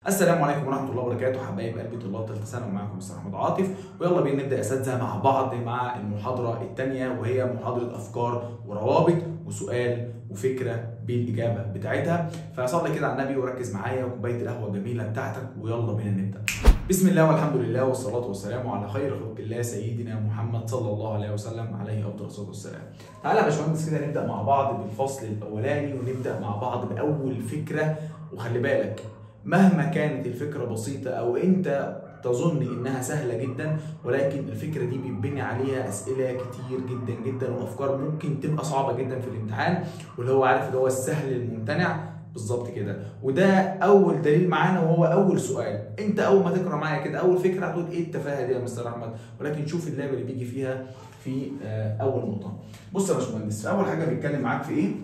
السلام عليكم ورحمه الله وبركاته حبايب قلبي طلاب ثالثه ثانوي معاكم مستر احمد عاطف ويلا بينا نبدا يا اساتذه مع بعض مع المحاضره الثانيه وهي محاضره افكار وروابط وسؤال وفكره بالاجابه بتاعتها فصلي كده على النبي وركز معايا وكوبايه القهوه الجميله بتاعتك ويلا بينا نبدا بسم الله والحمد لله والصلاه والسلام على خير خلق الله سيدنا محمد صلى الله عليه وسلم عليه افضل الصلاه والسلام تعالى يا باشمهندس كده نبدا مع بعض بالفصل الاولاني ونبدا مع بعض باول فكره وخلي بالك مهما كانت الفكرة بسيطة أو أنت تظن إنها سهلة جدا ولكن الفكرة دي بيتبني عليها أسئلة كتير جدا جدا وأفكار ممكن تبقى صعبة جدا في الامتحان واللي هو عارف اللي هو السهل الممتنع بالظبط كده وده أول دليل معانا وهو أول سؤال أنت أول ما تقرأ معايا كده أول فكرة هتقول إيه التفاهة دي يا مستر أحمد ولكن شوف اللعبة اللي بيجي فيها في آه، أول نقطة بص يا باشمهندس أول حاجة بيتكلم معاك في إيه؟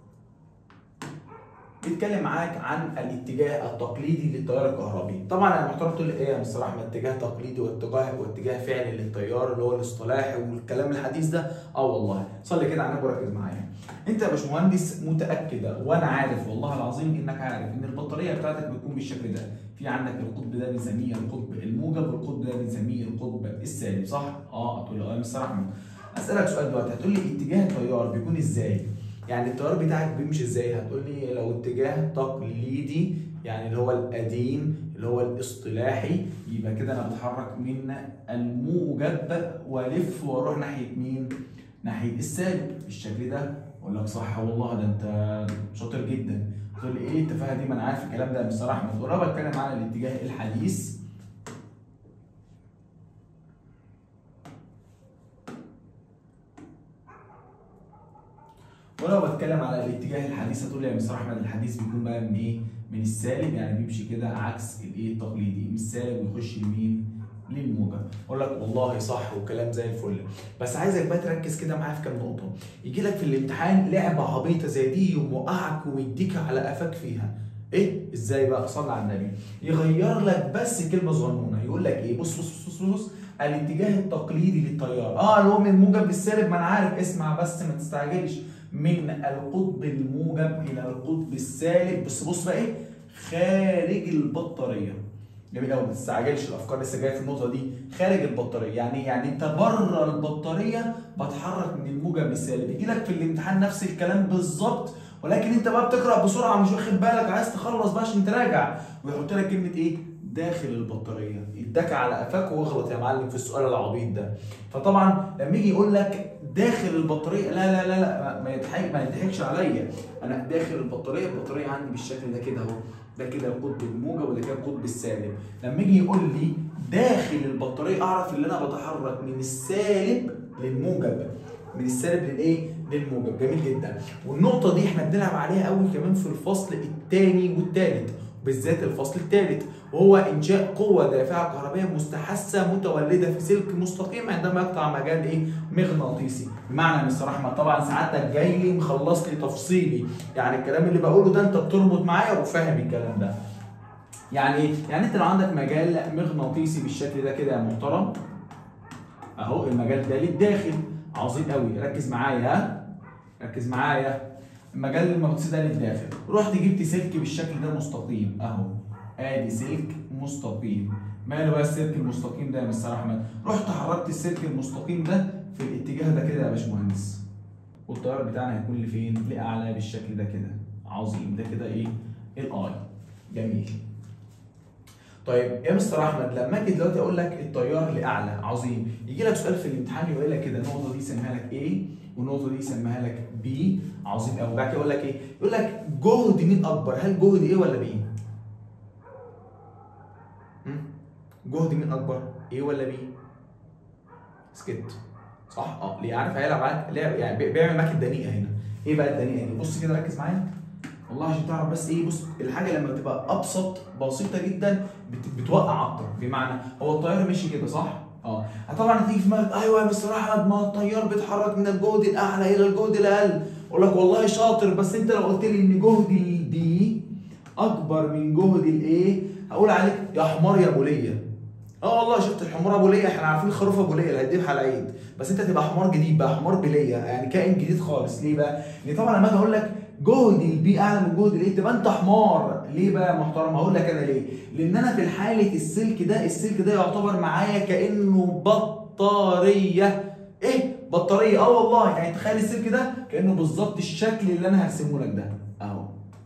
بيتكلم معاك عن الاتجاه التقليدي للتيار الكهربي طبعا انا محترم تقول لي ايه يا مستر احمد اتجاه تقليدي واتجاه واتجاه فعلي للتيار اللي هو الاصطلاحي والكلام الحديث ده اه والله صلي كده على النبي وركز معايا انت يا باشمهندس متاكده وانا عارف والله العظيم انك عارف ان البطاريه بتاعتك بتكون بالشكل ده في عندك القطب ده بنسميه القطب الموجب والقطب ده بنسميه القطب السالب صح اه هتقول لي اه يا مستر احمد اسالك سؤال دلوقتي هتقول لي اتجاه التيار بيكون ازاي يعني التيار بتاعك بيمشي ازاي هتقول لي لو اتجاه تقليدي يعني اللي هو القديم اللي هو الاصطلاحي يبقى كده انا بتحرك من الموجب والف واروح ناحيه مين ناحيه السالب بالشكل ده اقول لك صح والله ده انت شاطر جدا تقول لي ايه التفاهه دي ما انا عارف الكلام ده مستر احمد وانا بتكلم على الاتجاه الحديث ولو بتكلم على الاتجاه الحديث هتقول لي يا مستر احمد الحديث بيكون بقى من ايه؟ من السالب يعني بيمشي كده عكس الايه التقليدي من السالب ويخش لمين؟ للموجب اقول لك والله صح وكلام زي الفل بس عايزك بقى تركز كده معايا في كام نقطه يجي لك في الامتحان لعبه عبيطه زي دي يوقعك ويديك على قفاك فيها ايه ازاي بقى صلى على النبي يغير لك بس كلمه صغنونه يقول لك ايه بص بص بص بص, بص الاتجاه التقليدي للتيار اه اللي هو من موجب للسالب ما انا عارف اسمع بس ما تستعجلش من القطب الموجب الى القطب السالب بس بص بقى ايه خارج البطاريه جميل قوي ما تستعجلش الافكار لسه جايه في النقطه دي خارج البطاريه يعني يعني انت بره البطاريه بتحرك من الموجب للسالب يجي لك في الامتحان نفس الكلام بالظبط ولكن انت بقى بتقرا بسرعه مش واخد بالك عايز تخلص بقى عشان تراجع ويحط لك كلمه ايه داخل البطاريه اداك على قفاك واغلط يا معلم في السؤال العبيط ده فطبعا لما يجي يقول لك داخل البطاريه لا لا لا لا ما يضحك ما يضحكش عليا انا داخل البطاريه البطاريه عندي بالشكل ده كده اهو ده كده القطب الموجب وده كده القطب السالب لما يجي يقول لي داخل البطاريه اعرف ان انا بتحرك من السالب للموجب من السالب للايه للموجب جميل جدا والنقطه دي احنا بنلعب عليها قوي كمان في الفصل الثاني والثالث بالذات الفصل الثالث وهو انشاء قوه دافعه كهربائيه مستحثه متولده في سلك مستقيم عندما يقطع مجال ايه مغناطيسي بمعنى مستر احمد طبعا سعادتك جاي لي مخلص لي تفصيلي يعني الكلام اللي بقوله ده انت بتربط معايا وفاهم الكلام ده يعني ايه يعني انت لو عندك مجال مغناطيسي بالشكل ده كده يا محترم اهو المجال ده للداخل عظيم قوي ركز معايا ها ركز معايا المجال المغناطيسي ده للداخل رحت جبت سلك بالشكل ده مستقيم اهو ادي سلك مستقيم ماله بقى السلك المستقيم ده يا مستر احمد رحت حركت السلك المستقيم ده في الاتجاه ده كده يا باشمهندس والتيار بتاعنا هيكون لفين لاعلى بالشكل ده كده عظيم ده كده ايه الاي جميل طيب يا مستر احمد لما اجي دلوقتي اقول لك التيار لاعلى عظيم يجي لك سؤال في الامتحان يقول لك كده النقطه دي سميها لك A والنقطه دي سميها لك B عظيم قوي بعد كده يقول لك ايه يقول لك جهد مين اكبر هل جهد ايه ولا بي جهد مين اكبر ايه ولا بي سكت صح اه ليه عارف هيلعب معاك لعب يعني بي- بيعمل معاك الدنيئه هنا ايه بقى الدنيئه دي بص كده ركز معايا والله عشان تعرف بس ايه بص الحاجه لما بتبقى ابسط بسيطه جدا بت- بتوقع اكتر بمعنى هو الطياره مشي كده صح اه طبعا هتيجي في دماغك ايوه يا مستر احمد ما الطيار بيتحرك من الجهد الاعلى الى الجهد الاقل اقول لك والله شاطر بس انت لو قلت لي ان جهد البي اكبر من جهد الايه هقول عليك يا حمار يا ابو ليا اه والله شفت الحمار ابو ليا احنا عارفين الخروف ابو ليا اللي هيديها على العيد بس انت تبقى حمار جديد بقى حمار بليا يعني كائن جديد خالص ليه بقى؟ لان طبعا لما اجي اقول لك جهد البي اعلى من جهد الايه تبقى انت حمار ليه بقى يا محترم هقول لك انا ليه لان انا في حاله السلك ده السلك ده يعتبر معايا كانه بطاريه ايه بطاريه اه والله يعني تخيل السلك ده كانه بالظبط الشكل اللي انا هرسمه لك ده اهو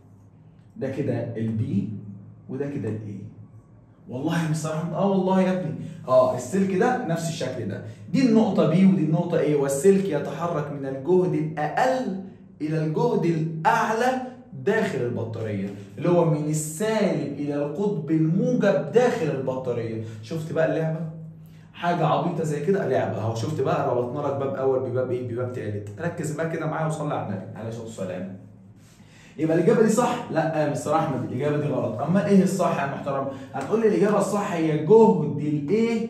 ده كده البي وده كده الاي والله مش صراحة اه والله يا ابني اه السلك ده نفس الشكل ده دي النقطة بي ودي النقطة ايه والسلك يتحرك من الجهد الأقل إلى الجهد الأعلى داخل البطارية اللي هو من السالب إلى القطب الموجب داخل البطارية شفت بقى اللعبة؟ حاجة عبيطة زي كده لعبة اهو شفت بقى ربطنا لك باب أول بباب ايه بباب تالت ركز بقى كده معايا وصلي على النبي عليه الصلاة والسلام يبقى الاجابه دي صح؟ لا يا مستر احمد الاجابه دي غلط، امال ايه الصح يا محترم؟ هتقول لي الاجابه الصح هي جهد الايه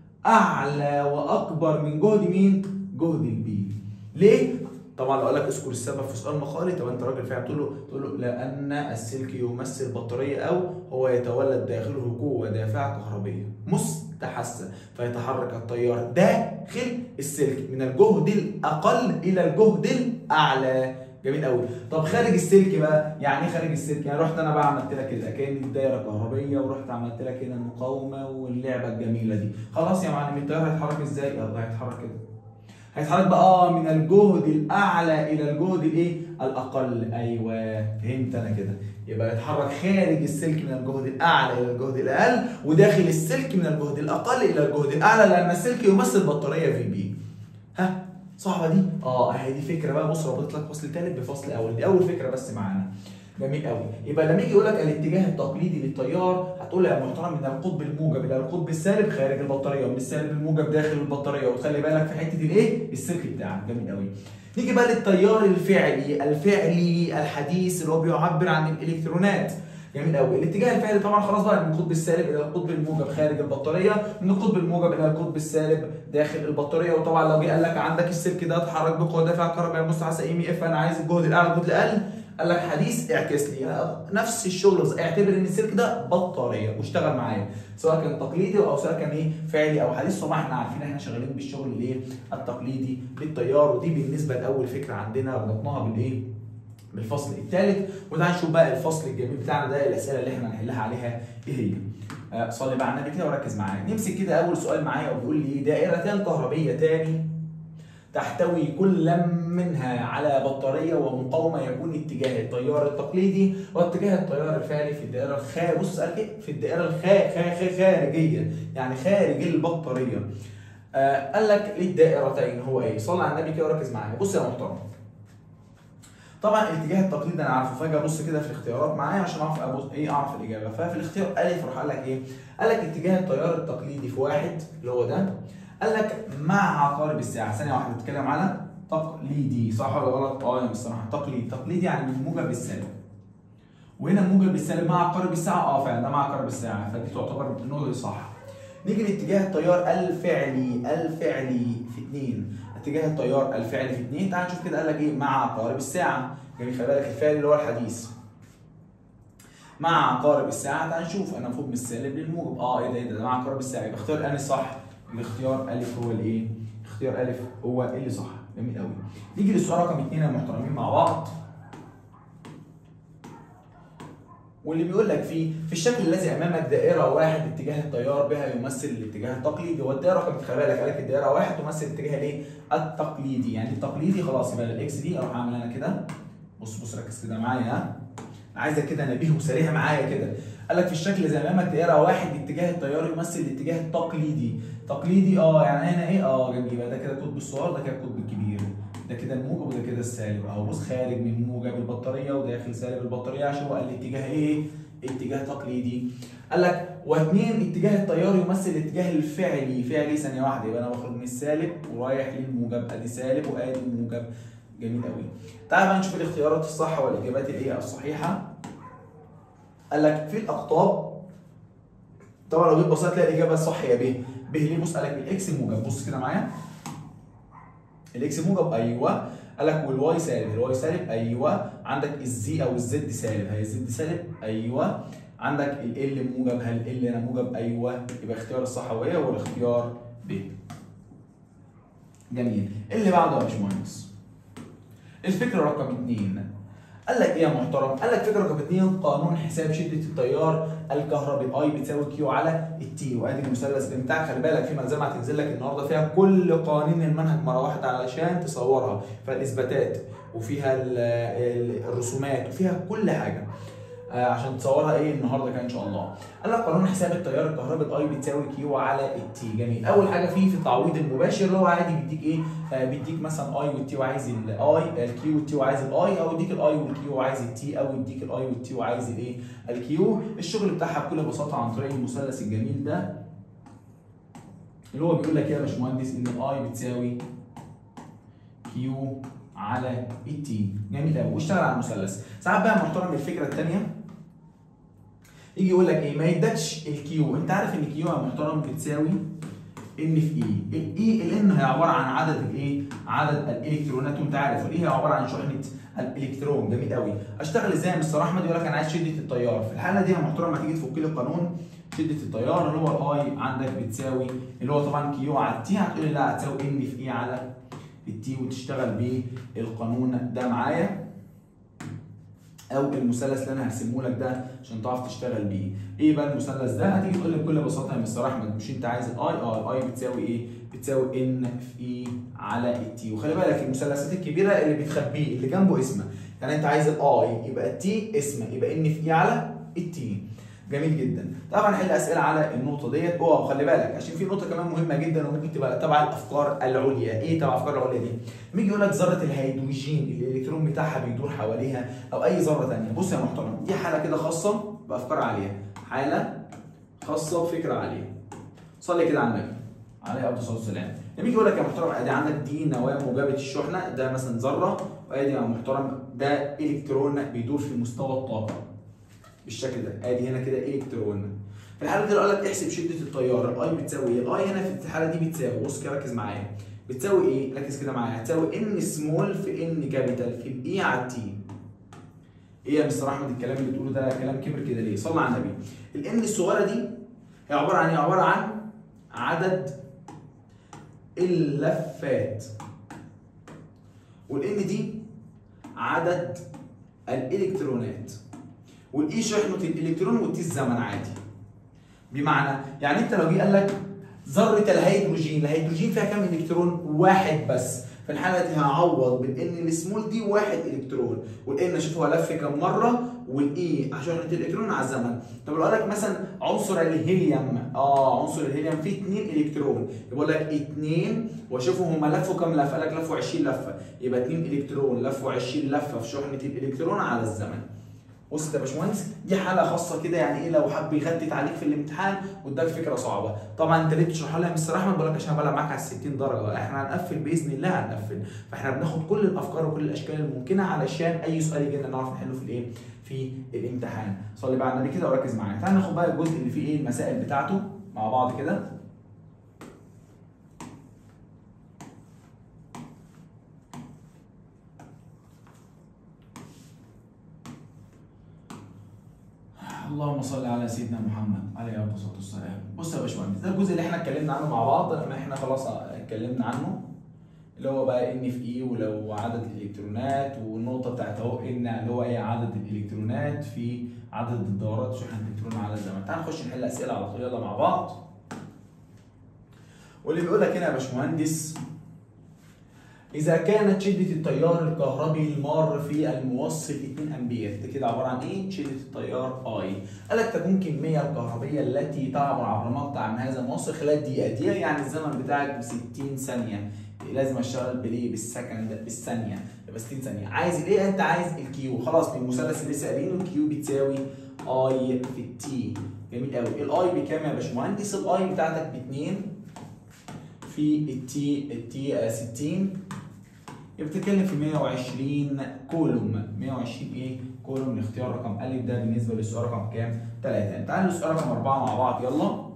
اعلى واكبر من جهد مين؟ جهد البي. ليه؟ طبعا لو قال لك اذكر السبب في سؤال مقالي طب انت راجل فاهم تقول له تقول له لان السلك يمثل بطاريه او هو يتولد داخله قوه دافعه كهربيه مستحثه فيتحرك التيار داخل السلك من الجهد الاقل الى الجهد الاعلى جميل قوي طب خارج السلك بقى يعني ايه خارج السلك يعني رحت انا بقى عملت لك كده كاني دايره كهربيه ورحت عملت لك هنا المقاومه واللعبه الجميله دي خلاص يا معلم التيار هيتحرك ازاي اه هيتحرك كده هيتحرك بقى اه من الجهد الاعلى الى الجهد الايه الاقل ايوه فهمت انا كده يبقى يتحرك خارج السلك من الجهد الاعلى الى الجهد الاقل وداخل السلك من الجهد الاقل الى الجهد الاعلى لان السلك يمثل بطاريه في بي ها صعبه دي؟ اه اهي دي فكره بقى بص ربطت لك فصل ثالث بفصل اول دي اول فكره بس معانا جميل قوي يبقى لما يجي يقول لك الاتجاه التقليدي للتيار هتقول له يا محترم من القطب الموجب الى القطب السالب خارج البطاريه ومن السالب الموجب داخل البطاريه وتخلي بالك في حته الايه؟ السلك بتاعك جميل قوي نيجي بقى للتيار الفعلي الفعلي الحديث اللي هو بيعبر عن الالكترونات جميل قوي الاتجاه الفعلي طبعا خلاص بقى من القطب السالب الى القطب الموجب خارج البطاريه من القطب الموجب الى القطب السالب داخل البطاريه وطبعا لو جه قال لك عندك السلك ده اتحرك بقوه دافع كهربائيه مستحثه اي ام اف انا عايز الجهد الاعلى الجهد الاقل قال لك حديث اعكس لي نفس الشغل اعتبر ان السلك ده بطاريه واشتغل معايا سواء كان تقليدي او سواء كان ايه فعلي او حديث طبعا احنا عارفين احنا شغالين بالشغل الايه التقليدي بالتيار ودي بالنسبه لاول فكره عندنا ربطناها بالايه بالفصل الثالث وتعالى نشوف بقى الفصل الجميل بتاعنا ده الاسئله اللي احنا هنحلها عليها ايه هي آه صلي بقى على النبي كده وركز معايا نمسك كده اول سؤال معايا وبيقول لي دائرتان كهربيتان تحتوي كل منها على بطاريه ومقاومه يكون اتجاه التيار التقليدي واتجاه التيار الفعلي في الدائره الخارجيه بص قال ايه في الدائره الخارجيه يعني خارج البطاريه آه قال لك للدائرتين هو ايه صلي على النبي كده وركز معايا بص يا محترم طبعا الاتجاه التقليدي انا عارفه فاجي ابص كده في الاختيارات معايا عشان اعرف أبص ايه اعرف الاجابه ففي الاختيار الف راح قال لك ايه؟ قال لك اتجاه التيار التقليدي في واحد اللي هو ده قال لك مع عقارب الساعه ثانيه واحده بتتكلم على تقليدي صح ولا غلط؟ اه يا بصراحه تقليدي تقليدي يعني من موجب السالب وهنا موجب السالب مع عقارب الساعه اه فعلا ده مع عقارب الساعه فدي تعتبر النقطه دي صح نيجي لاتجاه التيار الفعلي الفعلي في اثنين اتجاه التيار الفعلي في اثنين تعال نشوف كده قال لك ايه مع عقارب الساعه جميل خلي بالك الفعل اللي هو الحديث مع عقارب الساعه تعال نشوف انا المفروض من السالب للموجب اه ايه ده ايه ده, ده مع عقارب الساعه يبقى اختيار الان صح الاختيار الف هو الايه اختيار الف هو اللي صح جميل قوي نيجي للسؤال رقم اثنين يا محترمين مع بعض واللي بيقول لك فيه في الشكل الذي امامك دائره واحد اتجاه التيار بها يمثل الاتجاه التقليدي والدائره رقم خلي بالك قال لك الدائره واحد تمثل الاتجاه الايه؟ التقليدي يعني التقليدي خلاص يبقى الاكس دي اروح اعمل انا كده بص بص ركز كده معايا ها عايزك كده نبيه وسريع معايا كده قال لك في الشكل الذي امامك دائره واحد اتجاه التيار يمثل الاتجاه التقليدي تقليدي اه يعني هنا ايه اه جميل يبقى ده كده القطب الصغير ده كده القطب الكبير ده كده الموجب وده كده السالب اهو بص خارج من موجب البطاريه وداخل سالب البطاريه عشان هو قال لي اتجاه ايه؟ اتجاه تقليدي قال لك واثنين اتجاه التيار يمثل الاتجاه الفعلي فعلي ثانيه واحده يبقى انا بخرج من السالب ورايح للموجب ادي سالب وادي موجب جميل قوي تعال بقى نشوف الاختيارات الصح والاجابات الايه الصحيحه قال لك في الاقطاب طبعا لو جيت بصيت تلاقي الاجابه الصح هي ب ب ليه بص قال لك الاكس موجب بص كده معايا الاكس موجب ايوه قال لك والواي سالب الواي سالب ايوه عندك الزي او الزد سالب هي الزد سالب ايوه عندك ال موجب هل ال هنا موجب ايوه يبقى اختيار الصح هو ايه هو الاختيار ب جميل اللي بعده يا باشمهندس الفكره رقم اثنين قال لك ايه يا محترم؟ قال لك فكره رقم اثنين قانون حساب شده التيار الكهربي الاي بتساوي كيو على التي وادي المثلث بتاعك خلي بالك في ملزمه هتنزل لك النهارده فيها كل قوانين المنهج مره واحده علشان تصورها فيها الاثباتات وفيها ال- ال- الرسومات وفيها كل حاجه آه، عشان تصورها ايه النهارده كده ان شاء الله. قال لك قانون حساب التيار الكهربي الاي بتساوي كيو على التي جميل. اول حاجه فيه في التعويض المباشر اللي هو عادي بيديك ايه؟ آه، بيديك مثلا اي والتي وعايز الاي الكيو والتي وعايز الاي او يديك الاي والكيو وعايز التي او يديك الاي والتي وعايز الايه؟ الكيو. الشغل بتاعها بكل بساطه عن طريق المثلث الجميل ده اللي هو بيقول لك ايه يا باشمهندس ان الاي بتساوي كيو على التي جميل قوي واشتغل على المثلث ساعات بقى محترم الفكره الثانيه يجي يقول لك ايه ما يدكش الكيو انت عارف ان كيو يا محترم بتساوي ان في اي الاي الان هي عباره عن عدد الايه عدد الالكترونات وانت عارف الاي هي عباره عن شحنه الالكترون جميل قوي اشتغل ازاي يا مستر احمد يقول لك انا عايز شده التيار في الحاله دي يا محترم هتيجي تفك لي القانون شده التيار اللي هو الاي عندك بتساوي اللي هو طبعا كيو على التي هتقول لي لا هتساوي ان في اي على التي وتشتغل بالقانون ده معايا او المثلث اللي انا هرسمه لك ده عشان تعرف تشتغل بيه ايه بقى المثلث ده هتيجي تقول لي بكل بساطه يا مستر احمد مش انت عايز الاي اه الاي بتساوي ايه بتساوي ان في اي على التي وخلي بالك المثلثات الكبيره اللي بتخبيه اللي جنبه اسمه يعني انت عايز الاي يبقى التي اسمه يبقى ان في اي على التي جميل جدا طبعا حل اسئله على النقطه ديت اوعى وخلي بالك عشان في نقطه كمان مهمه جدا وممكن تبقى تبع الافكار العليا ايه تبع الافكار العليا دي لما يجي يقول لك ذره الهيدروجين الالكترون بتاعها بيدور حواليها او اي ذره ثانيه بص يا محترم دي حاله كده خاصه بافكار عاليه حاله خاصه بفكره عاليه صلي كده على النبي عليه افضل الصلاه والسلام لما يجي يقول لك يا محترم ادي عندك دي نواه موجبه الشحنه ده مثلا ذره وادي يا محترم ده الكترون بيدور في مستوى الطاقه بالشكل ده ادي هنا كده الكترون في الحاله دي لو قال لك احسب شده التيار الاي بتساوي ايه الاي هنا في الحاله دي بتساوي بص كده ركز معايا بتساوي ايه ركز كده معايا هتساوي ان سمول في ان كابيتال في الاي على التي ايه يا مستر احمد الكلام اللي بتقوله ده كلام كبر كده ليه صلى على النبي الان الصغيره دي هي عباره عن ايه عباره عن عدد اللفات والان دي عدد الالكترونات والاي شحنه الالكترون والتي الزمن عادي بمعنى يعني انت لو جه قال لك ذره الهيدروجين الهيدروجين فيها كام الكترون واحد بس في الحاله دي هعوض بالان السمول دي واحد الكترون والان اشوف هو لف كام مره والاي شحنه الالكترون على الزمن طب لو قال لك مثلا عنصر الهيليوم اه عنصر الهيليوم فيه 2 الكترون يقول لك 2 واشوفهم هم لفوا كام لفه قال لك لفوا 20 لفه يبقى 2 الكترون لفوا 20 لفه في شحنه الالكترون على الزمن بص يا باشمهندس دي حاله خاصه كده يعني ايه لو حب يغتت عليك في الامتحان واداك فكره صعبه طبعا انت ليه بتشرحها لي يا مستر احمد بقول لك عشان بلعب معاك على 60 درجه احنا هنقفل باذن الله هنقفل فاحنا بناخد كل الافكار وكل الاشكال الممكنه علشان اي سؤال يجي لنا نعرف نحله في الايه في الامتحان صلي بقى على النبي كده وركز معايا تعال ناخد بقى الجزء اللي فيه ايه المسائل بتاعته مع بعض كده اللهم صل على سيدنا محمد عليه افضل الصلاه والسلام بص يا باشمهندس ده الجزء اللي احنا اتكلمنا عنه مع بعض لما احنا خلاص اتكلمنا عنه اللي هو بقى ان في اي ولو عدد الالكترونات والنقطه بتاعت اهو ان اللي هو ايه عدد الالكترونات في عدد الدورات شحن الالكترون على الزمن تعال نخش نحل اسئله على طول يلا مع بعض واللي بيقول لك هنا يا باشمهندس إذا كانت شدة التيار الكهربي المار في الموصل 2 أمبير، ده كده عبارة عن إيه؟ شدة التيار أي. قال لك تكون الكمية الكهربية التي تعبر عبر مقطع من هذا الموصل خلال دقيقة، دقيقة يعني الزمن بتاعك ب 60 ثانية. لازم اشتغل بالايه؟ بالسكند بالثانية، يبقى 60 ثانية. عايز الايه؟ أنت عايز الكيو، خلاص بالمثلث اللي لسه قايلينه الكيو بتساوي أي في التي. جميل قوي، الأي بكام يا باشمهندس؟ الأي بتاعتك ب 2 في التي التي 60 يبقى بتتكلم في 120 كولوم 120 ايه كولوم لاختيار رقم ا ده بالنسبه للسؤال رقم كام 3 تعالوا للسؤال رقم 4 مع بعض يلا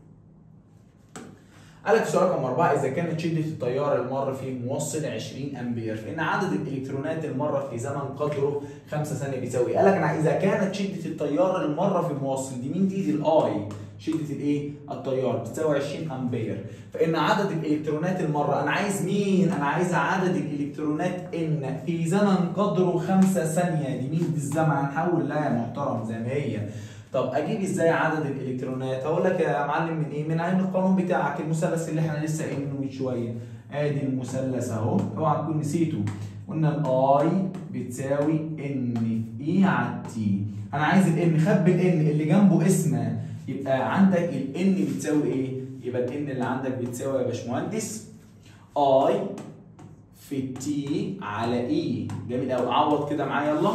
قال لك سؤال رقم 4 اذا كانت شده التيار المر في موصل 20 امبير فان عدد الالكترونات المره في زمن قدره 5 ثانيه بيساوي قال لك اذا كانت شده التيار المره في الموصل دي مين دي دي الاي شده الايه التيار بتساوي 20 امبير فان عدد الالكترونات المره انا عايز مين انا عايز عدد الالكترونات ان في زمن قدره 5 ثانيه دي مين دي الزمن هنحول لها يا محترم زي ما هي طب اجيب ازاي عدد الالكترونات هقول لك يا معلم من ايه من عين القانون بتاعك المثلث اللي احنا لسه قايلينه من شويه ادي المثلث اهو اوعى تكون نسيته قلنا الاي بتساوي ان في اي على تي انا عايز الان خبي الان اللي جنبه اسمه يبقى عندك الان بتساوي ايه يبقى الان اللي عندك بتساوي يا باشمهندس اي في تي على اي جميل قوي عوض كده معايا يلا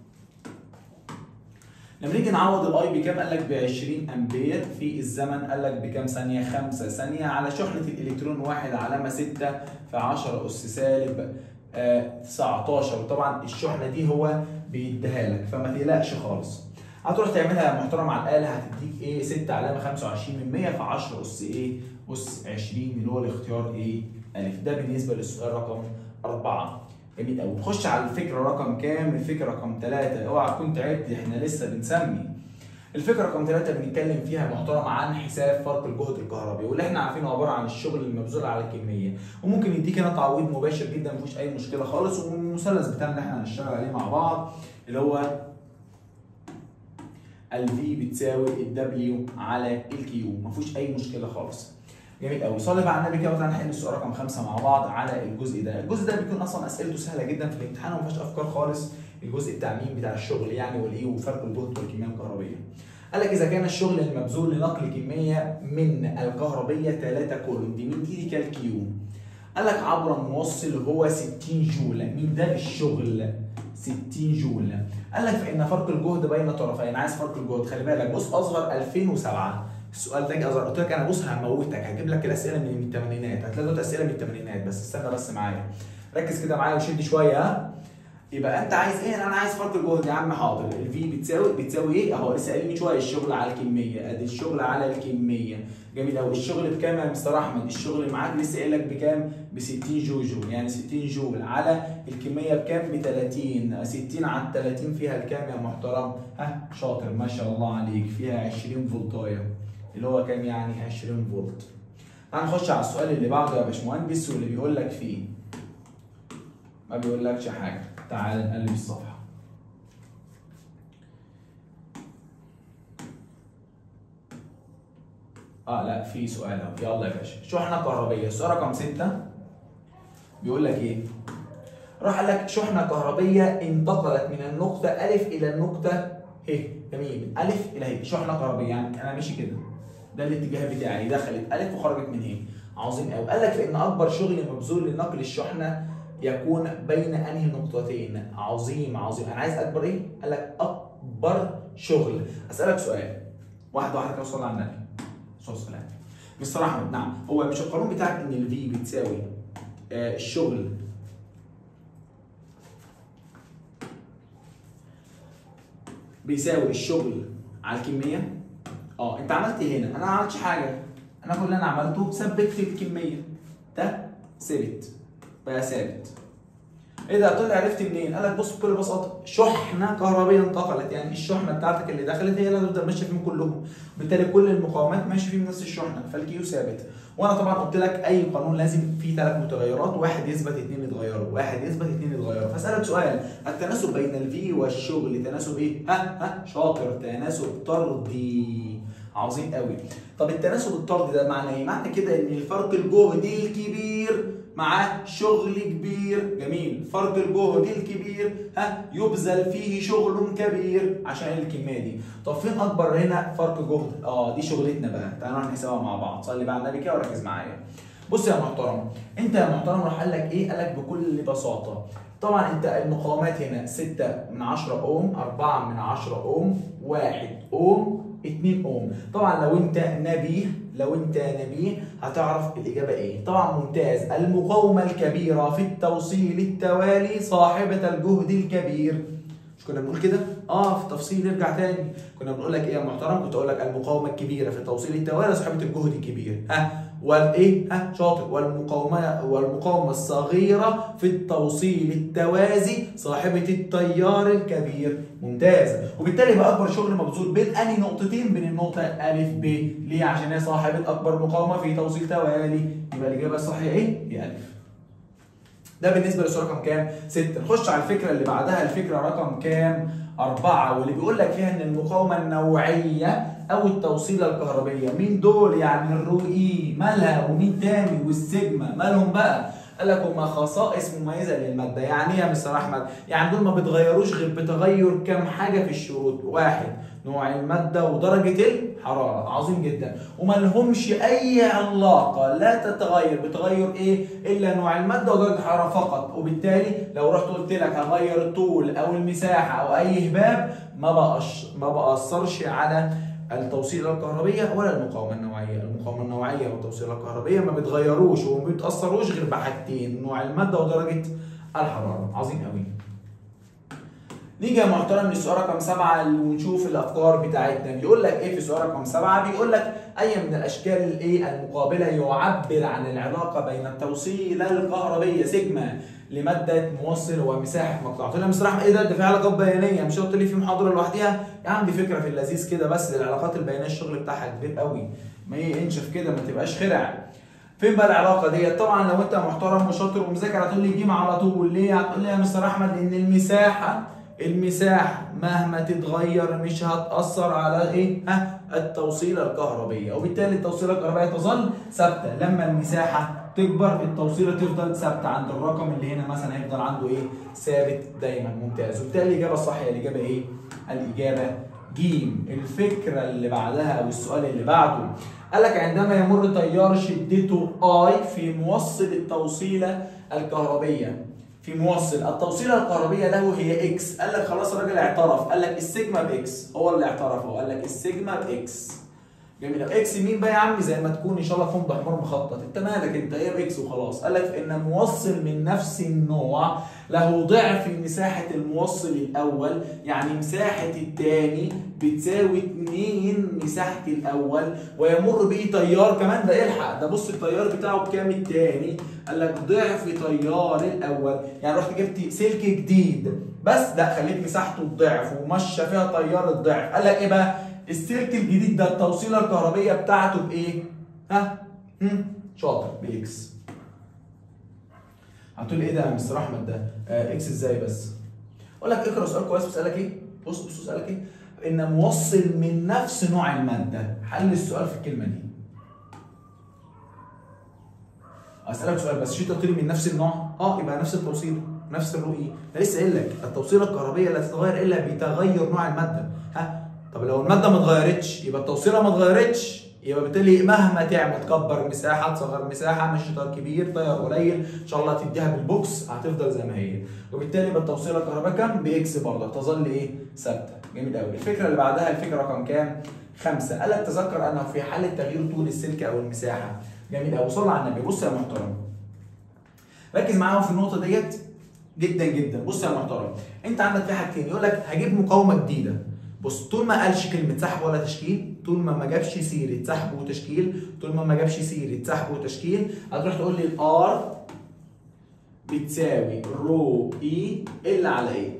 لما نيجي نعوض الاي بكام قال لك ب 20 امبير في الزمن قال لك بكام ثانيه 5 ثانيه على شحنه الالكترون واحد علامه 6 في 10 اس سالب آه 19 وطبعا الشحنه دي هو بيديها لك فما تقلقش خالص هتروح تعملها يا محترم على الاله هتديك ايه 6 علامه 25 من 100 في 10 اس ايه اس 20 اللي هو الاختيار ايه الف ده بالنسبه للسؤال رقم 4 جميل قوي نخش على الفكره رقم كام الفكره رقم 3 اوعى تكون تعبت احنا لسه بنسمي الفكره رقم 3 بنتكلم فيها محترم عن حساب فرق الجهد الكهربي واللي احنا عارفينه عباره عن الشغل المبذول على الكميه وممكن يديك هنا تعويض مباشر جدا مفيش اي مشكله خالص والمثلث بتاعنا اللي احنا هنشتغل عليه مع بعض اللي هو ال V بتساوي ال W على ال Q مفيش اي مشكله خالص جميل قوي صلي بقى على النبي كده وتعالى نحل السؤال رقم خمسه مع بعض على الجزء ده الجزء ده بيكون اصلا اسئلته سهله جدا في الامتحان وما فيهاش افكار خالص الجزء بتاع مين بتاع الشغل يعني والايه وفرق الجهد والكميه الكهربيه قال لك اذا كان الشغل المبذول لنقل كميه من الكهربيه 3 كولوم دي مين دي كالكيو قال لك عبر موصل هو 60 جول مين ده الشغل 60 جول قال لك فان فرق الجهد بين طرفين عايز فرق الجهد خلي بالك بص اصغر 2007 السؤال ده اصغر قلت لك انا بص هموتك هجيب لك الاسئله من الثمانينات هتلاقي دول اسئله من الثمانينات بس استنى بس معايا ركز كده معايا وشد شويه ها يبقى انت عايز ايه انا عايز فرق الجهد يا عم حاضر الفي بتساوي بتساوي ايه اهو لسه قايل من شويه الشغل على الكميه ادي الشغل على الكميه جميل قوي الشغل بكام يا مستر احمد الشغل معاك لسه قايل لك بكام ب 60 جوجو يعني 60 جول على الكميه بكام ب 30 60 على 30 فيها الكام يا محترم ها شاطر ما شاء الله عليك فيها 20 فولتايه اللي هو كام يعني 20 فولت تعال نخش على السؤال اللي بعده يا باشمهندس واللي بيقول لك فيه ما بيقولكش حاجه تعال نقلب الصفحه اه لا في سؤال اهو يلا يا باشا شحنه كهربيه السؤال رقم 6 بيقول لك ايه راح قال لك شحنه كهربيه انتقلت من النقطه الف الى النقطه ه جميل الف الى ه شحنه كهربيه يعني انا ماشي كده ده الاتجاه بتاعي دخلت الف وخرجت من ه عظيم قوي قال لك فان اكبر شغل مبذول لنقل الشحنه يكون بين انهي نقطتين عظيم عظيم انا عايز اكبر ايه قال لك اكبر شغل اسالك سؤال واحد واحد كده وصلى على النبي صلى الله عليه وسلم مستر احمد نعم هو مش القانون بتاعك ان الفي بتساوي آه الشغل بيساوي الشغل على الكميه اه انت عملت ايه هنا انا ما عملتش حاجه انا كل اللي انا عملته ثبت الكميه ده ثبت بقى ثابت ايه ده طلع عرفت منين؟ قال لك بص بكل بساطه شحنه كهربيه انتقلت يعني الشحنه بتاعتك اللي دخلت هي اللي هتفضل ماشيه فيهم كلهم بالتالي كل المقاومات ماشيه فيهم نفس الشحنه فالكيو ثابت وانا طبعا قلت لك اي قانون لازم فيه ثلاث متغيرات واحد يثبت اثنين يتغيروا واحد يثبت اثنين يتغيروا فاسالك سؤال التناسب بين الفي والشغل تناسب ايه؟ ها ها شاطر تناسب طردي عظيم قوي طب التناسب الطردي ده معناه ايه؟ معنى كده ان الفرق الجهدي الكبير مع شغل كبير جميل فرق الجهد الكبير ها يبذل فيه شغل كبير عشان الكميه دي طب فين اكبر هنا فرق جهد اه دي شغلتنا بقى تعالوا نروح نحسبها مع بعض صلي بقى على النبي كده وركز معايا بص يا محترم انت يا محترم راح قال لك ايه قال لك بكل بساطه طبعا انت المقاومات هنا 6 من 10 اوم 4 من 10 اوم 1 اوم 2 اوم طبعا لو انت نبيه لو انت نبيه هتعرف الاجابه ايه طبعا ممتاز المقاومه الكبيره في التوصيل التوالي صاحبه الجهد الكبير مش كنا بنقول كده اه في تفصيل نرجع تاني كنا بنقول لك ايه يا محترم كنت اقول لك المقاومه الكبيره في توصيل التوالي صاحبه الجهد الكبير ها والايه ها شاطر والمقاومه والمقاومه الصغيره في التوصيل التوازي صاحبه التيار الكبير ممتاز وبالتالي يبقى اكبر شغل مبذول بين انهي نقطتين بين النقطه الف ب ليه عشان هي صاحبه اكبر مقاومه في توصيل توالي يبقى الاجابه الصحيحه ايه هي الف ده بالنسبه للسؤال رقم كام؟ 6 نخش على الفكره اللي بعدها الفكره رقم كام؟ أربعة واللي بيقول لك فيها إن المقاومة النوعية أو التوصيلة الكهربية مين دول يعني الرو إي مالها ومين تاني والسيجما مالهم بقى؟ قال لك هما خصائص مميزة للمادة يعني إيه يا مستر أحمد؟ يعني دول ما بيتغيروش غير بتغير كام حاجة في الشروط واحد نوع المادة ودرجة الحرارة عظيم جدا وما لهمش أي علاقة لا تتغير بتغير إيه إلا نوع المادة ودرجة الحرارة فقط وبالتالي لو رحت قلت لك هغير الطول أو المساحة أو أي هباب ما بقش ما بأثرش على التوصيلة الكهربية ولا المقاومة النوعية، المقاومة النوعية والتوصيلة الكهربية ما بيتغيروش وما بيتأثروش غير بحاجتين، نوع المادة ودرجة الحرارة، عظيم قوي. نيجي يا محترم للسؤال رقم سبعة ونشوف الافكار بتاعتنا بيقول لك ايه في السؤال رقم سبعة بيقول لك اي من الاشكال الايه المقابله يعبر عن العلاقه بين التوصيله الكهربيه سيجما لماده موصل ومساحه مقطع قلت له يا مستر احمد ايه ده ده في علاقات بيانيه مش قلت لي في محاضره لوحدها يا عم دي فكره في اللذيذ كده بس العلاقات البيانيه الشغل بتاعها كبير قوي ما ايه انشف كده ما تبقاش خرع فين بقى العلاقه ديت؟ طبعا لو انت محترم وشاطر ومذاكر هتقول لي جيم على طول ليه؟ هتقول لي يا مستر احمد لان المساحه المساحة مهما تتغير مش هتأثر على ايه؟ ها؟ التوصيلة الكهربية، وبالتالي التوصيلة الكهربائية تظل ثابتة، لما المساحة تكبر التوصيلة تفضل ثابتة عند الرقم اللي هنا مثلا هيفضل عنده ايه؟ ثابت دايما ممتاز، وبالتالي الإجابة الصحيحة الإجابة ايه؟ الإجابة جيم، الفكرة اللي بعدها أو السؤال اللي بعده قال لك عندما يمر تيار شدته I في موصل التوصيلة الكهربية في موصل التوصيله الكهربيه له هي اكس قال لك خلاص الراجل اعترف قال لك السيجما باكس هو اللي اعترف هو قال لك السيجما باكس جميل اكس مين بقى يا عم زي ما تكون ان شاء الله فندق حمار مخطط انت مالك انت هي باكس وخلاص قال لك ان موصل من نفس النوع له ضعف مساحه الموصل الاول يعني مساحه الثاني بتساوي 2 مساحه الاول ويمر به تيار كمان ده الحق ده بص التيار بتاعه بكام الثاني قال لك ضعف تيار الاول يعني رحت جبت سلك جديد بس ده خليت مساحته الضعف ومشى فيها تيار الضعف قال لك ايه بقى السلك الجديد ده التوصيله الكهربيه بتاعته بايه ها هم؟ شاطر باكس هتقول ايه ده يا مستر احمد ده آه اكس ازاي بس اقول لك اقرا سؤال كويس بيسالك ايه بص بص بيسالك ايه ان موصل من نفس نوع الماده حل السؤال في الكلمه دي اسالك سؤال بس شيء قلت لي من نفس النوع اه يبقى نفس التوصيله نفس الرؤيه انا لسه قايل لك التوصيله الكهربيه لا تتغير الا بتغير نوع الماده ها طب لو الماده ما اتغيرتش يبقى التوصيله ما اتغيرتش يبقى بالتالي مهما تعمل تكبر مساحه تصغر مساحه مش تيار كبير تيار قليل ان شاء الله تديها بالبوكس هتفضل زي ما هي وبالتالي يبقى التوصيله الكهربائيه كام باكس برضه تظل ايه ثابته جميل قوي الفكره اللي بعدها الفكره رقم كام خمسة قال لك تذكر انه في حاله تغيير طول السلك او المساحه جميل قوي صلى على النبي بص يا محترم ركز معاهم في النقطه ديت جدا جدا بص يا محترم انت عندك في حاجتين يقول لك هجيب مقاومه جديده بص طول ما قالش كلمه سحب ولا تشكيل طول ما ما جابش سيره سحب وتشكيل طول ما ما جابش سيره سحب وتشكيل هتروح تقول لي الار بتساوي رو اي ال على ايه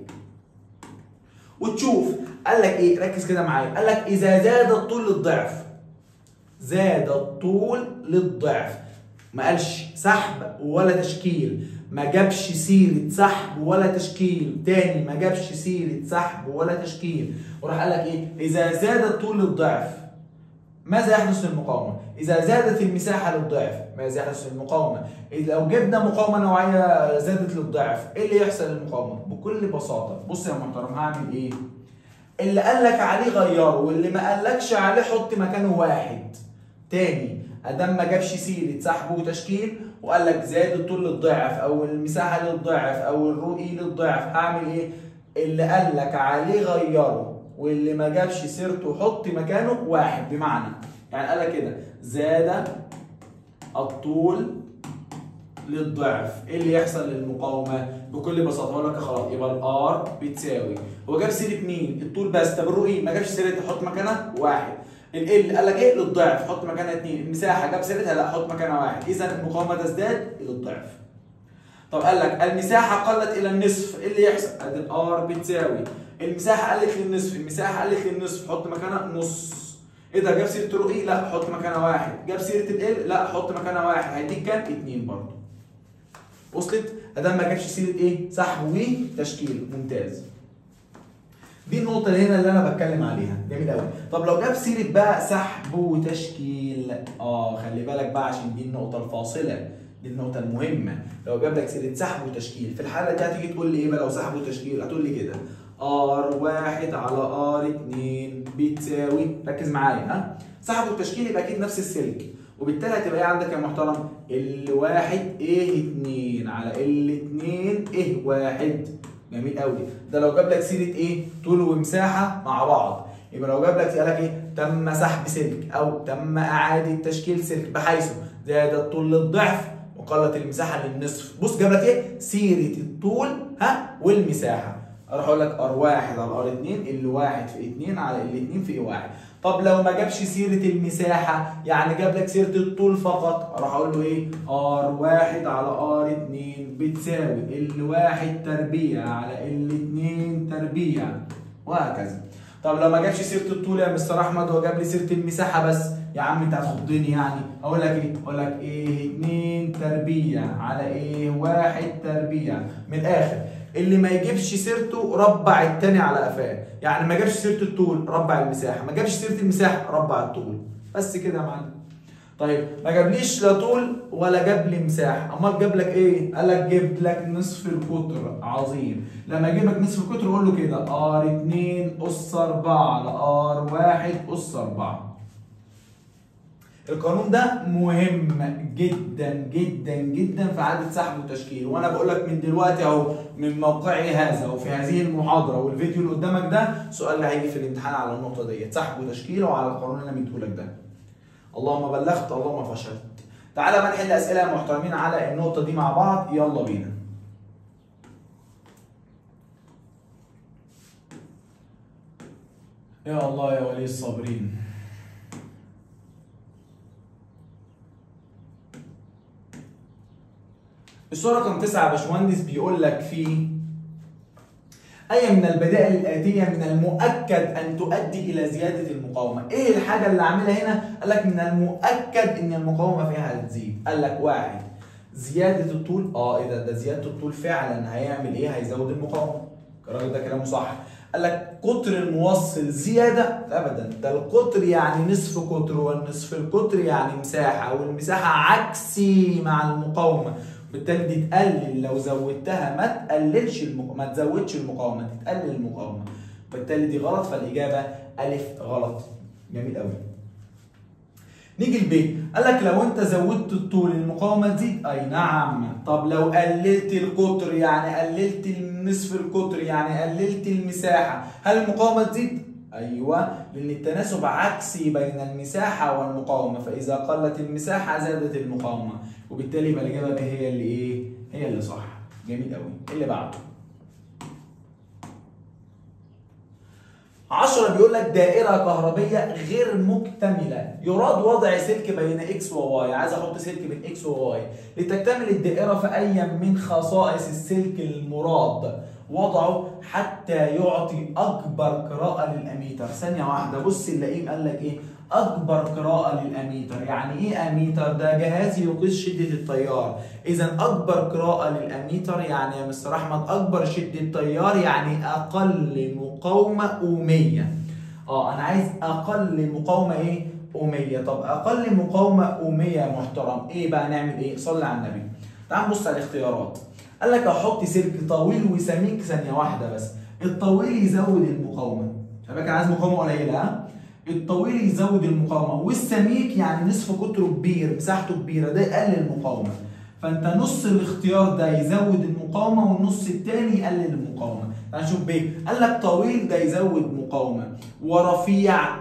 وتشوف قال لك ايه ركز كده معايا قال لك اذا زاد الطول للضعف زاد الطول للضعف ما قالش سحب ولا تشكيل ما جابش سيرة سحب ولا تشكيل تاني ما جابش سيرة سحب ولا تشكيل وراح قال لك ايه اذا زاد الطول للضعف ماذا يحدث للمقاومة؟ إذا زادت المساحة للضعف ماذا يحدث للمقاومة؟ إذا لو جبنا مقاومة نوعية زادت للضعف إيه اللي يحصل للمقاومة؟ بكل بساطة بص يا محترم هعمل إيه؟ اللي قال لك عليه غيره واللي ما قالكش عليه حط مكانه واحد تاني ادام ما جابش سيره سحب وتشكيل وقال لك زاد الطول للضعف او المساحه للضعف او الرؤي للضعف هعمل ايه؟ اللي قال لك عليه غيره واللي ما جابش سيرته حط مكانه واحد بمعنى يعني قال لك كده زاد الطول للضعف ايه اللي يحصل للمقاومه بكل بساطه هقول لك خلاص يبقى الار بتساوي هو جاب سيره مين الطول بس طب الرو ايه ما جابش سيره حط مكانها واحد ال قال لك ايه للضعف حط مكانها اثنين المساحه جاب سيرتها لا حط مكانها واحد اذا المقاومه تزداد الى الضعف طب قال لك المساحه قلت الى النصف ايه اللي يحصل ادي الار بتساوي المساحه قلت للنصف المساحه قلت للنصف حط مكانها نص ايه ده جاب سيره الرو ايه لا حط مكانها واحد جاب سيره ال لا حط مكانها واحد هيديك كام اتنين برضه وصلت ادام ما جابش سيره ايه سحب وتشكيل ممتاز دي النقطة اللي هنا اللي أنا بتكلم عليها، جميل أوي. طب لو جاب سيرة بقى سحب وتشكيل، آه خلي بالك بقى عشان دي النقطة الفاصلة، دي النقطة المهمة، لو جاب لك سيرة سحب وتشكيل، في الحالة دي هتيجي تقول لي إيه بقى لو سحب وتشكيل؟ هتقول لي كده ار واحد على ار اتنين بتساوي، ركز معايا ها؟ سحب وتشكيل يبقى أكيد نفس السلك، وبالتالي هتبقى ايه عندك يا محترم؟ ال واحد ايه اتنين على ال اتنين ايه واحد جميل قوي ده لو جاب لك سيره ايه طول ومساحه مع بعض يبقى لو جاب لك قال لك ايه تم سحب سلك او تم اعاده تشكيل سلك بحيث زاد الطول للضعف وقلت المساحه للنصف بص جاب لك ايه سيره الطول ها والمساحه اروح اقول لك ار واحد على ار 2 ال واحد في 2 على ال 2 في واحد طب لو ما جابش سيره المساحه يعني جاب لك سيره الطول فقط اروح اقول له ايه ار واحد على ار 2 بتساوي ال واحد تربيع على ال 2 تربيع وهكذا طب لو ما جابش سيره الطول يا مستر احمد هو جاب لي سيره المساحه بس يا عم انت هتخضني يعني اقول لك ايه اقول لك ايه 2 تربيع على ايه واحد تربيع من الاخر اللي ما يجيبش سيرته ربع التاني على قفاه يعني ما جابش سيره الطول ربع المساحه ما جابش سيره المساحه ربع الطول بس كده يا معلم طيب ما جابليش لا طول ولا جاب لي مساحه امال جاب لك ايه قال لك جبت لك نصف القطر عظيم لما يجيب لك نصف القطر قول له كده ار 2 اس 4 على ار 1 اس 4 القانون ده مهم جدا جدا جدا في اعاده سحب وتشكيل وانا بقول لك من دلوقتي اهو من موقعي هذا وفي هذه المحاضره والفيديو اللي قدامك ده سؤال اللي هيجي في الامتحان على النقطه ديت سحب وتشكيل وعلى القانون اللي انا مديهولك ده اللهم بلغت اللهم فشلت تعالى بقى نحل اسئله يا محترمين على النقطه دي مع بعض يلا بينا يا الله يا ولي الصابرين السؤال رقم 9 يا باشمهندس بيقول لك فيه أي من البدائل الآتية من المؤكد أن تؤدي إلى زيادة المقاومة؟ إيه الحاجة اللي عاملها هنا؟ قال لك من المؤكد إن المقاومة فيها هتزيد، قال لك واحد زيادة الطول، آه إيه ده؟ ده زيادة الطول فعلا هيعمل إيه؟ هيزود المقاومة. الراجل ده كلامه صح. قال لك قطر الموصل زيادة؟ أبدا، ده القطر يعني نصف قطر والنصف القطر يعني مساحة والمساحة عكسي مع المقاومة. بالتالي دي تقلل لو زودتها ما تقللش المق... ما تزودش المقاومه تقلل المقاومه بالتالي دي غلط فالاجابه الف غلط جميل قوي نيجي لب قال لك لو انت زودت الطول المقاومه تزيد اي نعم طب لو قللت القطر يعني قللت نصف القطر يعني قللت المساحه هل المقاومه تزيد ايوه لان التناسب عكسي بين المساحه والمقاومه فاذا قلت المساحه زادت المقاومه وبالتالي يبقى الاجابه ب هي اللي ايه هي اللي صح جميل قوي اللي بعده 10 بيقول لك دائره كهربيه غير مكتمله يراد وضع سلك بين اكس وواي عايز احط سلك بين اكس وواي لتكتمل الدائره في اي من خصائص السلك المراد وضعه حتى يعطي اكبر قراءه للاميتر ثانيه واحده بص اللئيم قال لك ايه اكبر قراءه للاميتر يعني ايه اميتر ده جهاز يقيس شده التيار اذا اكبر قراءه للاميتر يعني يا مستر احمد اكبر شده تيار يعني اقل مقاومه اوميه اه انا عايز اقل مقاومه ايه اوميه طب اقل مقاومه اوميه يا محترم ايه بقى نعمل ايه صلي على النبي تعال نبص على الاختيارات قال لك احط سلك طويل وسميك ثانيه واحده بس الطويل يزود المقاومه شباب عايز مقاومه قليله ها الطويل يزود المقاومه والسميك يعني نصف قطره كبير مساحته كبيره ده يقلل المقاومه فانت نص الاختيار ده يزود المقاومه والنص الثاني يقلل المقاومه تعال نشوف بيه قال لك طويل ده يزود مقاومه ورفيع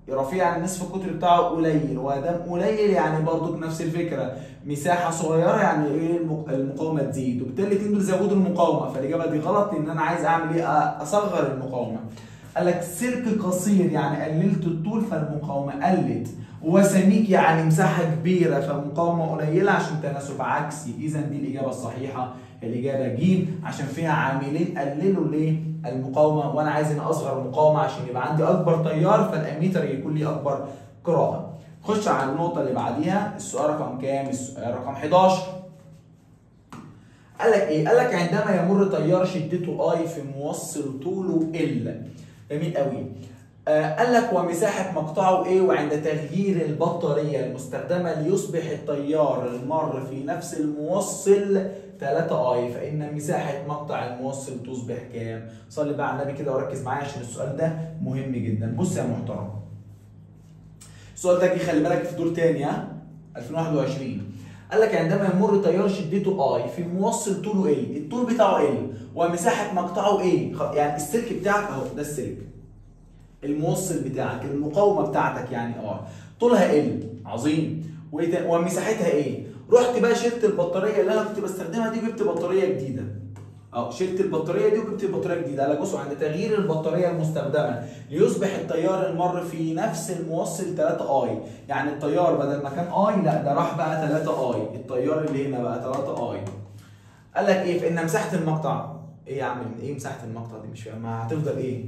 رفيع عن النصف القطر بتاعه قليل وادام قليل يعني برضو نفس الفكره مساحه صغيره يعني ايه المق- المقاومه تزيد وبالتالي الاثنين دول زودوا المقاومه فالاجابه دي غلط لان انا عايز اعمل ايه أ- اصغر المقاومه قال لك سلك قصير يعني قللت الطول فالمقاومه قلت وسميك يعني مساحه كبيره فمقاومه قليله عشان تناسب عكسي اذا دي الاجابه الصحيحه الاجابه ج عشان فيها عاملين قللوا ليه المقاومه وانا عايز ان اصغر المقاومه عشان يبقى عندي اكبر تيار فالاميتر يكون لي اكبر قراءه خش على النقطه اللي بعديها السؤال رقم كام السؤال رقم 11 قال لك ايه قال لك عندما يمر تيار شدته اي في موصل طوله ال جميل قوي آه قال لك ومساحه مقطعه ايه وعند تغيير البطاريه المستخدمه ليصبح التيار المر في نفس الموصل 3 اي فان مساحه مقطع الموصل تصبح كام صلي بقى على النبي كده وركز معايا عشان السؤال ده مهم جدا بص يا محترم السؤال ده جه خلي بالك في دور تاني ها 2021 قال لك عندما يمر تيار شدته اي في موصل طوله ال الطول بتاعه ال ومساحه مقطعه ايه خ- يعني السلك بتاعك اهو ده السلك الموصل بتاعك المقاومه بتاعتك يعني ار طولها ال عظيم وإيه تاني؟ ومساحتها ايه رحت بقى شلت البطاريه اللي انا كنت بستخدمها دي وجبت بطاريه جديده اه شلت البطاريه دي وجبت بطاريه جديده قال لك بصوا عند تغيير البطاريه المستخدمه ليصبح التيار المر في نفس الموصل 3 اي يعني التيار بدل ما كان اي لا ده راح بقى 3 اي التيار اللي هنا بقى 3 اي قال لك ايه فان مساحه المقطع ايه يا عم ايه مساحه المقطع دي مش فاهم ما هتفضل ايه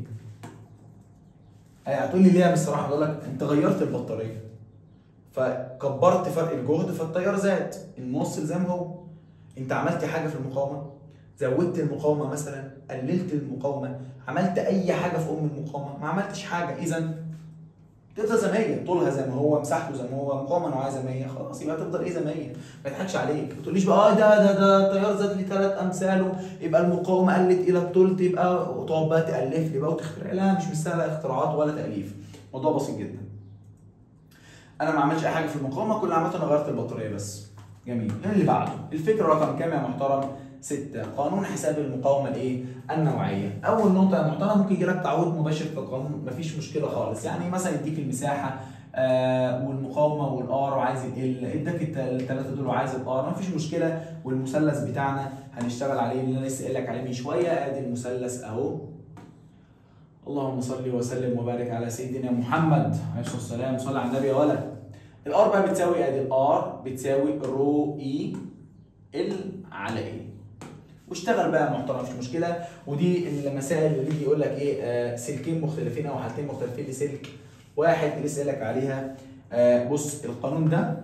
هتقول لي ليه يا مستر احمد اقول لك انت غيرت البطاريه فكبرت فرق الجهد فالتيار زاد الموصل زي ما هو انت عملت حاجه في المقاومه زودت المقاومه مثلا قللت المقاومه عملت اي حاجه في ام المقاومه ما عملتش حاجه اذا تفضل زي ما هي طولها زي ما هو مساحته زي ما هو مقاومه نوعيه زي ما هي خلاص يبقى تفضل ايه زي ما هي ما يضحكش عليك ما تقوليش بقى اه ده ده ده التيار زاد لي ثلاث امثاله يبقى المقاومه قلت الى الثلث يبقى وتقعد بقى تالف لي بقى وتخترع لا مش مستاهله اختراعات ولا تاليف موضوع بسيط جدا انا ما عملتش اي حاجه في المقاومه كل اللي عملته انا غيرت البطاريه بس جميل هنا اللي بعده الفكره رقم كام يا محترم 6 قانون حساب المقاومه الايه النوعيه اول نقطه يا محترم ممكن يجي لك تعويض مباشر في القانون مفيش مشكله خالص يعني مثلا يديك المساحه آه والمقاومه والار وعايز ال اداك الثلاثه دول وعايز الار مفيش مشكله والمثلث بتاعنا هنشتغل عليه اللي انا لسه قايل لك عليه من شويه ادي المثلث اهو اللهم صل وسلم وبارك على سيدنا محمد عليه الصلاه والسلام صل على النبي يا ولد الار بقى بتساوي ادي الار بتساوي رو اي ال على ايه واشتغل بقى يا محترم مش مشكله ودي المسائل اللي يجي يقول لك ايه آه سلكين مختلفين او حالتين مختلفين لسلك واحد لسه قايل لك عليها آه بص القانون ده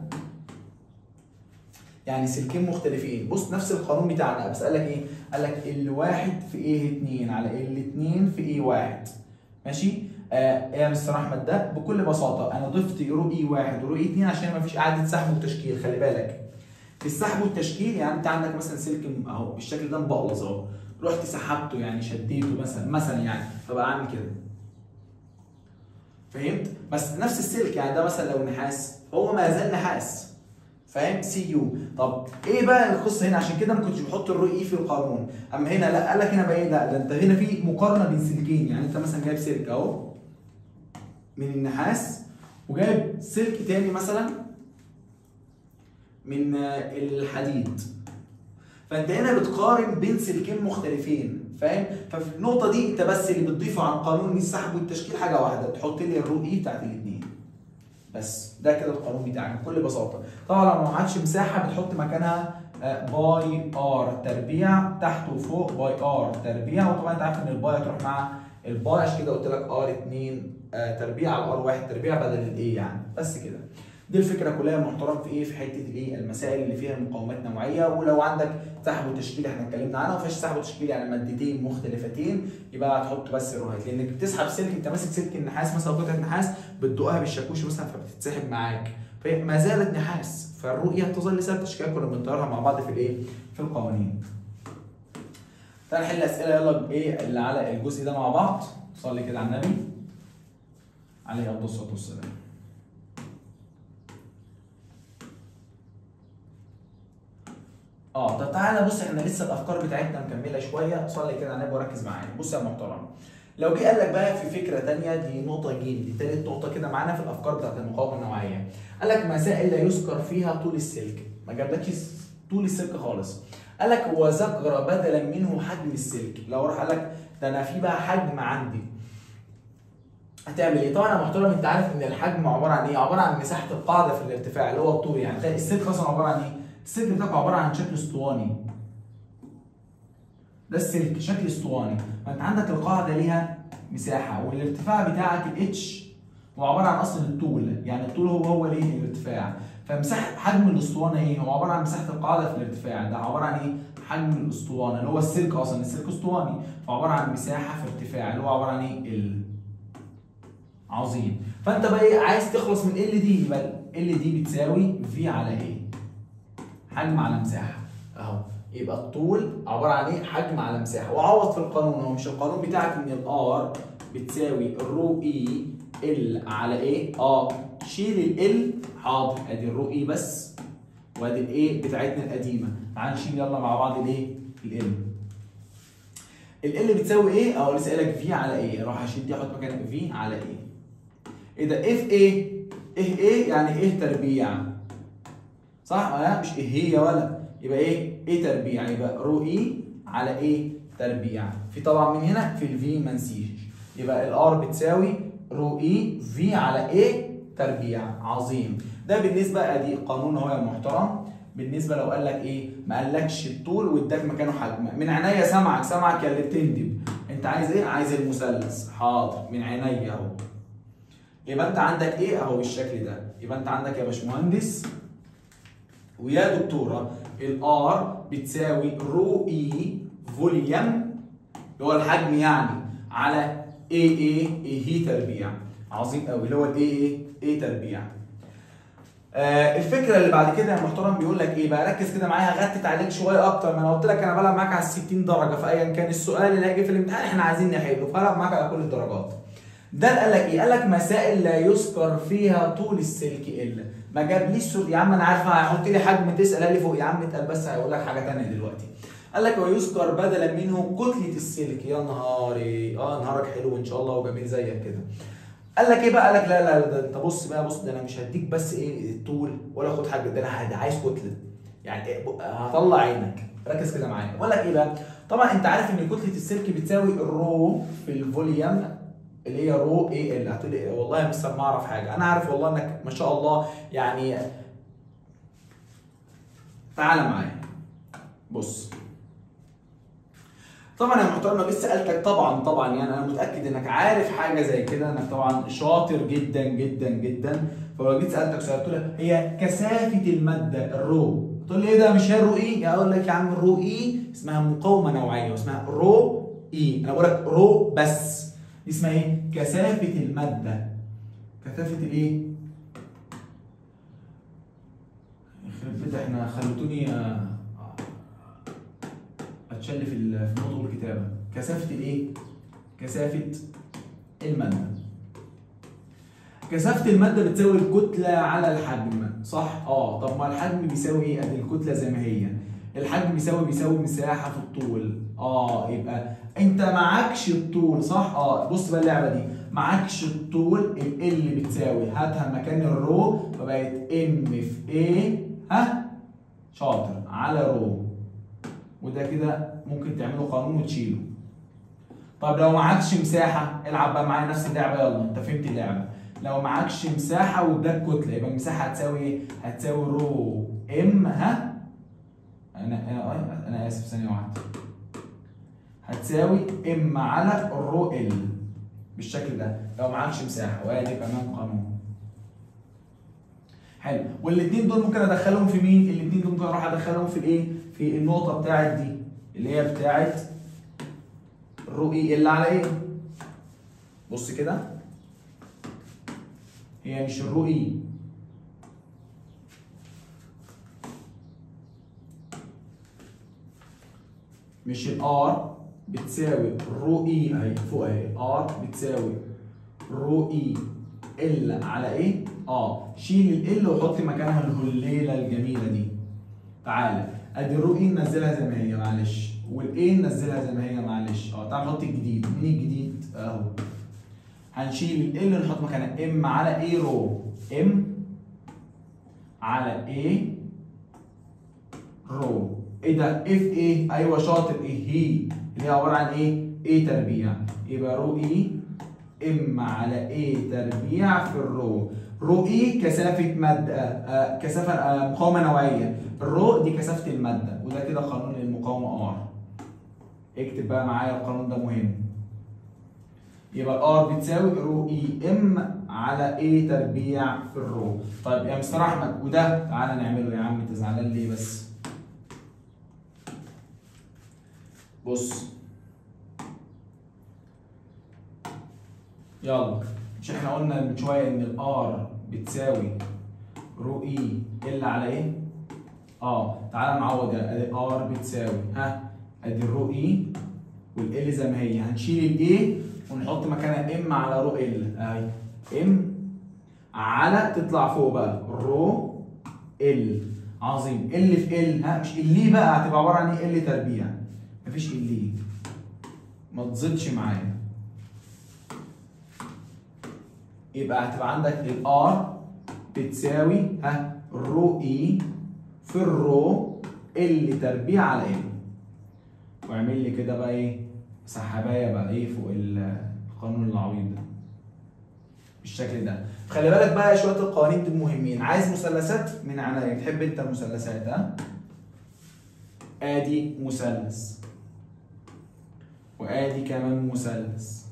يعني سلكين مختلفين بص نفس القانون بتاعنا بس قال لك ايه قال لك الواحد في ايه 2 على الاثنين في ايه واحد ماشي آه يا مستر احمد ده بكل بساطه انا ضفت رو اي واحد ورو اي 2 عشان ما فيش اعاده سحب وتشكيل خلي بالك في السحب والتشكيل يعني انت عندك مثلا سلك اهو بالشكل ده مبقلص اهو رحت سحبته يعني شديته مثلا مثلا يعني فبقى عامل كده فهمت بس نفس السلك يعني ده مثلا لو نحاس هو ما زال نحاس فاهم سي يو طب ايه بقى القصه هنا عشان كده ما كنتش بحط الرو اي في القانون اما هنا لا قال لك هنا بقى ايه لا ده انت هنا في مقارنه بين سلكين يعني انت مثلا جايب سلك اهو من النحاس وجايب سلك تاني مثلا من الحديد فانت هنا بتقارن بين سلكين مختلفين فاهم ففي النقطه دي انت بس اللي بتضيفه عن قانون السحب والتشكيل حاجه واحده تحط لي الرو اي بتاعت الاثنين بس ده كده القانون بتاعك بكل بساطه طبعا لو ما معكش مساحه بتحط مكانها باي ار تربيع تحت وفوق باي ار تربيع وطبعا انت عارف ان الباي هتروح مع الباي عشان كده قلت لك ار 2 تربيع على ار 1 تربيع بدل الايه يعني بس كده دي الفكره كلها محترم في ايه في حته الايه المسائل اللي فيها مقاومات نوعيه ولو عندك سحب وتشكيل احنا اتكلمنا عنها وما فيهاش سحب وتشكيل يعني مادتين مختلفتين يبقى هتحط بس الرهات لانك بتسحب سلك انت ماسك سلك النحاس مثلا قطعه نحاس بتدقها بالشاكوش مثلا فبتتسحب معاك فهي ما زالت نحاس فالرؤيه تظل ثابته عشان كده كنا بنطيرها مع بعض في الايه في القوانين تعال نحل اسئله يلا بايه اللي على الجزء ده مع بعض صلي كده على النبي عليه افضل الصلاه والسلام اه طب تعالى بص احنا لسه الافكار بتاعتنا مكمله شويه صلي كده على النبي وركز معايا بص يا محترم لو جه قال لك بقى في فكره ثانيه دي نقطه ج دي ثالث نقطه كده معانا في الافكار بتاعت المقاومه النوعيه قال لك مسائل لا يذكر فيها طول السلك ما جابلكش طول السلك خالص قال لك وذكر بدلا منه حجم السلك لو راح قال لك ده انا في بقى حجم عندي هتعمل ايه؟ طبعا يا محترم انت عارف ان الحجم عباره عن ايه؟ عباره عن مساحه القاعده في الارتفاع اللي هو الطول يعني تلاقي السلك اصلا عباره عن ايه؟ السلك بتاعك عباره عن شكل اسطواني ده السلك شكل اسطواني فانت عندك القاعده ليها مساحه والارتفاع بتاعك الاتش هو عباره عن اصل الطول يعني الطول هو هو ليه الارتفاع فمساحه حجم الاسطوانه ايه هو عباره عن مساحه القاعده في الارتفاع ده عباره عن ايه حجم الاسطوانه اللي هو السلك اصلا السلك اسطواني فعباره عن مساحه في ارتفاع اللي هو عباره عن ايه ال عظيم فانت بقى ايه عايز تخلص من ال دي يبقى ال دي بتساوي في على ايه حجم على مساحه اهو يبقى الطول عباره عن ايه حجم على مساحه وعوض في القانون هو مش القانون بتاعك ان الار بتساوي الرو اي ال على ايه اه شيل ال حاضر ادي الرو اي بس وادي الايه بتاعتنا القديمه تعال نشيل يلا مع بعض الايه ال ال بتساوي ايه او لسه قايلك في على ايه اروح اشيل دي احط مكانها في على ايه ايه ده اف ايه ايه ايه يعني ايه تربيع صح ولا مش ايه هي ولا يبقى ايه ايه تربيع يبقى رو اي على ايه تربيع في طبعا من هنا في الفي ما نسيش يبقى الار بتساوي رو اي في على ايه تربيع عظيم ده بالنسبه ادي قانون اهو يا محترم بالنسبه لو قال لك ايه ما قالكش الطول واداك مكانه حجم من عينيا سامعك سامعك يا اللي بتندب انت عايز ايه عايز المثلث حاضر من عينيا اهو يبقى انت عندك ايه اهو بالشكل ده يبقى انت عندك يا باشمهندس ويا دكتوره الار بتساوي رو اي فوليوم اللي هو الحجم يعني على اي اي اي هي تربيع عظيم قوي اللي هو الاي اي اي تربيع آه الفكره اللي بعد كده يا محترم بيقول لك ايه بقى ركز كده معايا هغتت عليك شويه اكتر ما انا قلت لك انا بلعب معاك على 60 درجه فايا كان السؤال اللي هيجي في الامتحان احنا عايزين نحله فهلعب معاك على كل الدرجات ده قال لك ايه؟ قال لك مسائل لا يذكر فيها طول السلك الا ما جابليش سؤال يا عم انا عارف هيحط لي حجم تسال لي فوق يا عم اتقل بس هيقول لك حاجه ثانيه دلوقتي قال لك ويذكر بدلا منه كتله السلك يا نهاري اه نهارك حلو ان شاء الله وجميل زيك كده قال لك ايه بقى قال لك لا لا ده انت بص بقى بص ده انا مش هديك بس ايه الطول ولا خد حاجه ده انا عايز كتله يعني إيه هطلع عينك ركز كده معايا بقول لك ايه بقى طبعا انت عارف ان كتله السلك بتساوي الرو في الفوليوم اللي هي رو اي ال هتقول لي والله يا مستر ما اعرف حاجه انا عارف والله انك ما شاء الله يعني تعالى معايا بص طبعا يا محترم لو لسه سالتك طبعا طبعا يعني انا متاكد انك عارف حاجه زي كده انك طبعا شاطر جدا جدا جدا فلو جيت سالتك سؤال قلت لك هي كثافه الماده الرو تقول لي ايه ده مش هي الرو اي اقول لك يا عم الرو اي اسمها مقاومه نوعيه واسمها رو اي انا بقول لك رو بس دي اسمها ايه كثافه الماده كثافه الايه يخرب بيت احنا خلتوني اتشل في في النطق والكتابه كثافه الايه كثافه الماده كثافه الماده بتساوي الكتله على الحجم صح اه طب ما الحجم بيساوي ايه ادي الكتله زي ما هي الحجم بيساوي بيساوي مساحه في الطول اه يبقى انت معكش الطول صح اه بص بقى اللعبه دي معكش الطول ال بتساوي هاتها مكان الرو فبقت ام في ايه ها شاطر على رو وده كده ممكن تعمله قانون وتشيله طب لو معكش مساحه العب بقى معايا نفس اللعبه يلا انت فهمت اللعبه لو معكش مساحه واداك كتله يبقى المساحه هتساوي ايه هتساوي رو ام ها انا انا انا اسف ثانيه واحده هتساوي ام على الرو ال بالشكل ده لو معكش مساحه وادي كمان قانون حلو والاثنين دول ممكن ادخلهم في مين الاثنين دول ممكن اروح ادخلهم في الايه في النقطه بتاعت دي اللي هي بتاعت الرو اي اللي على ايه بص كده هي مش الرو اي مش الار بتساوي رو اي اهي فوق اهي ار بتساوي رو اي ال على ايه؟ اه شيل ال وحط مكانها الهليله الجميله دي. تعالى ادي الرو اي ننزلها زي ما هي معلش. والايه ننزلها زي ما هي معلش اه تعال نحط الجديد مين الجديد اهو هنشيل ال نحط مكانها ام على ايه رو ام على ايه رو ايه ده اف ايه ايوه شاطر ايه هي اللي هي عباره عن ايه ايه تربيع يبقى رو ايه ام على ايه تربيع في الرو رو اي كثافه ماده آه كثافه آه مقاومه نوعيه الرو دي كثافه الماده وده كده قانون المقاومه ار اكتب بقى معايا القانون ده مهم يبقى الار بتساوي رو اي ام على ايه تربيع في الرو طيب يا مستر احمد وده تعالى نعمله يا عم انت زعلان ليه بس بص يلا مش احنا قلنا من شويه ان الار بتساوي رو اي ال على ايه؟ اه تعالى نعوض ادي ار بتساوي ها ادي الرو اي والال زي ما هي هنشيل الاي ونحط مكانها ام على رو ال اهي ام على تطلع فوق بقى رو ال عظيم ال في ال ها مش ال بقى هتبقى عباره عن ايه ال تربيع مفيش ال ما تزيدش معايا يبقى هتبقى عندك الار بتساوي ها رو اي في الرو ال تربيع على ال واعمل لي كده بقى ايه سحابايه بقى ايه فوق القانون العبيط ده بالشكل ده خلي بالك بقى شويه القوانين دول مهمين عايز مثلثات من عناية تحب انت المثلثات ها ادي مثلث وادي كمان مثلث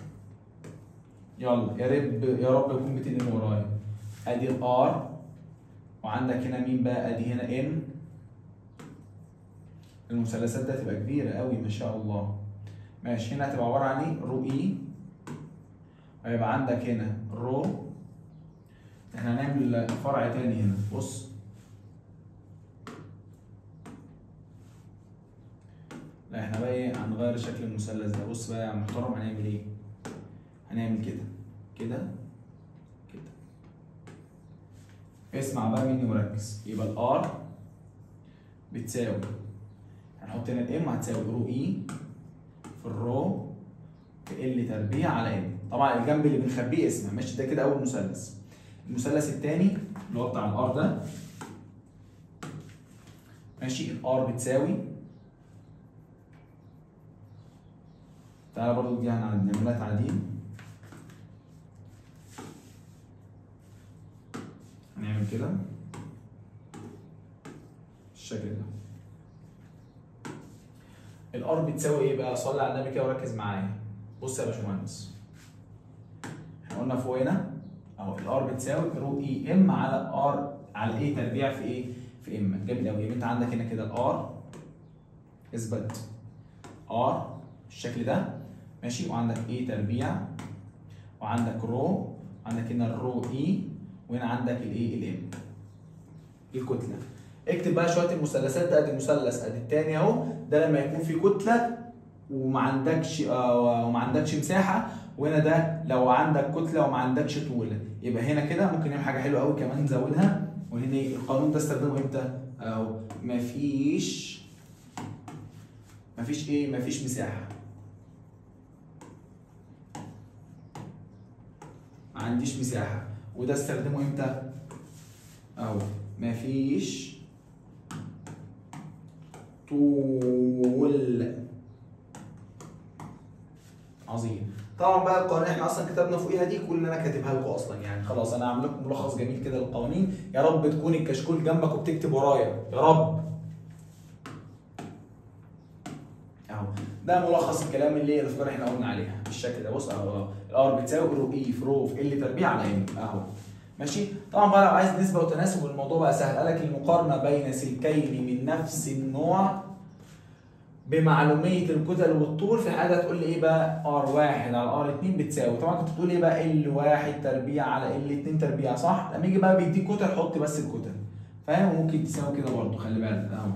يلا يا رب يا رب يكون بتنقل ورايا ادي الار وعندك هنا مين بقى ادي هنا ام المثلثات ده هتبقى كبيره قوي ما شاء الله ماشي هنا هتبقى عباره عن ايه رو اي وهيبقى عندك هنا رو احنا هنعمل فرع تاني هنا بص لا احنا بقى ايه هنغير شكل المثلث ده بص بقى يا محترم هنعمل ايه هنعمل كده كده كده اسمع بقى مني وركز يبقى الار بتساوي هنحط هنا الام هتساوي رو اي في الرو في ال تربيع على ام طبعا الجنب اللي بنخبيه اسمه ماشي ده كده اول مثلث المثلث الثاني اللي هو بتاع الار ده ماشي الار بتساوي تعالى برضو دي هنعملها تعديل هنعمل كده بالشكل ده الار بتساوي ايه بقى صلي على النبي كده وركز معايا بص يا باشمهندس احنا قلنا فوق هنا اهو الار بتساوي رو اي ام على ار على ايه تربيع في ايه في ام جامد قوي يبقى انت عندك هنا كده الار اثبت ار بالشكل ده ماشي وعندك ايه تربيع وعندك رو وعندك هنا الرو اي وهنا عندك الايه الام الكتله اكتب بقى شويه المثلثات ده ادي مثلث ادي الثاني اهو ده لما يكون في كتله وما عندكش آه وما عندكش مساحه وهنا ده لو عندك كتله وما عندكش طول يبقى هنا كده ممكن نعمل حاجه حلوه قوي كمان نزودها وهنا القانون ده استخدمه امتى؟ اهو مفيش مفيش ايه؟ مفيش مساحه ما عنديش مساحه وده استخدمه امتى؟ اهو مفيش طول عظيم طبعا بقى القوانين احنا اصلا كتبنا فوقيها دي كل اللي انا كاتبها لكم اصلا يعني خلاص انا هعمل لكم ملخص جميل كده للقوانين يا رب تكون الكشكول جنبك وبتكتب ورايا يا رب اهو ده ملخص الكلام اللي الافكار احنا قلنا عليها بالشكل ده بص اهو الار بتساوي رو اي في رو في ال تربيع على ام اهو ماشي طبعا بقى لو عايز نسبه وتناسب الموضوع بقى سهل قال لك المقارنه بين سلكين من نفس النوع بمعلوميه الكتل والطول في حاجه تقول لي ايه بقى ار واحد على ار 2 بتساوي طبعا كنت تقول ايه بقى ال واحد تربيع على ال 2 تربيع صح لما يجي بقى بيديك كتل حط بس الكتل فاهم وممكن تساوي كده برضه خلي بالك اهو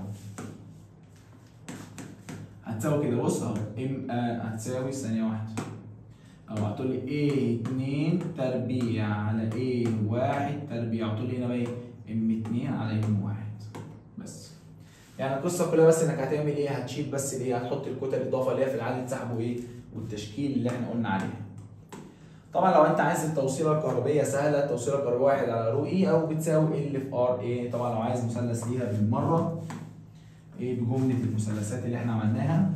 هتساوي كده بص اهو ام آه هتساوي ثانيه واحده او هتقول لي ايه 2 تربيع على ايه 1 تربيع هتقول لي هنا بقى ايه ام 2 على ام 1 بس يعني القصه كلها بس انك هتعمل ايه هتشيل بس الايه هتحط الكتل الاضافه اللي هي في العدد سحبه ايه والتشكيل اللي احنا قلنا عليها طبعا لو انت عايز التوصيله الكهربيه سهله التوصيله الكهربيه واحد على رو اي او بتساوي ال في ار ايه طبعا لو عايز مثلث ليها بالمره ايه بجمله المثلثات اللي احنا عملناها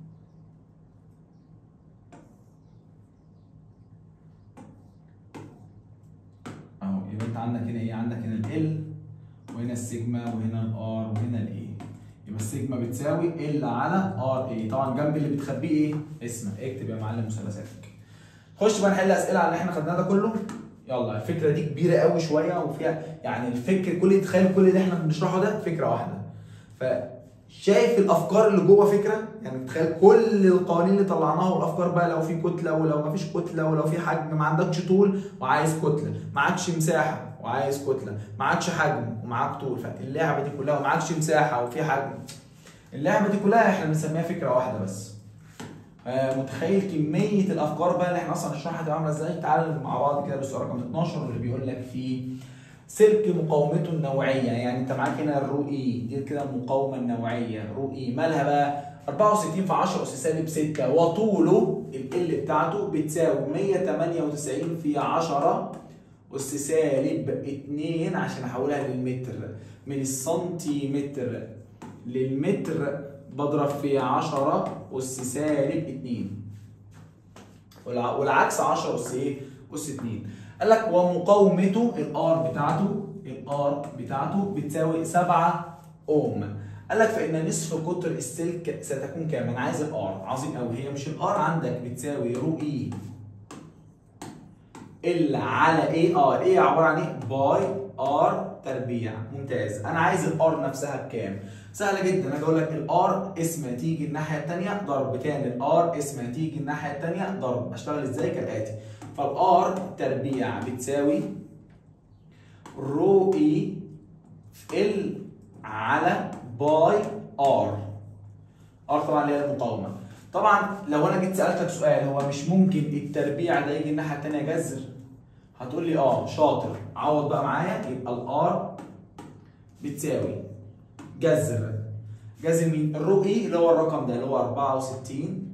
اهو يبقى انت عندك هنا ايه عندك هنا ال وهنا السيجما وهنا الار وهنا الاي يبقى السيجما بتساوي ال على ار اي طبعا جنب اللي بتخبيه ايه اسمك اكتب يا معلم مثلثاتك خش بقى نحل اسئله على اللي احنا خدناه ده كله يلا الفكره دي كبيره قوي شويه وفيها يعني الفكر كل تخيل كل اللي احنا بنشرحه ده فكره واحده فشايف الافكار اللي جوه فكره يعني تخيل كل القوانين اللي طلعناها والافكار بقى لو في كتله ولو ما فيش كتله ولو في حجم ما عندكش طول وعايز كتله معكش مساحه وعايز كتله معكش حجم ومعاك طول فاللعبه دي كلها ومعكش مساحه وفي حجم اللعبه دي كلها احنا بنسميها فكره واحده بس متخيل كميه الافكار بقى اللي احنا اصلا هنشرحها هتبقى عامله ازاي تعال مع بعض كده بالسؤال رقم 12 اللي بيقول لك فيه سلك مقاومته النوعيه يعني انت معاك هنا الرو اي دي كده المقاومه النوعيه رو اي مالها بقى 64 في 10 اس سالب 6 وطوله ال بتاعته بتساوي 198 في 10 اس سالب 2 عشان احولها للمتر من السنتيمتر للمتر بضرب في 10 اس سالب 2 والعكس 10 اس ايه؟ اس 2 قال لك ومقاومته الار بتاعته الار بتاعته بتساوي 7 اوم قال لك فان نصف قطر السلك ستكون كام؟ انا عايز الار عظيم قوي هي مش الار عندك بتساوي رو اي ال على اي ار ايه عباره عن ايه؟ باي ار تربيع ممتاز انا عايز الار نفسها بكام؟ سهله جدا انا اقول لك الار اسمها تيجي الناحيه الثانيه ضرب تاني الار اسمها تيجي الناحيه الثانيه ضرب اشتغل ازاي كالاتي فالار تربيع بتساوي رو اي ال على باي ار ار طبعا اللي هي المقاومه طبعا لو انا جيت سالتك سؤال هو مش ممكن التربيع ده يجي الناحيه الثانيه جذر هتقول لي اه شاطر عوض بقى معايا يبقى الار بتساوي جذر جذر مين؟ الرو اي اللي هو الرقم ده اللي هو 64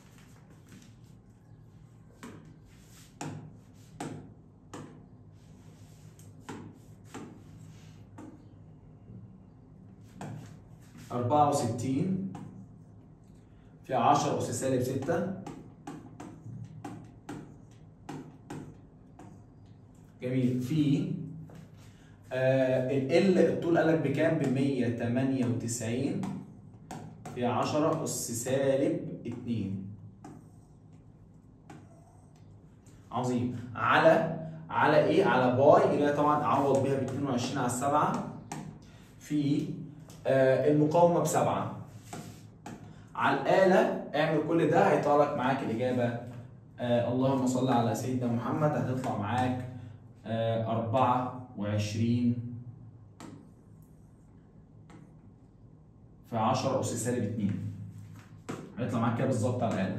64 في 10 أس سالب 6 جميل في آه ال الطول قال لك بكام؟ ب 198 في 10 أس سالب 2 عظيم على على ايه؟ على باي اللي هي طبعا اعوض بيها ب 22 على 7 في آه المقاومه بسبعه على الآلة اعمل كل ده هيطلع لك معاك الإجابة آه اللهم صل على سيدنا محمد هتطلع معاك آه 24 في 10 أس سالب 2 هيطلع معاك كده بالظبط على الآلة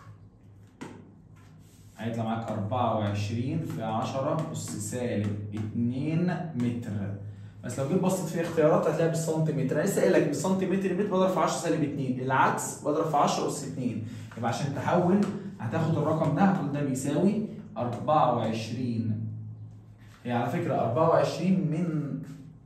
هيطلع معاك 24 في 10 أس سالب 2 متر بس لو جيت بصيت في اختيارات هتلاقي بالسنتيمتر انا لسه قايل لك بالسنتيمتر متر بضرب في 10 سالب 2 العكس بضرب في 10 اس 2 يبقى عشان تحول هتاخد الرقم ده هتقول ده بيساوي 24 هي على فكره 24 من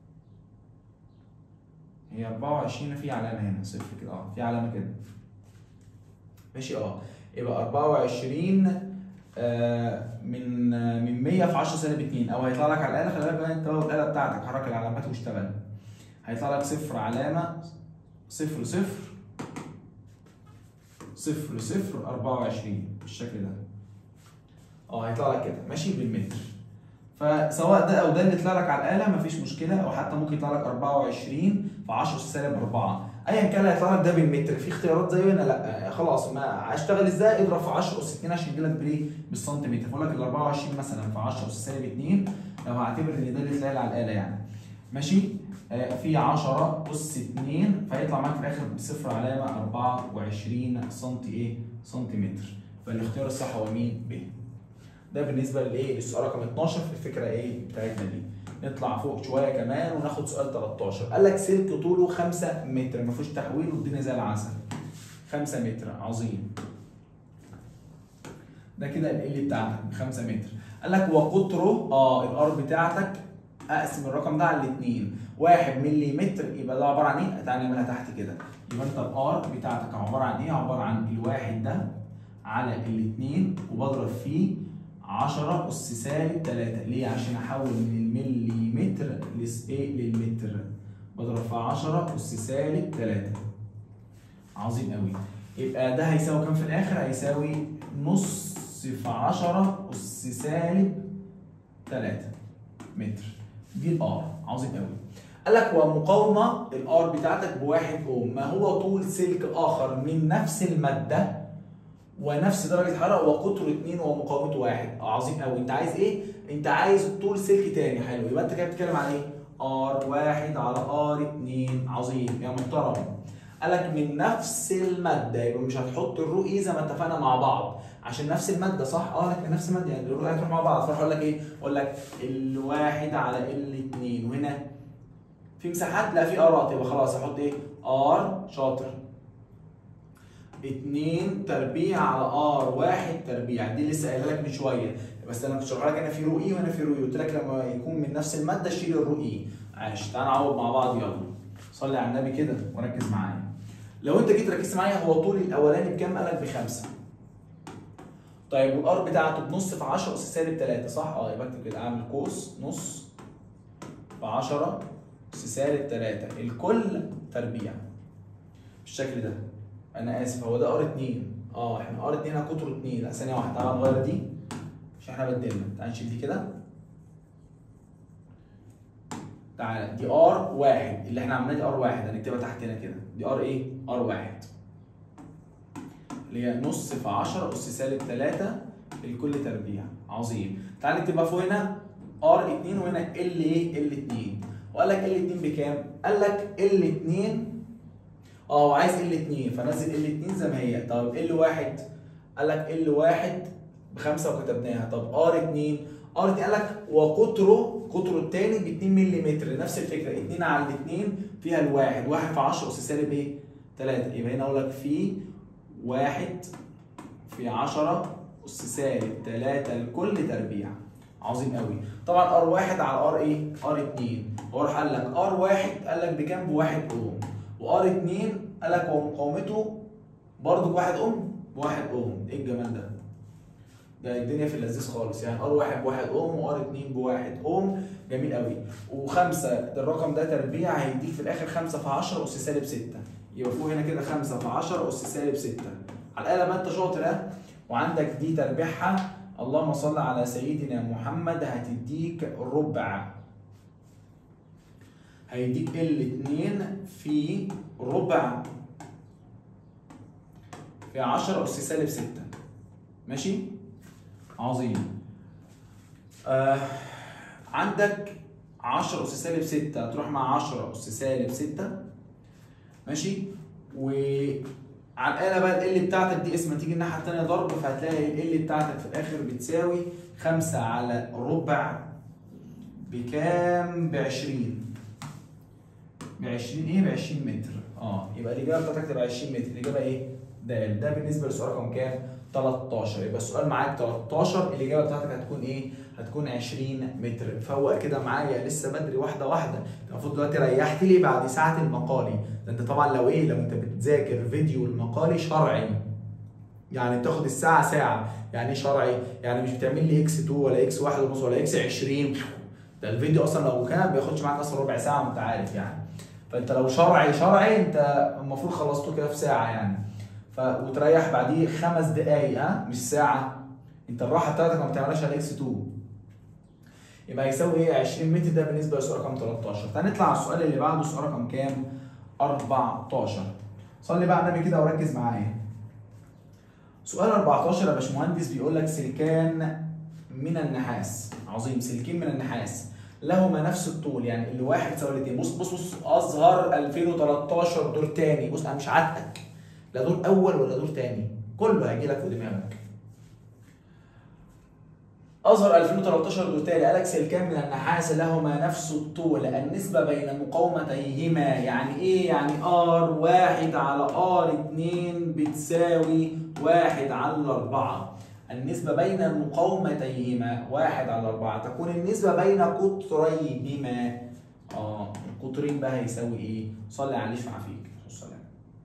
هي 24 في علامه هنا صفر كده اه في علامه كده ماشي اه يبقى 24 آه من آه من 100 في 10 سالب 2 او هيطلع لك على الاله خلي بالك بقى انت الاله بتاعتك حرك العلامات واشتغل هيطلع لك صفر علامه صفر صفر صفر صفر 24 بالشكل ده اه هيطلع لك كده ماشي بالمتر فسواء ده او ده اللي طلع لك على الاله مفيش مشكله او حتى ممكن يطلع لك 24 في 10 سالب 4 ايا كان هيطلع لك ده بالمتر في اختيارات زي هنا لا خلاص ما هشتغل ازاي اضرب في 10 اس 2 عشان يجي لك بالايه بالسنتيمتر فاقول لك ال 24 مثلا في 10 اس سالب 2 لو هعتبر ان ده اللي طلع لي على الاله يعني ماشي آه في 10 اس 2 فيطلع معاك في الاخر بصفر علامه 24 سم ايه سنتيمتر فالاختيار الصح هو مين ب ده بالنسبه للايه للسؤال رقم 12 في الفكره ايه بتاعتنا دي نطلع فوق شويه كمان وناخد سؤال 13 قال لك سلك طوله 5 متر ما فيهوش تحويل والدنيا زي العسل 5 متر عظيم ده كده ال بتاعتك ب 5 متر قال لك وقطره اه الار بتاعتك اقسم الرقم ده على الاثنين 1 ملم يبقى ده عباره عن ايه؟ تعالى نعملها تحت كده يبقى انت الار بتاعتك عباره عن ايه؟ عباره عن الواحد ده على الاثنين وبضرب فيه 10 اس سالب 3 ليه؟ عشان احول من المليمتر لس- ايه للمتر بضرب في 10 اس سالب 3 عظيم قوي يبقى ده هيساوي كام في الاخر؟ هيساوي نص في 10 اس سالب 3 متر دي الار عظيم قوي قال لك ومقاومه الار بتاعتك بواحد اوم ما هو طول سلك اخر من نفس الماده ونفس درجه حراره وقطره 2 ومقاومته واحد عظيم قوي انت عايز ايه؟ انت عايز طول سلك تاني حلو يبقى انت كده بتتكلم عن ايه؟ ار واحد على ار 2 عظيم يا محترم قال لك من نفس الماده يبقى مش هتحط الرو اي زي ما اتفقنا مع بعض عشان نفس الماده صح؟ اه لك نفس الماده يعني الرو هتروح مع بعض فاروح اقول لك ايه؟ اقول لك الواحد على ال 2 وهنا في مساحات لا في ارات يبقى خلاص احط ايه؟ ار شاطر 2 تربيع على ار 1 تربيع دي لسه قايلها لك من شويه بس انا كنت شرحها لك هنا في رو اي وهنا في رو اي قلت لك لما يكون من نفس الماده شيل الرو اي عاش تعال نعوض مع بعض يلا صلي على النبي كده وركز معايا لو انت جيت ركزت معايا هو طول الاولاني بكام قال لك بخمسه طيب والار بتاعته بنص في 10 اس سالب 3 صح؟ اه يبقى اكتب كده اعمل قوس نص في 10 اس سالب 3 الكل تربيع بالشكل ده انا اسف هو ده ار 2 اه احنا ار 2 قطره 2 لا ثانيه واحده تعالى نغير دي عشان احنا بدلنا تعالى نشيل دي كده تعالى دي ار 1 اللي احنا عملناها دي ار 1 هنكتبها تحت هنا كده دي ار ايه؟ ار 1 اللي هي نص في 10 اس سالب 3 الكل تربيع عظيم تعال نكتبها فوق هنا ار 2 وهنا ال ايه ال 2 وقال لك ال 2 بكام؟ قال لك ال 2 اه وعايز ال 2 فنزل ال 2 زي ما هي طب ال 1 قال لك ال 1 بخمسه وكتبناها طب ار 2 ار 2 قال لك وقطره قطره الثاني ب 2 ملم نفس الفكره 2 على 2 فيها الواحد 1 في 10 اس سالب ايه؟ 3 يبقى هنا اقول لك في واحد في 10 أس سالب 3 الكل تربيع عظيم قوي طبعا ار واحد على ار ايه؟ ار 2 هو راح قال لك ار واحد قال لك بكام؟ بواحد اوم وار 2 قال لك هو مقاومته برضه بواحد اوم بواحد اوم ايه الجمال ده؟ ده الدنيا في اللذيذ خالص يعني ار واحد بواحد اوم وار 2 بواحد اوم جميل قوي وخمسه ده الرقم ده تربيع هيديك في الاخر 5 في 10 اس سالب 6 يبقى فوق هنا كده 5 في 10 اس سالب 6 على الاقل ما انت شاطر ها وعندك دي تربيعها اللهم صل على سيدنا محمد هتديك ربع هيديك ال2 في ربع في 10 اس سالب 6 ماشي عظيم آه عندك 10 اس سالب 6 هتروح مع 10 اس سالب 6 ماشي وعلى الاله بقى ال بتاعتك دي اسمها تيجي الناحيه الثانيه ضرب فهتلاقي ال بتاعتك في الاخر بتساوي 5 على ربع بكام؟ ب 20 ب 20 ايه؟ ب 20 متر اه يبقى الاجابه بتاعتك تبقى 20 متر الاجابه ايه؟ ده ده بالنسبه للسؤال رقم كام؟ 13 يبقى السؤال معاك 13 الاجابه بتاعتك هتكون ايه؟ هتكون 20 متر فوق كده معايا لسه بدري واحده واحده انت المفروض دلوقتي ريحت لي بعد ساعه المقالي ده انت طبعا لو ايه لو انت بتذاكر فيديو المقالي شرعي يعني بتاخد الساعه ساعه يعني ايه شرعي يعني مش بتعمل لي اكس 2 ولا اكس 1 ونص ولا اكس 20 ده الفيديو اصلا لو كان ما بياخدش معاك اصلا ربع ساعه انت عارف يعني فانت لو شرعي شرعي انت المفروض خلصته كده في ساعه يعني ف وتريح بعديه خمس دقائق ها مش ساعه انت الراحه بتاعتك ما بتعملهاش على اكس 2 يبقى هيساوي ايه 20 متر ده بالنسبه للسؤال رقم 13 تعال نطلع على السؤال اللي بعده السؤال رقم كام 14 صلي بقى على النبي كده وركز معايا سؤال 14 يا باشمهندس بيقول لك سلكان من النحاس عظيم سلكين من النحاس لهما نفس الطول يعني اللي واحد يساوي الاثنين بص بص بص اظهر 2013 دور تاني بص انا مش عاتقك لا دور اول ولا دور تاني كله هيجي لك في دماغك أظهر 2013 دوتالي قالك سلكان من النحاس لهما نفس الطول النسبة بين مقاومتيهما يعني إيه؟ يعني R واحد على R اتنين بتساوي واحد على أربعة النسبة بين المقاومتيهما واحد على أربعة تكون النسبة بين قطريهما آه القطرين بقى هيساوي إيه؟ صلي عليه يشفع فيك السلام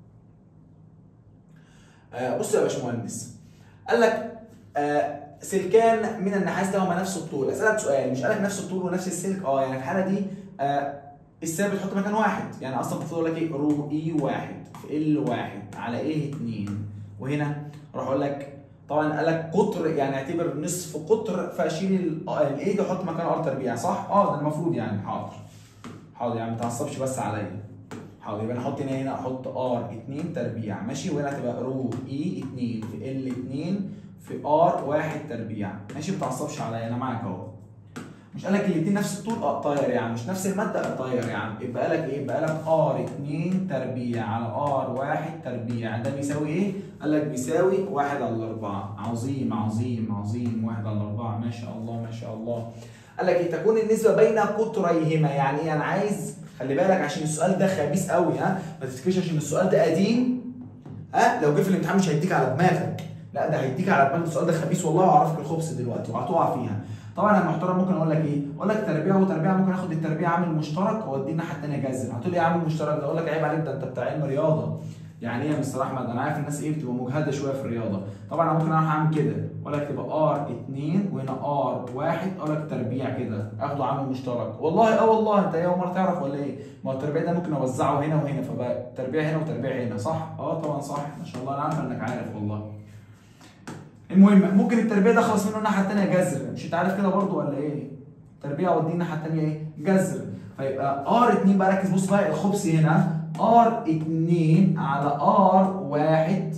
آه بص يا باشمهندس قال لك آه سلكان من النحاس لهما نفس الطول اسالك سؤال مش قالك نفس الطول ونفس السلك اه يعني في الحاله دي آه الثابت حط مكان واحد يعني اصلا المفروض اقول لك ايه رو اي واحد في ال واحد على ايه اتنين وهنا راح اقول لك طبعا قال لك قطر يعني اعتبر نصف قطر فاشيل الايه دي احط مكان ار تربيع صح؟ اه ده المفروض يعني حاضر حاضر يعني ما تعصبش بس عليا حاضر يبقى انا احط هنا هنا احط ار 2 تربيع ماشي وهنا هتبقى رو اي 2 في ال 2 في ار 1 تربيع ماشي ما تعصبش عليا انا معاك اهو مش قال لك الاثنين نفس الطول اه طاير يا عم مش نفس الماده اه طاير يا عم يبقى قال لك ايه يبقى قال لك ار 2 تربيع على ار 1 تربيع ده بيساوي ايه قال لك بيساوي 1 على 4 عظيم عظيم عظيم 1 على 4 ما شاء الله ما شاء الله قال لك ايه تكون النسبه بين قطريهما يعني ايه انا عايز خلي بالك عشان السؤال ده خبيث قوي ها ما تفتكرش عشان السؤال ده قديم ها لو جه في الامتحان مش هيديك على دماغك لا ده هيديك على دماغك السؤال ده خبيث والله وعرفك الخبث دلوقتي وهتقع فيها طبعا يا محترم ممكن اقول لك ايه؟ اقول لك تربيع وتربيع ممكن اخد التربيع عامل مشترك واوديه الناحيه الثانيه جذر، هتقول لي ايه عامل مشترك ده؟ اقول لك عيب عليك ده انت بتاع علم رياضه. يعني ايه يا مستر احمد؟ انا عارف الناس ايه بتبقى مجهده شويه في الرياضه، طبعا انا ممكن اروح اعمل كده، اقول لك تبقى ار 2 وهنا ار 1 اقول لك تربيع كده، اخده عامل مشترك، والله اه والله انت اول مره تعرف ولا ايه؟ ما هو التربيع ده ممكن اوزعه هنا وهنا فبقى تربيع هنا وتربيع هنا صح؟ اه طبعا صح، ما شاء الله انا عارف انك عارف والله. المهم ممكن التربيع ده خلص منه الناحيه الثانيه جذر مش انت عارف كده برضو ولا ايه؟ تربيع ودي الناحيه الثانيه ايه؟ جذر فيبقى ار 2 بقى ركز بص بقى الخبز هنا ار 2 على ار 1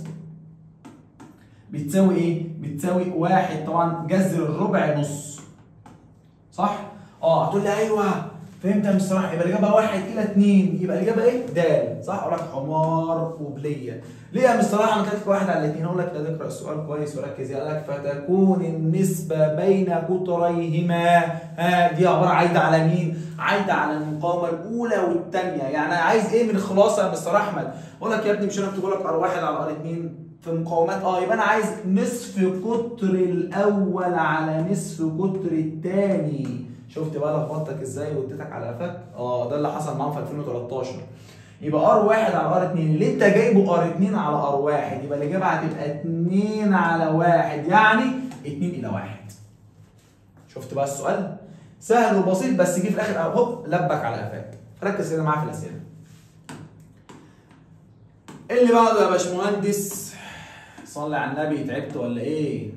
بتساوي ايه؟ بتساوي واحد طبعا جذر الربع نص صح؟ اه هتقول لي ايوه فهمت يا مستر يبقى الاجابه واحد الى اثنين يبقى الاجابه ايه؟ د صح؟ اقول لك حمار وبليه ليه يا مستر احمد كاتب واحد على الاثنين؟ اقول لك لا تقرا السؤال كويس وركز قال لك فتكون النسبه بين قطريهما ها دي عباره عايده على مين؟ عايده على المقاومه الاولى والثانيه يعني عايز ايه من الخلاصه يا مستر احمد؟ اقول لك يا ابني مش انا كنت بقول لك ار واحد على ار اثنين في مقاومات اه يبقى انا عايز نصف قطر الاول على نصف قطر الثاني شفت بقى لخبطتك ازاي واديتك على قفاك اه ده اللي حصل معاهم في 2013 يبقى ار 1 على ار 2 اللي انت جايبه ار 2 على ار 1 يبقى الاجابه هتبقى 2 على 1 يعني 2 الى 1 شفت بقى السؤال سهل وبسيط بس جه في الاخر هوب لبك على قفاك ركز كده معايا في الاسئله اللي بعده يا باشمهندس صلي على النبي تعبت ولا ايه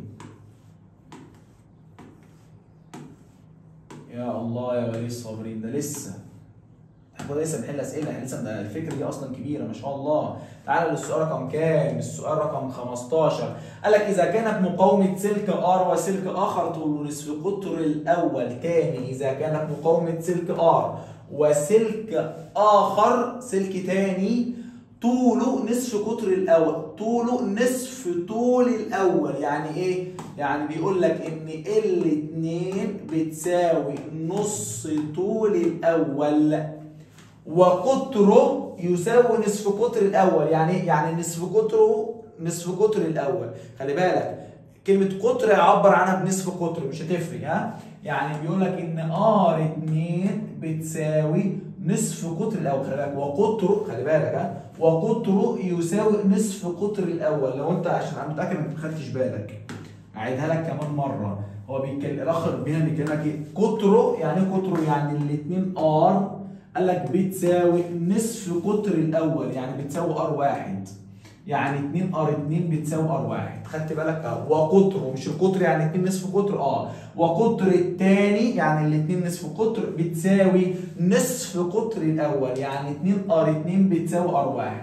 يا الله يا ولي الصابرين ده لسه احنا لسه بنحل اسئله احنا لسه ده الفكره دي اصلا كبيره ما شاء الله تعالى للسؤال رقم كام السؤال رقم 15 قال لك اذا كانت مقاومه سلك ار وسلك اخر طول نصف قطر الاول تاني اذا كانت مقاومه سلك ار وسلك اخر سلك تاني طوله نصف قطر الاول طوله نصف طول الاول يعني ايه يعني بيقول لك ان الاتنين بتساوي نص طول الاول وقطره يساوي نصف قطر الاول يعني ايه يعني نصف قطره نصف قطر الاول خلي بالك كلمة قطر يعبر عنها بنصف قطر مش هتفرق ها يعني بيقول لك ان ار 2 بتساوي نصف قطر الاول خلي بالك وقطره خلي بالك ها وقطره يساوي نصف قطر الاول لو انت عشان انا متاكد انك ما خدتش بالك اعيدها لك كمان مره هو بيتكلم الاخ هنا بيتكلم لك ايه قطره يعني ايه قطره يعني الاثنين ار قال لك بتساوي نصف قطر الاول يعني بتساوي ار واحد يعني 2 ار 2 بتساوي ار 1 خدت بالك اه وقطره مش القطر يعني 2 نصف قطر اه وقطر الثاني يعني الاثنين نصف قطر بتساوي نصف قطر الاول يعني 2 ار 2 بتساوي ار 1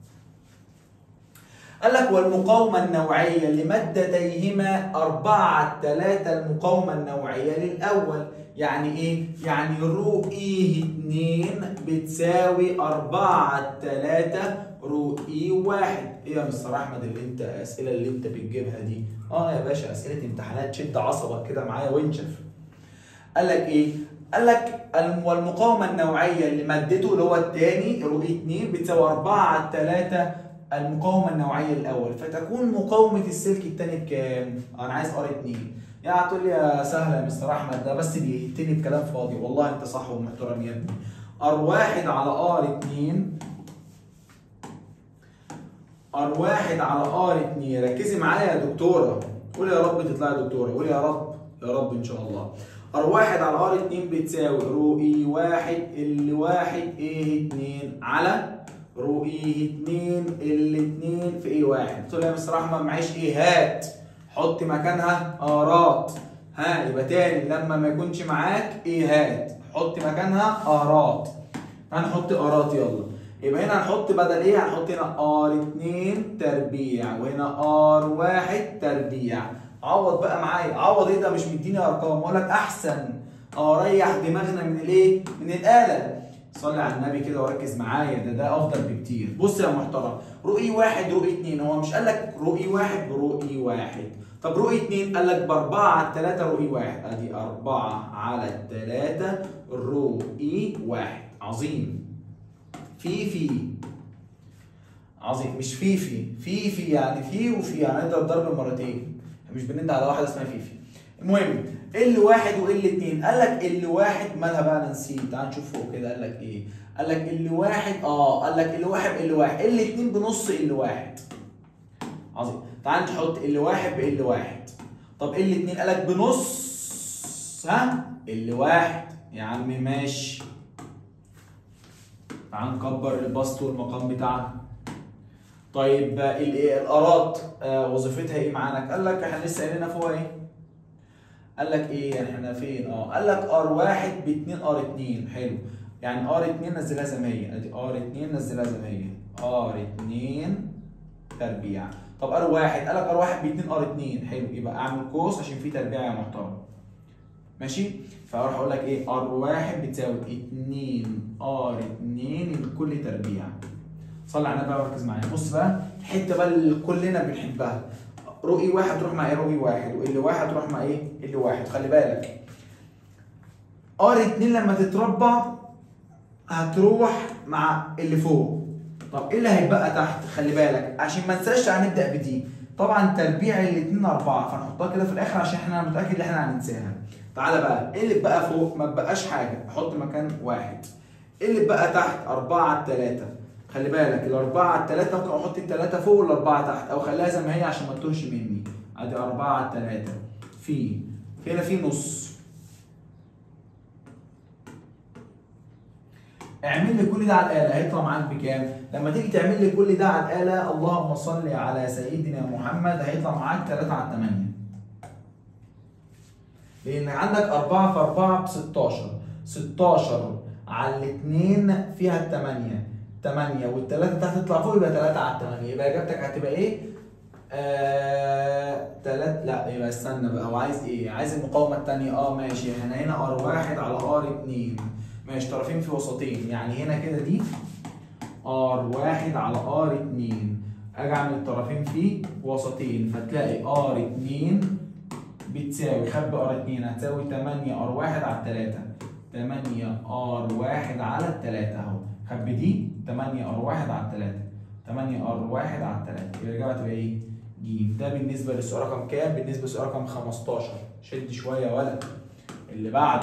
قال لك والمقاومة النوعية لمادتيهما أربعة ثلاثة المقاومة النوعية للأول يعني إيه؟ يعني رو إيه 2 بتساوي أربعة ثلاثة رو اي واحد ايه يا مستر احمد اللي انت اسئله اللي انت بتجيبها دي اه يا باشا اسئله امتحانات شد عصبك كده معايا وانشف قال لك ايه قال لك الم- والمقاومه النوعيه اللي مادته اللي هو الثاني رو اي 2 بتساوي 4 على 3 المقاومه النوعيه الاول فتكون مقاومه السلك الثاني بكام؟ انا عايز ار 2 يعني هتقول لي يا سهله يا مستر احمد ده بس بيهتني بكلام فاضي والله انت صح ومحترم يا ابني ار 1 على ار 2 ار 1 على ار 2 ركزي معايا يا دكتوره قولي يا رب تطلعي دكتوره قولي يا رب يا رب ان شاء الله ار 1 على ار 2 بتساوي رو اي 1 ال 1 ايه 2 على رو اي 2 ال 2 في ايه 1 قلت له يا مستر احمد معيش ايه هات حط مكانها ارات ها يبقى تاني لما ما يكونش معاك ايه هات حط مكانها ارات هنحط ارات يلا يبقى هنا هنحط بدل ايه هنحط هنا ار 2 تربيع وهنا ار 1 تربيع عوض بقى معايا عوض ايه ده مش مديني ارقام اقول لك احسن اريح دماغنا من الايه من الاله صلي على النبي كده وركز معايا ده ده افضل بكتير بص يا محترم رؤي واحد رؤي اتنين هو مش قال لك رؤي واحد برؤي واحد طب رؤي اتنين قال لك باربعة على التلاتة رؤي واحد ادي اربعة على التلاتة رؤي واحد عظيم في في عظيم مش في في في في يعني في وفي يعني نضرب ضرب مرتين مش بنند على واحده اسمها في في المهم ال واحد وال اتنين قال لك ال واحد مالها بقى انا نسيت تعال نشوف فوق كده قال لك ايه قال لك ال واحد اه قال لك ال واحد ال واحد ال اتنين بنص ال واحد عظيم تعال تحط ال واحد بال واحد طب ال اتنين قال لك بنص ها ال واحد يا عم ماشي تعال نكبر البسط والمقام بتاعنا طيب الايه الارات آه وظيفتها ايه معانا قال لك احنا لسه قايلينها فوق ايه قال لك ايه احنا فين اه قال لك ار 1 ب 2 ار 2 حلو يعني ار 2 نزلها زي ما هي ادي ار 2 نزلها زي ما هي ار 2 تربيع طب ار 1 قال لك ار 1 ب 2 ار 2 حلو يبقى اعمل قوس عشان في تربيع يا محترم ماشي فاروح اقول لك ايه ار 1 بتساوي 2 ار 2 لكل تربيع صلي على النبي وركز معايا بص بقى الحته بقى اللي كلنا بنحبها رؤي واحد تروح مع ايه رؤي واحد واللي واحد تروح مع ايه اللي واحد خلي بالك ار 2 لما تتربع هتروح مع اللي فوق طب ايه اللي هيبقى تحت خلي بالك عشان ما ننساش هنبدا بدي طبعا تربيع الاثنين اربعه فنحطها كده في الاخر عشان احنا متاكد ان احنا هننساها تعالى بقى ايه اللي بقى فوق ما بقاش حاجه احط مكان واحد ايه اللي بقى تحت أربعة على التلاتة خلي بالك الأربعة على التلاتة ممكن أحط التلاتة فوق والأربعة تحت أو خليها زي ما هي عشان ما تتوهش مني أدي أربعة على التلاتة في هنا في نص اعمل لي كل ده على الآلة هيطلع معاك بكام؟ لما تيجي تعمل لي كل ده على الآلة اللهم صل على سيدنا محمد هيطلع معاك 3 على 8 لأن عندك 4 في 4 ب 16 16 على الاثنين فيها الثمانية 8 والثلاثة تحت تطلع فوق يبقى 3 على 8 يبقى إجابتك هتبقى إيه؟ آه... تلات لا يبقى استنى بقى هو عايز إيه؟ عايز المقاومة الثانية أه ماشي احنا هنا ار واحد على ار 2 ماشي طرفين في وسطين يعني هنا كده دي ار واحد على ار 2 اجي اعمل الطرفين في وسطين فتلاقي ار 2 بتساوي خبي ار 2 هتساوي 8 ار 1 على 3 8 ار 1 على 3 اهو خبي دي 8 ار 1 على 3 8 ار 1 على 3 يبقى الاجابه تبقى ايه؟ ج ده بالنسبه للسؤال رقم كام؟ بالنسبه للسؤال رقم 15 شد شويه يا ولد اللي بعده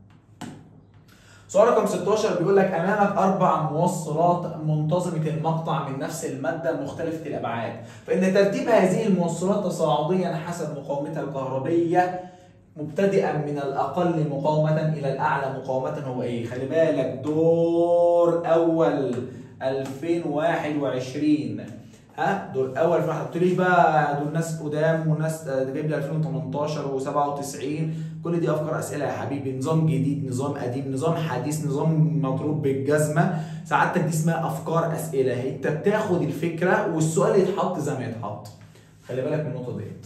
سؤال رقم 16 بيقول لك امامك اربع موصلات منتظمه المقطع من نفس الماده مختلفه الابعاد فان ترتيب هذه الموصلات تصاعديا حسب مقاومتها الكهربيه مبتدئا من الاقل مقاومه الى الاعلى مقاومه هو ايه خلي بالك دور اول 2021 ها دول اول في قلت لي بقى دول ناس قدام وناس جايب لي 2018 و97 كل دي افكار اسئله يا حبيبي نظام جديد نظام قديم نظام حديث نظام مضروب بالجزمه سعادتك دي اسمها افكار اسئله انت بتاخد الفكره والسؤال يتحط زي ما يتحط خلي بالك من النقطه ديت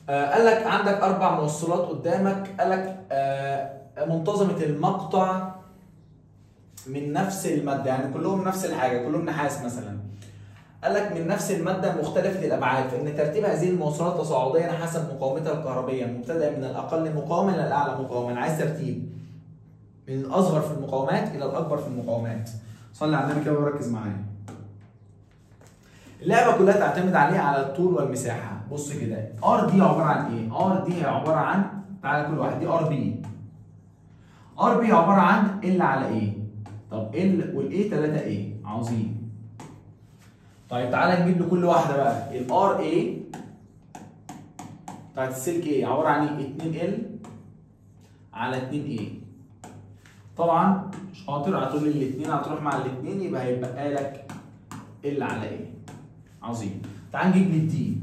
آه قال لك عندك اربع موصلات قدامك قال لك آه منتظمه المقطع من نفس الماده يعني كلهم نفس الحاجه كلهم نحاس مثلا قال لك من نفس الماده مختلفه الابعاد فان ترتيب هذه الموصلات تصاعديا حسب مقاومتها الكهربيه مبتدئا من الاقل مقاومه الى الاعلى مقاومه عايز ترتيب من الاصغر في المقاومات الى الاكبر في المقاومات صلي على النبي كده وركز معايا اللعبه كلها تعتمد عليه على الطول والمساحه بص كده ار دي عباره عن ايه ار دي هي عباره عن تعالى كل واحد دي ار بي ار بي عباره عن ال على ايه طب ال والاي 3 ايه عظيم طيب تعالى نجيب لكل واحده بقى الار اي بتاعت السلك ايه عباره عن ايه 2 ال على 2 ايه طبعا شاطر هتقول لي الاثنين هتروح مع الاثنين يبقى هيبقى لك ال على ايه عظيم تعال نجيب لي الدي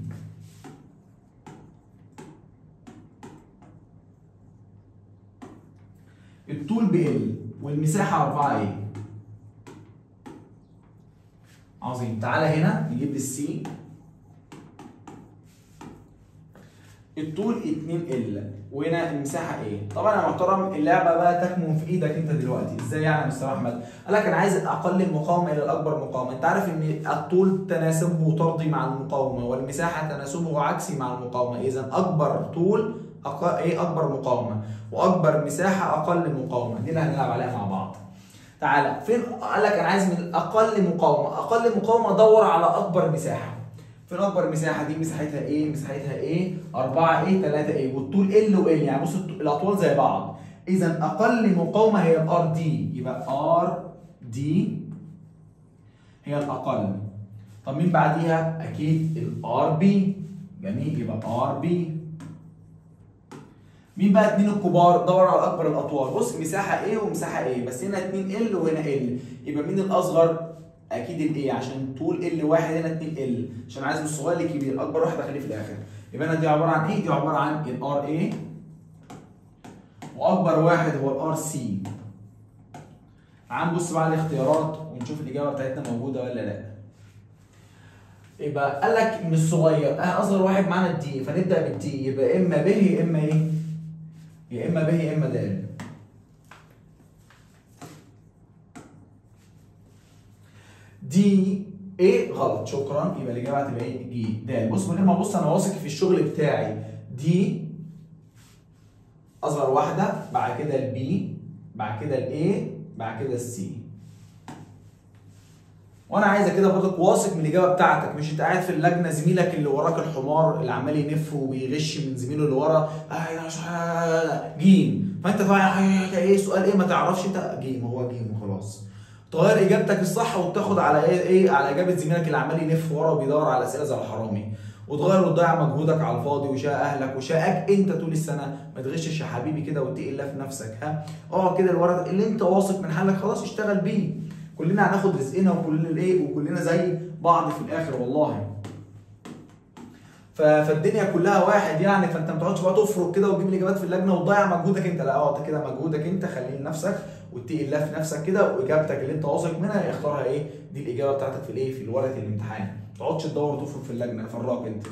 الطول ب ال والمساحه 4 ايه عظيم تعالى هنا نجيب لي السي الطول 2 ال وهنا المساحه ايه؟ طبعا يا محترم اللعبه بقى تكمن في ايدك انت دلوقتي، ازاي يعني يا مستر احمد؟ قال لك انا عايز اقل المقاومه الى الاكبر مقاومه، انت عارف ان الطول تناسبه طردي مع المقاومه والمساحه تناسبه عكسي مع المقاومه، اذا اكبر طول أق... ايه اكبر مقاومه واكبر مساحه اقل مقاومه، دي اللي هنلعب عليها مع بعض. تعالى فين قال لك انا عايز من اقل مقاومه، اقل مقاومه دور على اكبر مساحه. فين اكبر مساحه دي مساحتها ايه مساحتها ايه 4 ايه 3 ايه والطول ال وال يعني بص الاطوال زي بعض اذا اقل مقاومه هي الار دي يبقى ار دي هي الاقل طب مين بعديها اكيد الار بي جميل يبقى ار بي مين بقى اتنين الكبار دور على اكبر الاطوال بص مساحه ايه ومساحه ايه بس هنا 2 ال وهنا ال يبقى مين الاصغر اكيد الايه عشان طول ال واحد هنا 2 ال عشان عايز من الصغير للكبير اكبر واحد اخليه في الاخر يبقى انا دي عباره عن ايه؟ دي عباره عن الار اي واكبر واحد هو الار سي تعال نبص بقى على الاختيارات ونشوف الاجابه بتاعتنا موجوده ولا لا يبقى قال لك من الصغير اه اصغر واحد معانا الدي فنبدا بالدي يبقى اما ب يا اما ايه؟ يا اما ب يا اما د دي ايه غلط شكرا يبقى الاجابه هتبقى ايه جي د بص من غير ما ابص انا واثق في الشغل بتاعي دي اصغر واحده بعد كده البي بعد كده الاي بعد كده السي وانا عايزه كده برضك واثق من الاجابه بتاعتك مش انت قاعد في اللجنه زميلك اللي وراك الحمار اللي عمال ينف وبيغش من زميله اللي ورا آه جيم فانت طبعا ايه سؤال ايه ما تعرفش انت جيم هو جيم وخلاص تغير اجابتك الصح وتاخد على ايه ايه على اجابه زميلك اللي عمال يلف ورا وبيدور على اسئله زي الحرامي وتغير وتضيع مجهودك على الفاضي وشاء اهلك وشاءك انت طول السنه ما تغشش يا حبيبي كده واتقي الله في نفسك ها اقعد كده الورق اللي انت واثق من حالك خلاص اشتغل بيه كلنا هناخد رزقنا وكلنا ايه وكلنا زي بعض في الاخر والله فالدنيا كلها واحد يعني فانت ما تقعدش بقى تفرق كده وتجيب الاجابات في اللجنه وتضيع مجهودك انت لا اقعد كده مجهودك انت خليه لنفسك واتقي الله في نفسك كده واجابتك اللي انت واثق منها اختارها ايه دي الاجابه بتاعتك في الايه في ورقه الامتحان ما تقعدش تدور وتفرق في اللجنه فراك انت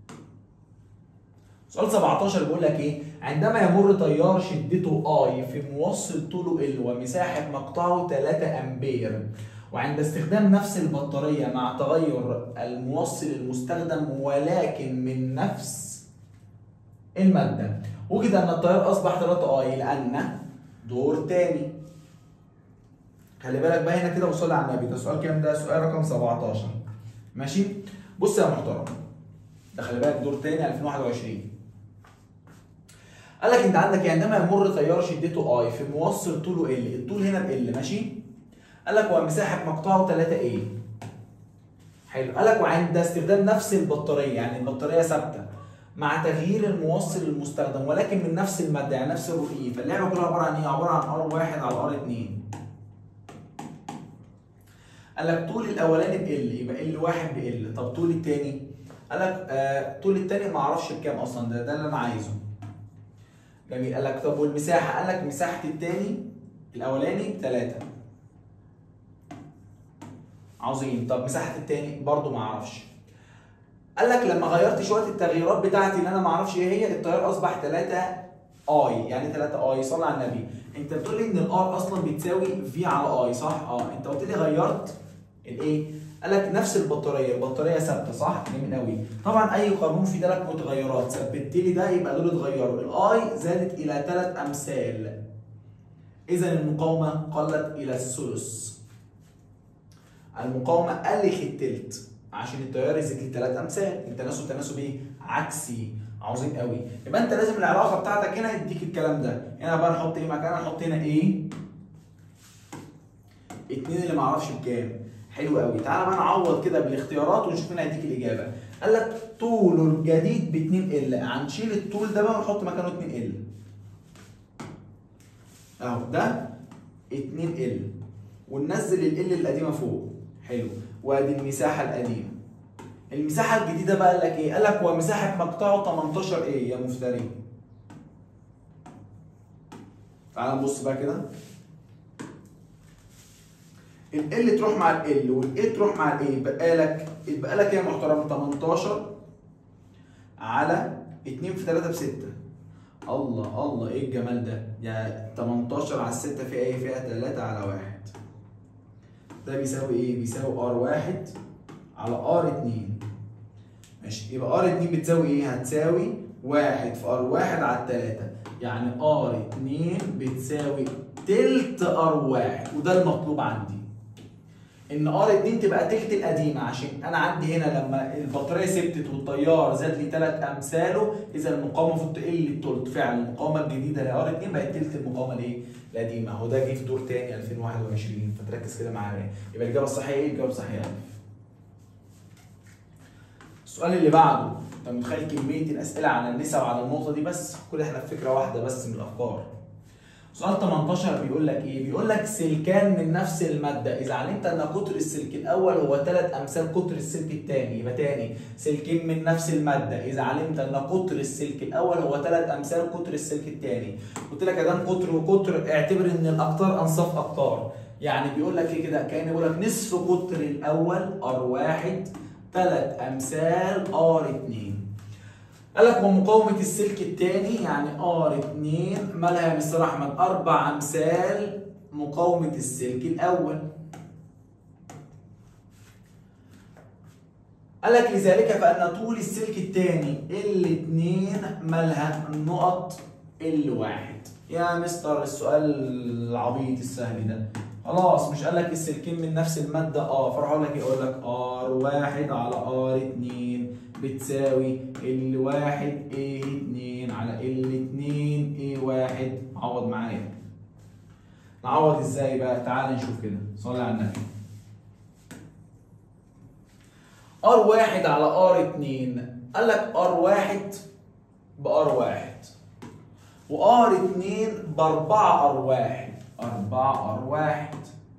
سؤال 17 بيقول لك ايه عندما يمر تيار شدته اي في موصل طوله ال ومساحه مقطعه 3 امبير وعند استخدام نفس البطاريه مع تغير الموصل المستخدم ولكن من نفس الماده وجد ان التيار اصبح 3 اي لان دور تاني خلي بالك بقى هنا كده وصلي على النبي ده سؤال كام ده سؤال رقم 17 ماشي بص يا محترم ده خلي بالك دور تاني 2021 قال لك انت عندك عندما يمر تيار شدته اي في موصل طوله ال الطول هنا ب ماشي قال لك ومساحه مقطعه 3 ايه حلو قال لك وعند استخدام نفس البطاريه يعني البطاريه ثابته مع تغيير الموصل المستخدم ولكن من نفس الماده يعني نفس الرؤيه فاللعبه كلها عباره عن ايه عباره عن ار 1 على ار 2 قال لك طول الاولاني ب ال يبقى ال 1 ب ال طب طول الثاني قال لك آه طول الثاني ما اعرفش بكام اصلا ده ده اللي انا عايزه جميل قال لك طب والمساحه قال لك مساحه الثاني الاولاني 3 عظيم طب مساحه الثاني برضو ما اعرفش قال لك لما غيرت شويه التغييرات بتاعتي اللي انا ما اعرفش ايه هي التيار اصبح 3 اي يعني 3 اي صلي على النبي انت بتقول لي ان الار اصلا بتساوي في على اي صح اه انت قلت لي غيرت الايه قال لك نفس البطاريه البطاريه ثابته صح جميل قوي طبعا اي قانون فيه ثلاث متغيرات ثبت لي ده يبقى دول اتغيروا الاي زادت الى ثلاث امثال اذا المقاومه قلت الى الثلث المقاومه قلت التلت عشان التيار يزيد لي ثلاث امثال التناسب تناسب ايه عكسي عظيم قوي يبقى انت لازم العلاقه بتاعتك هنا يديك الكلام ده هنا بقى نحط ايه مكانها نحط هنا ايه اتنين اللي معرفش بكام حلو قوي تعالى بقى نعوض كده بالاختيارات ونشوف مين هيديك الاجابه قال لك طوله الجديد ب 2 ال هنشيل الطول ده بقى ونحط مكانه 2 ال اهو ده 2 ال وننزل ال القديمه فوق حلو وادي المساحه القديمه المساحه الجديده بقى قال لك ايه قال لك هو مساحه مقطعه 18 ايه يا مفتري تعال نبص بقى كده ال ال تروح مع ال ال وال تروح مع ال يبقى لك يبقى لك ايه يا محترم 18 على 2 في 3 ب 6 الله الله ايه الجمال ده يعني 18 على 6 فيها ايه فيها 3 على 1 ده بيساوي ايه بيساوي ار 1 على ار 2 ماشي يبقى ار 2 بتساوي ايه هتساوي 1 في ار 1 على 3 يعني ار 2 بتساوي تلت ار 1 وده المطلوب عندي ان ار 2 تبقى تلت القديمه عشان انا عندي هنا لما البطاريه ثبتت والتيار زاد لي ثلاث امثاله اذا المقاومه المفروض تقل التلت فعلا المقاومه الجديده لار 2 بقت تلت المقاومه الايه؟ القديمه اهو ده جه في دور تاني 2021 فتركز كده معايا يبقى الاجابه الصحيحه ايه؟ الاجابه الصحيحه السؤال اللي بعده انت متخيل كميه الاسئله على النسب على النقطه دي بس كل احنا في فكره واحده بس من الافكار سؤال 18 بيقول لك ايه؟ بيقول لك سلكان من نفس الماده، إذا علمت أن قطر السلك الأول هو ثلاث أمثال قطر السلك الثاني، يبقى تاني سلكين من نفس الماده، إذا علمت أن قطر السلك الأول هو ثلاث أمثال قطر السلك الثاني، قلت لك ادام قطر وقطر اعتبر إن الأقطار أنصاف أقطار، يعني بيقول لك ايه كده؟ كأن بيقول لك نصف قطر الأول R1 ثلاث أمثال R2 قال لك ومقاومة السلك الثاني يعني ار 2 مالها يا مستر احمد؟ اربع امثال مقاومة السلك الاول. قال لك لذلك فان طول السلك الثاني ال 2 مالها النقط ال 1 يا مستر السؤال العبيط السهل ده خلاص مش قال لك السلكين من نفس المادة اه فراح اقول لك ايه اقول لك ار 1 على ار 2 بتساوي ال 1 ايه 2 على ال 2 ايه 1 عوض معايا نعوض ازاي بقى تعال نشوف كده صلي على النبي ار 1 على ار 2 قال لك ار 1 بار 1 وار 2 ب 4 ار 1 4 ار 1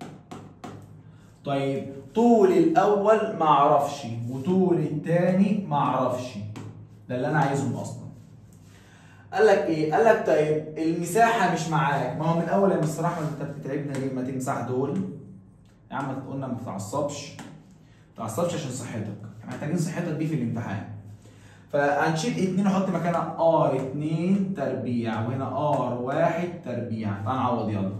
طيب طول الاول ما اعرفش وطول الثاني ما اعرفش ده اللي انا عايزهم اصلا قال لك ايه قال لك طيب المساحه مش معاك ما هو من اول يا مستر احمد انت بتتعبنا ليه ما تمسح دول يا عم قلنا ما تتعصبش ما تتعصبش عشان صحتك محتاجين صحتك دي في الامتحان فهنشيل 2 نحط مكانها ار 2 تربيع وهنا ار 1 تربيع تعال نعوض يلا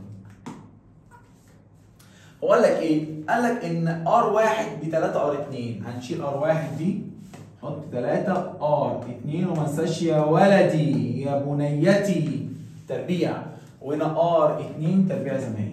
هو قال لك ايه؟ قال لك ان ار 1 ب 3 ار 2 هنشيل ار 1 دي نحط 3 ار 2 وما انساش يا ولدي يا بنيتي تربيع وهنا ار 2 تربيع زي ما هي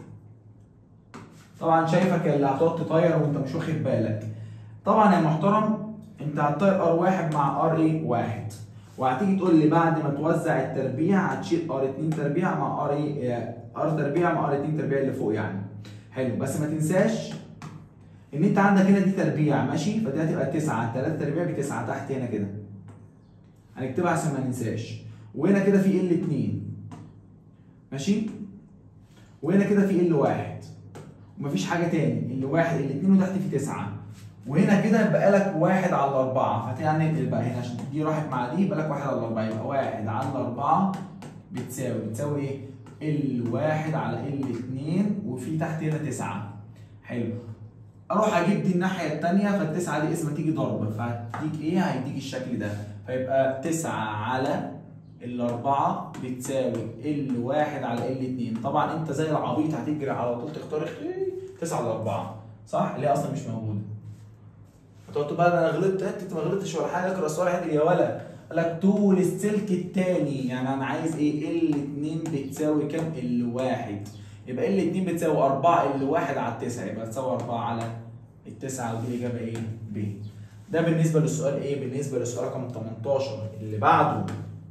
طبعا شايفك اللي هتقعد تطير وانت مش واخد بالك طبعا يا محترم انت هتطير ار 1 مع ار ايه 1 وهتيجي تقول لي بعد ما توزع التربيع هتشيل ار 2 تربيع مع ار ايه ار تربيع مع ار 2 تربيع اللي فوق يعني حلو بس ما تنساش ان انت عندك هنا دي تربيع ماشي فدي هتبقى 9 3 تربيع ب 9 تحت هنا كده هنكتبها عشان ما ننساش وهنا كده في ال 2 ماشي وهنا كده في ال 1 ومفيش حاجه تاني ال 1 ال 2 وتحت في 9 وهنا كده يبقى لك 1 على 4 فتعني ننقل بقى هنا عشان دي راحت مع دي يبقى لك 1 على 4 يبقى 1 على 4 بتساوي بتساوي ايه؟ ال 1 على ال 2 وفي تحت هنا 9 حلو اروح اجيب دي الناحيه الثانيه فالتسعه دي اسمها تيجي ضرب فهتديك ايه؟ هيديك الشكل ده فيبقى 9 على الأربعة بتساوي ال واحد على ال اتنين طبعا انت زي العبيط هتجري على طول تختار ايه 9 على 4 صح؟ اللي هي اصلا مش موجوده هتقعد تقول بقى ده انا غلطت انت ما غلطتش ولا حاجه اقرا السؤال عادي يا ولا قال لك طول السلك الثاني يعني انا عايز ايه ال 2 بتساوي كام ال واحد يبقى ال 2 بتساوي 4 ال واحد على التسعه يبقى تساوي 4 على التسعه ودي الاجابه ايه ب ده بالنسبه للسؤال ايه بالنسبه للسؤال رقم 18 اللي بعده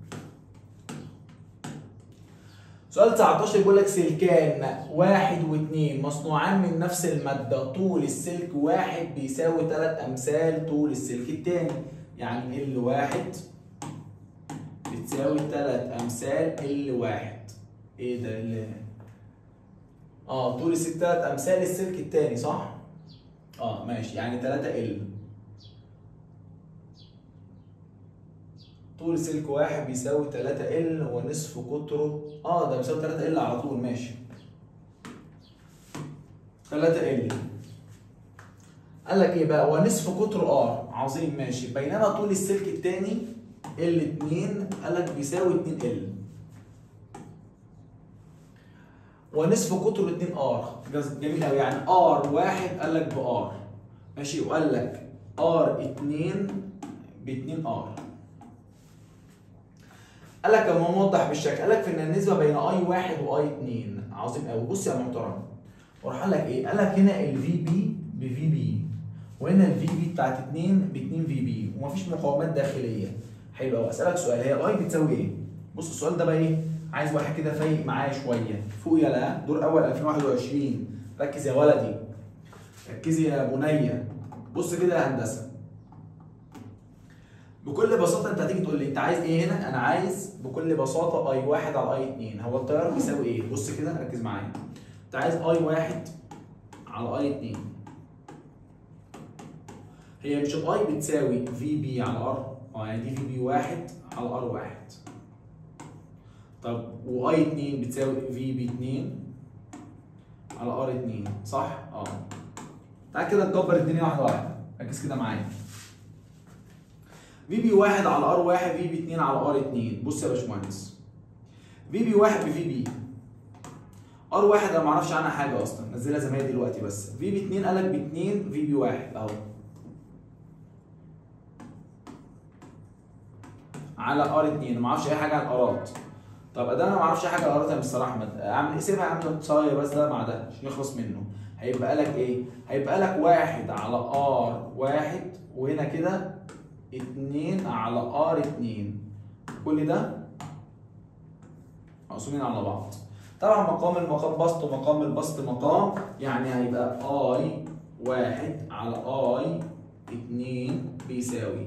سؤال 19 بيقول لك سلكان واحد واثنين مصنوعان من نفس المادة طول السلك واحد بيساوي ثلاث أمثال طول السلك الثاني يعني ال واحد بتساوي ثلاث أمثال ال واحد إيه ده ال اه طول السلك ثلاث أمثال السلك الثاني صح؟ اه ماشي يعني 3 ال طول سلك واحد بيساوي 3 ال ونصف قطره اه ده بيساوي 3 ال على طول ماشي 3 ال قال لك ايه بقى ونصف قطر ار عظيم ماشي بينما طول السلك الثاني ال 2 قال لك بيساوي 2 ال ونصف قطره 2 ار جميل قوي يعني ار واحد قال لك بار ماشي وقال لك ار 2 ب 2 ار قال لك لما موضح بالشكل قال لك في ان النسبه بين اي واحد واي 2 عظيم قوي بص يا محترم وراح قال لك ايه؟ قال لك هنا الفي بي بفي بي وهنا الفي بي بتاعت 2 ب 2 في بي ومفيش مقاومات داخليه حلو قوي اسالك سؤال هي الاي بتساوي ايه؟ بص السؤال ده بقى ايه؟ عايز واحد كده فايق معايا شويه فوق يا لا دور اول 2021 ركز يا ولدي ركزي يا بنيه بص كده يا هندسه بكل بساطه انت هتيجي تقول لي انت عايز ايه هنا؟ انا عايز بكل بساطه اي واحد على اي 2 هو التيار بيساوي ايه؟ بص كده ركز معايا انت عايز اي واحد على اي 2 هي مش الاي بتساوي في بي على ار اه يعني دي في بي واحد على ار واحد طب واي 2 بتساوي في بي 2 على ار 2 صح؟ اه تعال كده نكبر الدنيا واحده واحده ركز كده معايا في بي واحد على ار واحد في بي 2 على ار 2 بص يا باشمهندس في بي واحد بفي بي ار واحد انا ما اعرفش عنها حاجه اصلا نزلها زي ما هي دلوقتي بس في بي 2 قال لك ب 2 في بي واحد اهو على ار 2 ما اعرفش اي حاجه عن الارات طب ده انا ما اعرفش اي حاجه عن الارات يا مستر احمد اعمل سيبها اعمل صاير بس ده مع ده عشان نخلص منه هيبقى لك ايه؟ هيبقى لك واحد على ار واحد وهنا كده 2 على ار 2 كل ده مقسومين على بعض طبعا مقام المقام بسط ومقام البسط مقام يعني هيبقى اي واحد على اي 2 بيساوي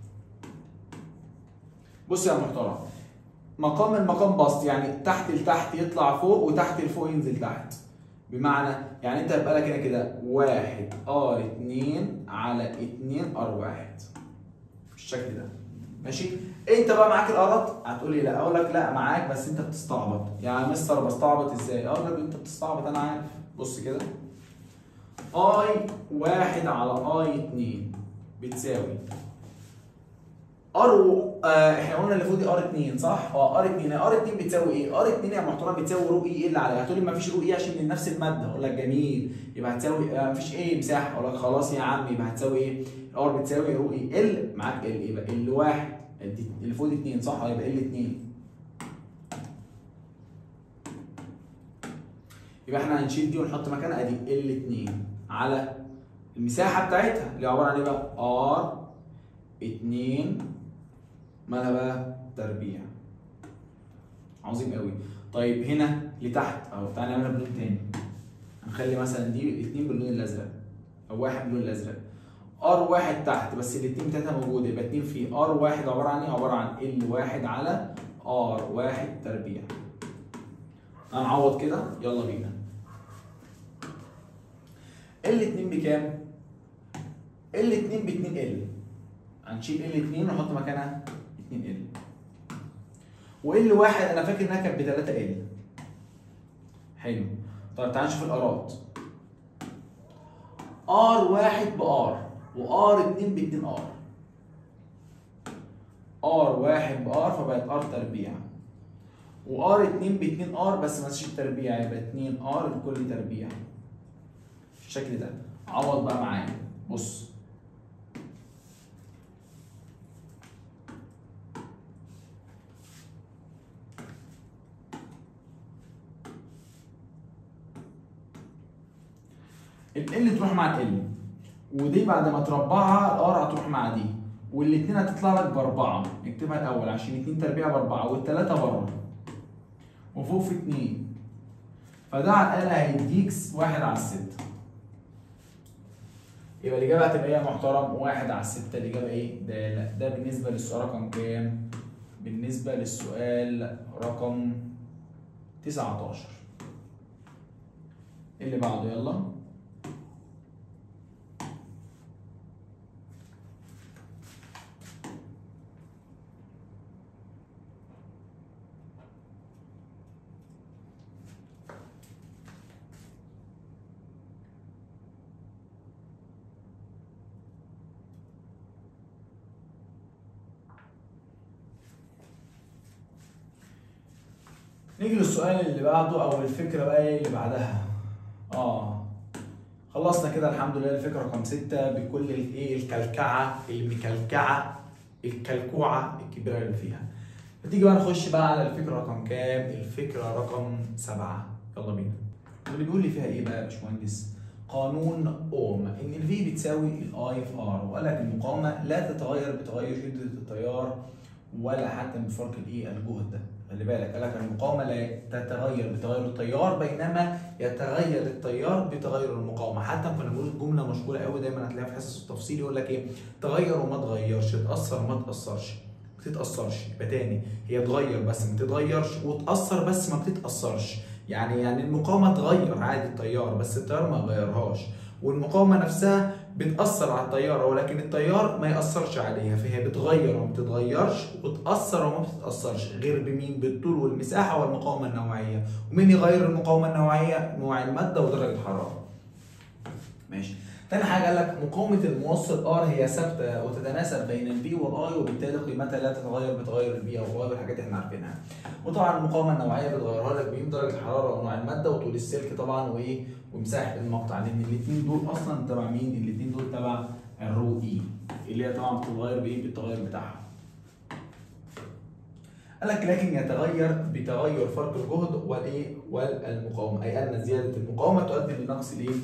بص يا محترم مقام المقام بسط يعني تحت لتحت يطلع فوق وتحت لفوق ينزل تحت بمعنى يعني انت هيبقى لك هنا كده واحد ار 2 على 2 ار واحد بالشكل ده ماشي انت بقى معاك الارات هتقول لي لا اقول لك لا معاك بس انت بتستعبط يا مستر بستعبط ازاي اقول لك انت بتستعبط انا عارف بص كده اي واحد على اي 2 بتساوي ار آه احنا قلنا اللي فوق دي ار 2 صح؟ اه ار 2 ار 2 بتساوي ايه؟ ار 2 يا محترم بتساوي رو اي ال عليها هتقول لي ما فيش رو اي عشان من نفس الماده اقول لك جميل يبقى هتساوي آه ما فيش ايه مساحه اقول لك خلاص يا عم يبقى هتساوي ايه؟ ار بتساوي رو اي ال معاك ال ايه بقى؟ ال واحد اللي فوق دي 2 صح؟ يبقى ال 2 يبقى احنا هنشيل دي ونحط مكانها ادي ال 2 على المساحه بتاعتها اللي عباره عن ايه بقى؟ ار 2 مالها بقى تربيع عظيم قوي طيب هنا لتحت اهو تعالى نعملها بلون تاني هنخلي مثلا دي اتنين باللون الازرق او واحد باللون الازرق ار واحد تحت بس الاتنين بتاعتها موجوده يبقى اتنين في ار واحد عباره عن ايه؟ عباره عن ال واحد على ار واحد تربيع هنعوض كده يلا بينا ال 2 بكام؟ ال 2 ب 2 ال هنشيل ال 2 ونحط مكانها 2 ال وال واحد انا فاكر انها كانت ب 3 ال حلو طيب تعال نشوف الارات ار واحد بار وار اتنين باتنين ار ار واحد بار فبقت ار تربيع وار اتنين باتنين ار بس ما تنساش التربيع يبقى اتنين ار لكل تربيع بالشكل ده عوض بقى معايا بص ال L تروح مع ال L ودي بعد ما تربعها الار هتروح مع دي والاثنين هتطلع لك باربعه نكتبها الاول عشان اتنين تربيع باربعه والثلاثه بره وفوق في اتنين فده على الاقل هيديك واحد على الستة يبقى الاجابه هتبقى ايه يا محترم؟ واحد على الستة الاجابه ايه؟ ده لا ده بالنسبه للسؤال رقم كام؟ بالنسبه للسؤال رقم 19 اللي بعده يلا نيجي للسؤال اللي بعده او الفكره بقى ايه اللي بعدها اه خلصنا كده الحمد لله الفكره رقم ستة بكل الايه الكلكعه المكلكعه الكلكوعه الكبيره اللي فيها فتيجي بقى نخش بقى على الفكره رقم كام الفكره رقم سبعة يلا بينا اللي بيقول لي فيها ايه بقى يا باشمهندس قانون اوم ان الفي بتساوي الاي في ار وقال لك المقاومه لا تتغير بتغير شده التيار ولا حتى بفرق الايه الجهد خلي بالك قال لك المقاومه لا تتغير بتغير التيار بينما يتغير التيار بتغير المقاومه حتى كنا بنقول جمله مشهوره قوي دايما هتلاقيها في حصص التفصيل يقول لك ايه تغير وما تغيرش تاثر وما تاثرش ما تتاثرش يبقى تاني هي تغير بس ما تتغيرش وتاثر بس ما بتتاثرش يعني يعني المقاومه تغير عادي التيار بس التيار ما غيرهاش والمقاومه نفسها بتاثر على التيار ولكن التيار ما ياثرش عليها فهي بتغير وما بتتغيرش وتاثر وما بتتاثرش غير بمين بالطول والمساحه والمقاومه النوعيه ومين يغير المقاومه النوعيه نوع الماده ودرجه الحراره ماشي تاني حاجه قال لك مقاومه الموصل ار هي ثابته وتتناسب بين البي والاي وبالتالي قيمتها لا تتغير بتغير البي او الاي والحاجات اللي احنا عارفينها وطبعا المقاومه النوعيه بتغيرها لك بين درجه الحراره ونوع الماده وطول السلك طبعا وايه ومساحه المقطع لان الاثنين دول اصلا تبع مين؟ الاثنين دول تبع الرو اي اللي هي طبعا بتتغير بايه؟ بالتغير بتاعها. قال لك لكن يتغير بتغير فرق الجهد والايه؟ والمقاومه اي ان زياده المقاومه تؤدي لنقص الايه؟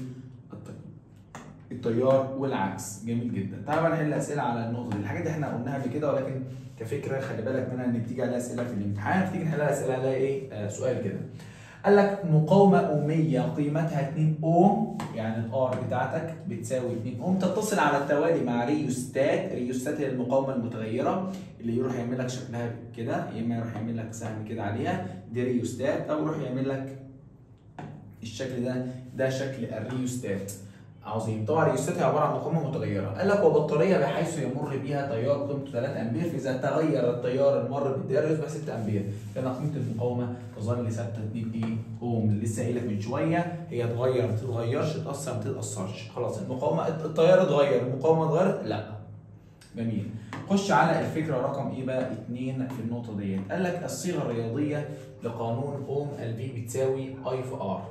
التيار والعكس جميل جدا تعال بقى نحل اسئله على النقطه دي الحاجات دي احنا قلناها قبل كده ولكن كفكره خلي بالك منها ان بتيجي عليها اسئله في الامتحان تيجي نحلها اسئله عليها ايه آه سؤال كده قال لك مقاومه اوميه قيمتها 2 اوم يعني الار بتاعتك بتساوي 2 اوم تتصل على التوالي مع ريوستات ريوستات هي المقاومه المتغيره اللي يروح يعمل لك شكلها كده يا اما يروح يعمل لك سهم كده عليها دي ريوستات او يروح يعمل لك الشكل ده ده شكل الريوستات عظيم طبعا الريوستات هي عباره عن مقاومه متغيره قال لك وبطاريه بحيث يمر بها تيار قيمته 3 امبير فاذا تغير التيار المر بالدائره يصبح 6 امبير لان قيمه المقاومه تظل ثابته 2 ايه اوم لسه قايل لك من شويه هي تغير ما تتغيرش تاثر ما تتاثرش خلاص المقاومه التيار اتغير المقاومه اتغيرت لا جميل خش على الفكره رقم ايه بقى 2 في النقطه ديت قال لك الصيغه الرياضيه لقانون اوم الفي بتساوي اي في ار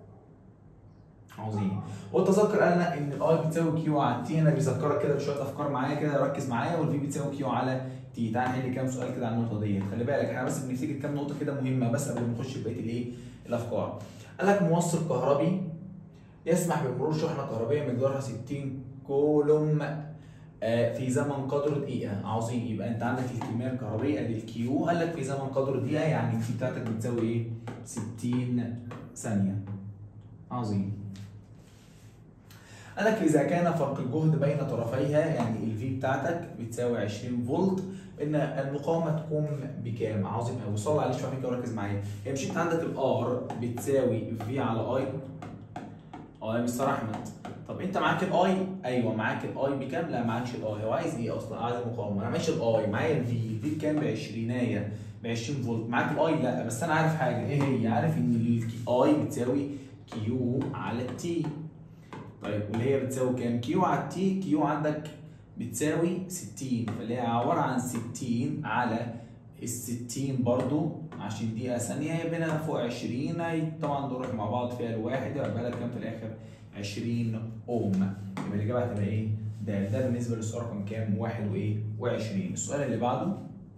عظيم وتذكر قالنا ان الاي بتساوي كيو على تي هنا بيذكرك كده بشويه افكار معايا كده ركز معايا والفي بتساوي كيو على تي تعال نحل كام سؤال كده على النقطه ديت خلي بالك احنا بس بنفتكر كام نقطه كده مهمه بس قبل ما نخش في بقيه الايه الافكار قال لك موصل كهربي يسمح بمرور شحنه كهربائيه مقدارها 60 كولوم في زمن قدره دقيقه عظيم يبقى انت عندك الكميه الكهربائيه ادي الكيو قال لك في زمن قدره دقيقه يعني الكي بتاعتك بتساوي ايه 60 ثانيه عظيم قال لك اذا كان فرق الجهد بين طرفيها يعني الفي بتاعتك بتساوي 20 فولت ان المقاومه تكون بكام؟ عظيم قوي صلي عليه شويه كده وركز معايا هي مش انت عندك الار بتساوي في على اي اه يا مستر احمد طب انت معاك الاي ايوه معاك الاي بكام؟ لا معاكش الاي هو عايز ايه اصلا؟ عايز المقاومه انا معيش الاي معايا الفي الفي بكام؟ ب 20 ب 20 فولت معاك الاي لا بس انا عارف حاجه ايه هي؟ عارف ان الاي بتساوي كيو على تي طيب واللي هي بتساوي كام؟ كيو على التي كيو عندك بتساوي 60 فاللي هي عباره عن 60 على ال 60 برضو عشان دقيقة ثانية هي بينا فوق 20 هي طبعا نروح مع بعض فيها الواحد يبقى لك كام في الآخر؟ 20 أوم يبقى الإجابة هتبقى إيه؟ ده ده بالنسبة للسؤال رقم كام؟ 1 وإيه؟ و20 السؤال اللي بعده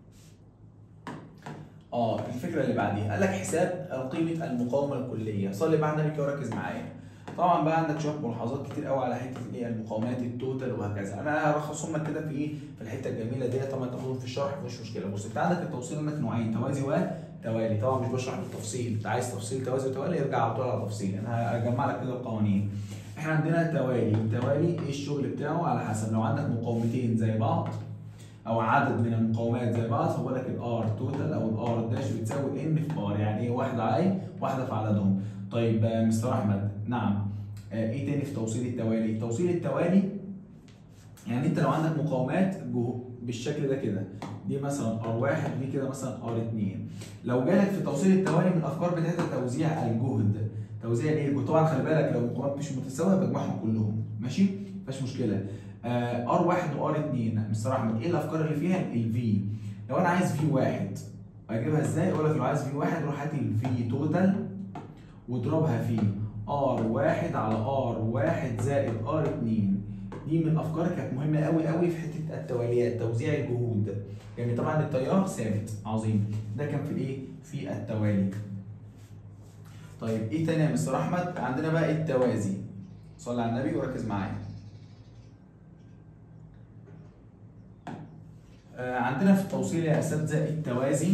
اه الفكرة اللي بعديها قال لك حساب قيمة المقاومة الكلية صلي بقى النبي كده وركز معايا طبعا بقى عندك شويه ملاحظات كتير قوي على حته ايه المقاومات التوتال وهكذا انا هرخصهم لك كده في ايه في الحته الجميله دي طبعا تاخدهم في الشرح مفيش مشكله بص انت عندك التوصيل عندك نوعين توازي وتوالي طبعا مش بشرح بالتفصيل انت عايز تفصيل توازي وتوالي ارجع على طول على تفصيل انا هجمع لك كده القوانين احنا عندنا توالي التوالي ايه الشغل بتاعه على حسب لو عندك مقاومتين زي بعض او عدد من المقاومات زي بعض فبقول لك الار توتال او الار داش بتساوي ان في ار يعني ايه واحده على واحده في عددهم طيب مستر احمد نعم آه ايه تاني في توصيل التوالي؟ توصيل التوالي يعني انت لو عندك مقاومات بالشكل ده كده دي مثلا ار1 ودي كده مثلا ار2 لو جالك في توصيل التوالي من الافكار بتاعتها توزيع الجهد توزيع الايه؟ الجهد طبعا خلي بالك لو المقاومات مش متساويه بجمعهم كلهم ماشي؟ مفيش مشكله آه ار1 وار2 مستر احمد ايه الافكار اللي فيها؟ الفي لو انا عايز في واحد اجيبها ازاي؟ اقول لك لو عايز في واحد روح هات الفي توتال واضربها في ار واحد على ار واحد زائد ار اتنين دي من الافكار كانت مهمه قوي قوي في حته التواليات توزيع الجهود يعني طبعا التيار ثابت عظيم ده كان في الايه في التوالي طيب ايه تاني يا مستر احمد عندنا بقى التوازي صلي على النبي وركز معايا آه عندنا في التوصيل يا اساتذه التوازي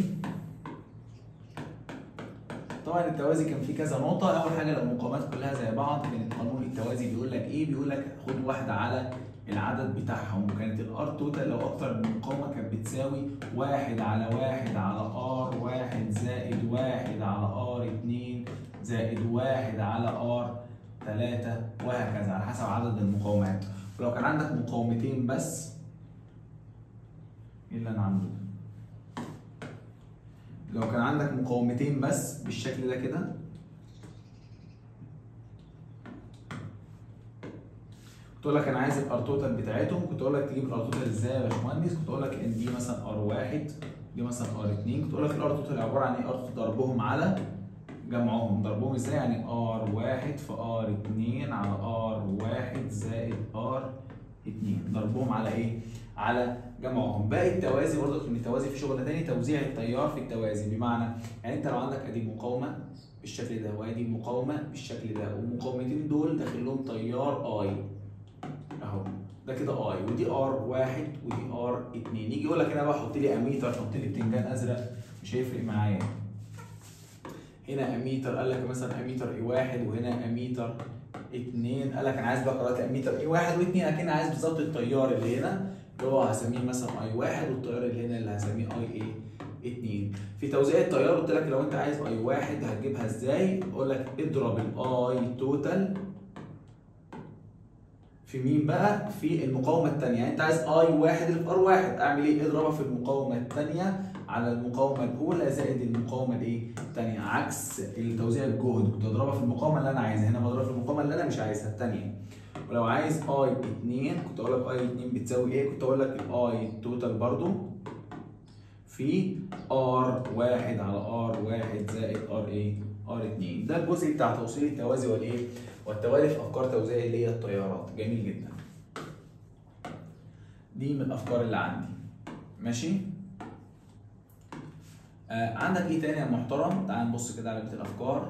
طبعا التوازي كان فيه كذا نقطة، أول حاجة لو المقاومات كلها زي بعض كانت قانون التوازي بيقول لك إيه؟ بيقول لك خد واحدة على العدد بتاعهم وكانت الار توتال لو أكتر من مقاومة كانت بتساوي واحد على واحد على ار واحد زائد واحد على ار اتنين زائد واحد على ار تلاتة وهكذا على حسب عدد المقاومات، ولو كان عندك مقاومتين بس إيه اللي أنا عامله ده؟ لو كان عندك مقاومتين بس بالشكل ده كده كنت اقول لك انا عايز الار توتال بتاعتهم كنت اقول لك تجيب الار توتال ازاي يا باشمهندس كنت اقول لك ان دي مثلا ار واحد دي مثلا ار 2 كنت اقول لك الار توتال عباره عن ايه ار ضربهم على جمعهم ضربهم ازاي يعني ار واحد في ار 2 على ار واحد زائد ار 2 ضربهم على ايه؟ على جمعهم باقي التوازي برضه ان التوازي في شغل تاني توزيع التيار في التوازي بمعنى يعني انت لو عندك ادي مقاومه بالشكل ده وادي مقاومه بالشكل ده والمقاومتين دول داخل لهم تيار اي اهو ده كده اي ودي ار واحد ودي ار اتنين يجي يقول لك هنا بقى حط لي اميتر حط لي بتنجان ازرق مش هيفرق معايا هنا اميتر قال لك مثلا اميتر اي واحد وهنا اميتر اتنين قال لك انا عايز بقى قراءات اميتر اي واحد واثنين اكن عايز بالظبط التيار اللي هنا اللي هو هسميه مثلا اي واحد والتيار اللي هنا اللي هسميه اي ايه؟ اتنين في توزيع التيار قلت لك لو انت عايز اي واحد هتجيبها ازاي؟ اقول لك اضرب الاي توتال في مين بقى؟ في المقاومة الثانية، يعني أنت عايز أي واحد اللي في ار واحد، أعمل إيه؟ اضربها في المقاومة الثانية على المقاومة الأولى زائد المقاومة الإيه؟ الثانية، عكس توزيع الجهد، كنت أضربها في المقاومة اللي أنا عايزها، هنا بضربها في المقاومة اللي أنا مش عايزها الثانية. ولو عايز اي 2 كنت اقول لك اي 2 بتساوي ايه؟ كنت اقول لك الاي توتال برضو في ار 1 على ار 1 زائد ار ايه؟ ار 2 ده الجزء بتاع توصيل التوازي والايه؟ والتوالي في افكار توزيع اللي هي التيارات جميل جدا. دي من الافكار اللي عندي ماشي؟ آه عندك ايه تاني يا محترم؟ تعال نبص كده على بيت الافكار.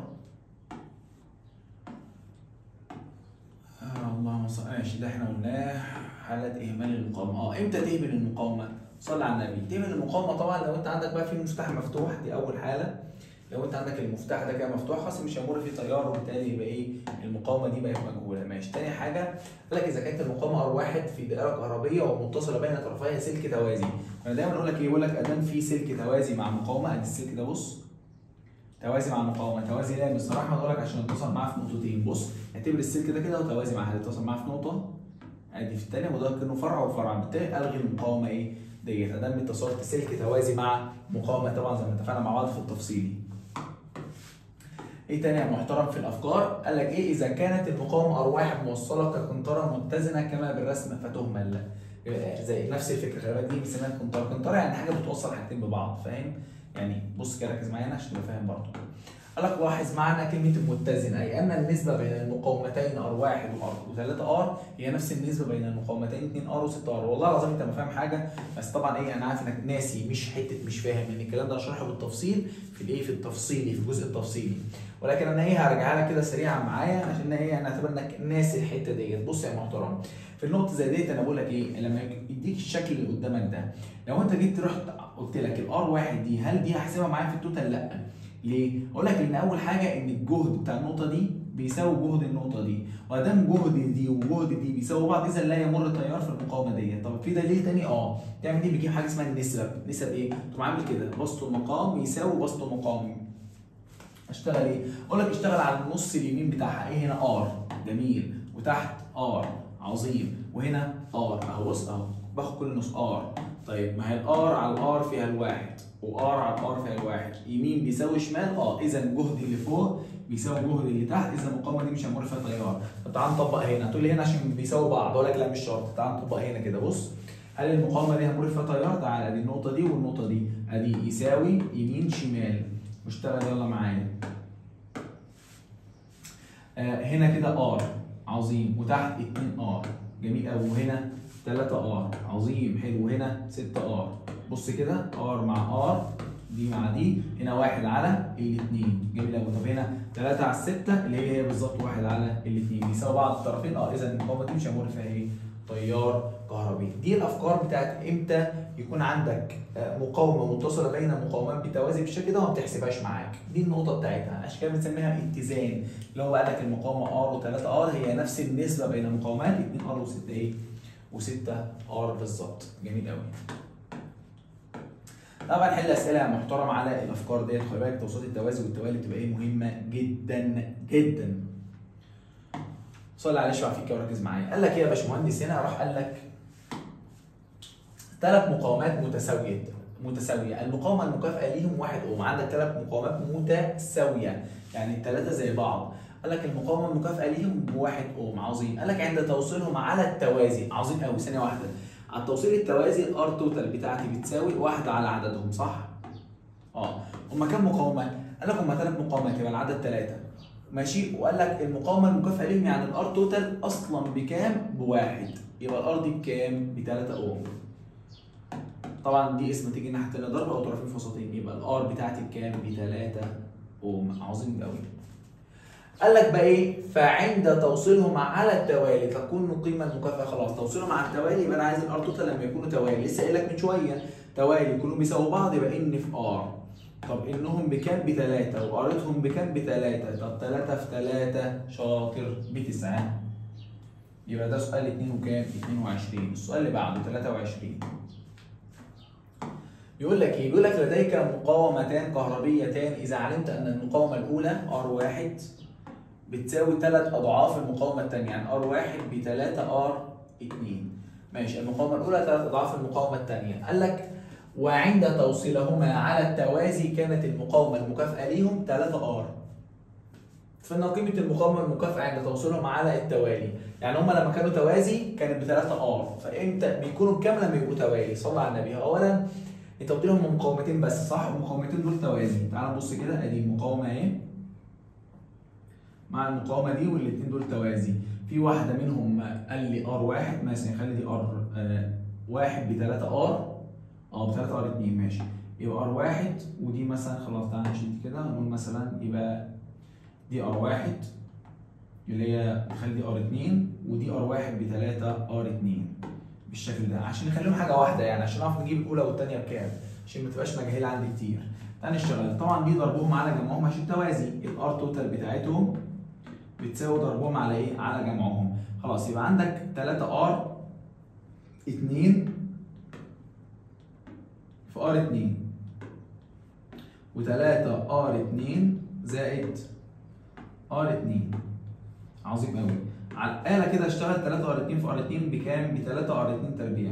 آه اللهم صل ماشي ده احنا قلناه حالة إهمال المقاومة، اه إمتى تهمل المقاومة؟ صلي على النبي، تهمل المقاومة طبعا لو أنت عندك بقى في مفتاح مفتوح دي أول حالة، لو أنت عندك المفتاح ده كده مفتوح خلاص مش هيمر فيه تيار وبالتالي يبقى إيه؟ المقاومة دي بقت مجهولة، ماشي، تاني حاجة قال لك إذا كانت المقاومة ار واحد في دائرة كهربية ومتصلة بين طرفيها سلك توازي، أنا دايما أقول لك إيه؟ يقول لك أدام في سلك توازي مع مقاومة أدي السلك ده بص توازي مع المقاومه توازي ليه بصراحه بقول لك عشان اتصل معاه في نقطتين بص اعتبر السلك ده كده وتوازي معاه هتتصل معاه في نقطه ادي في الثانيه وده كانه فرع وفرع بالتالي الغي المقاومه ايه ديت ادام اتصلت سلك توازي مع مقاومه طبعا زي ما اتفقنا مع بعض في التفصيلي ايه تاني يا محترم في الافكار قال لك ايه اذا كانت المقاومه ار واحد موصله كقنطره متزنه كما بالرسم فتهمل زي نفس الفكره خلي بالك دي بنسميها قنطره قنطره يعني حاجه بتوصل حاجتين ببعض فاهم يعني بص كده ركز معايا عشان تبقى فاهم برضه قال لك لاحظ معنى كلمة متزن أي أن النسبة بين المقاومتين R1 و3 R هي نفس النسبة بين المقاومتين 2 R و6 R والله العظيم أنت ما فاهم حاجة بس طبعا إيه أنا عارف إنك ناسي مش حتة مش فاهم لأن الكلام ده هشرحه بالتفصيل في الإيه في التفصيلي في الجزء التفصيلي ولكن أنا إيه هرجعها لك كده سريعا معايا عشان إيه أنا أعتبر إنك ناسي الحتة ديت بص يا محترم في النقطة زي ديت أنا بقول لك إيه لما يديك الشكل اللي قدامك ده لو أنت جيت رحت قلت لك الار واحد دي هل دي هحسبها معايا في التوتال؟ لا ليه؟ اقول لك ان اول حاجه ان الجهد بتاع النقطه دي بيساوي جهد النقطه دي وادام جهد دي وجهد دي بيساوي بعض اذا لا يمر تيار في المقاومه دي طب في دليل تاني اه تعمل دي بتجيب حاجه اسمها النسب نسب ايه؟ تقوم عامل كده بسط المقام يساوي بسط مقام اشتغل ايه؟ اقول لك اشتغل على النص اليمين بتاعها ايه هنا ار جميل وتحت ار عظيم وهنا ار اهو بص اهو باخد كل نص ار طيب ما هي الار على الار فيها الواحد وار على الار فيها الواحد يمين بيساوي شمال اه اذا الجهد اللي فوق بيساوي الجهد اللي تحت اذا المقاومه دي مش هيمر فيها تيار طب تعال نطبق هنا تقول لي هنا عشان بيساوي بعض اقول لك لا مش شرط تعال نطبق هنا كده بص هل المقاومه دي هيمر فيها تيار تعالى ادي النقطه دي والنقطه دي ادي يساوي يمين شمال واشتغل يلا معايا آه هنا كده ار عظيم وتحت 2 ار جميل قوي وهنا 3 ار عظيم حلو هنا 6 ار بص كده ار مع ار دي مع دي هنا واحد على الاثنين جميل قوي طب هنا 3 على 6 اللي هي هي بالظبط واحد على الاثنين بيساوي بعض الطرفين اه اذا المقاومه دي مش هيمر فيها ايه؟ تيار كهربي دي الافكار بتاعت امتى يكون عندك مقاومه متصله بين مقاومات بتوازي بالشكل ده وما بتحسبهاش معاك دي النقطه بتاعتها عشان كده بنسميها اتزان اللي هو قال لك المقاومه ار و3 ار هي نفس النسبه بين المقاومات 2 ار و6 ايه و6 ار بالظبط جميل قوي طبعا نحل اسئله يا محترم على الافكار ديت خلي بالك توصيلات التوازي والتوالي بتبقى ايه مهمه جدا جدا صلي عليه شويه فيك وركز معايا قال لك ايه يا باشمهندس هنا راح قال لك ثلاث مقاومات متساويه متساويه المقاومه المكافئه ليهم واحد اوم عندك ثلاث مقاومات متساويه يعني الثلاثه زي بعض قال لك المقاومه المكافئه ليهم بواحد اوم عظيم قال لك عند توصيلهم على التوازي عظيم قوي ثانيه واحده على التوصيل التوازي الار توتال بتاعتي بتساوي واحد على عددهم صح؟ اه هما كام مقاومه؟ قال لك هما ثلاث مقاومات يبقى العدد ثلاثه ماشي وقال لك المقاومه المكافئه ليهم يعني الار توتال اصلا بكام؟ بواحد يبقى الار دي بكام؟ ب 3 اوم طبعا دي اسم تيجي الناحيه الثانيه ضرب او طرفين في وسطين يبقى الار بتاعتي بكام؟ ب 3 اوم عظيم قوي قال لك بقى ايه؟ فعند توصيلهم على التوالي تكون القيمه المكافئه خلاص توصيلهم على التوالي يبقى انا عايز الار توتال لما يكونوا توالي لسه قايل لك من شويه توالي كلهم بيساووا بعض يبقى ان في ار طب انهم بكام بثلاثه وقريتهم بكام بثلاثه طب ثلاثه في ثلاثه شاطر بتسعه يبقى ده سؤال 2 وكام؟ 22 السؤال اللي بعده 23 يقول لك ايه؟ بيقول لك لديك مقاومتان كهربيتان اذا علمت ان المقاومه الاولى R1 بتساوي ثلاث اضعاف المقاومه الثانيه يعني R1 ب 3 R2 ماشي المقاومه الاولى ثلاث اضعاف المقاومه الثانيه قال لك وعند توصيلهما على التوازي كانت المقاومه المكافئه ليهم 3 R فإن قيمة المقاومة المكافئة عند توصيلهم على التوالي، يعني هما لما كانوا توازي كانت ب 3 ار، فامتى بيكونوا بكام لما يبقوا توالي؟ صلى على النبي، أولا أنت قلت لهم مقاومتين بس صح؟ المقاومتين دول توازي، تعال نبص كده أدي المقاومة أهي مع المقاومة دي والاتنين دول توازي، في واحدة منهم قال لي ار واحد مثلا خلي دي ار آه واحد ب 3 ار اه ب 3 ار 2 ماشي، يبقى ار واحد ودي مثلا خلاص تعالى نشيل كده نقول مثلا يبقى دي ار واحد اللي هي نخلي دي ار 2 ودي ار واحد ب 3 ار 2 بالشكل ده عشان نخليهم حاجه واحده يعني عشان نعرف نجيب الاولى والثانيه بكام عشان ما تبقاش مجهله عندي كتير تعالى نشتغل طبعا دي ضربهم على جمعهم عشان توازي الار توتال بتاعتهم بتساوي ضربهم على ايه؟ على جمعهم خلاص يبقى عندك 3 ار 2 في ار 2 و3 ار 2 زائد ار 2 عظيم قوي على الاله كده اشتغل 3 ار 2 في ار 2 بكام؟ ب 3 ار 2 تربيع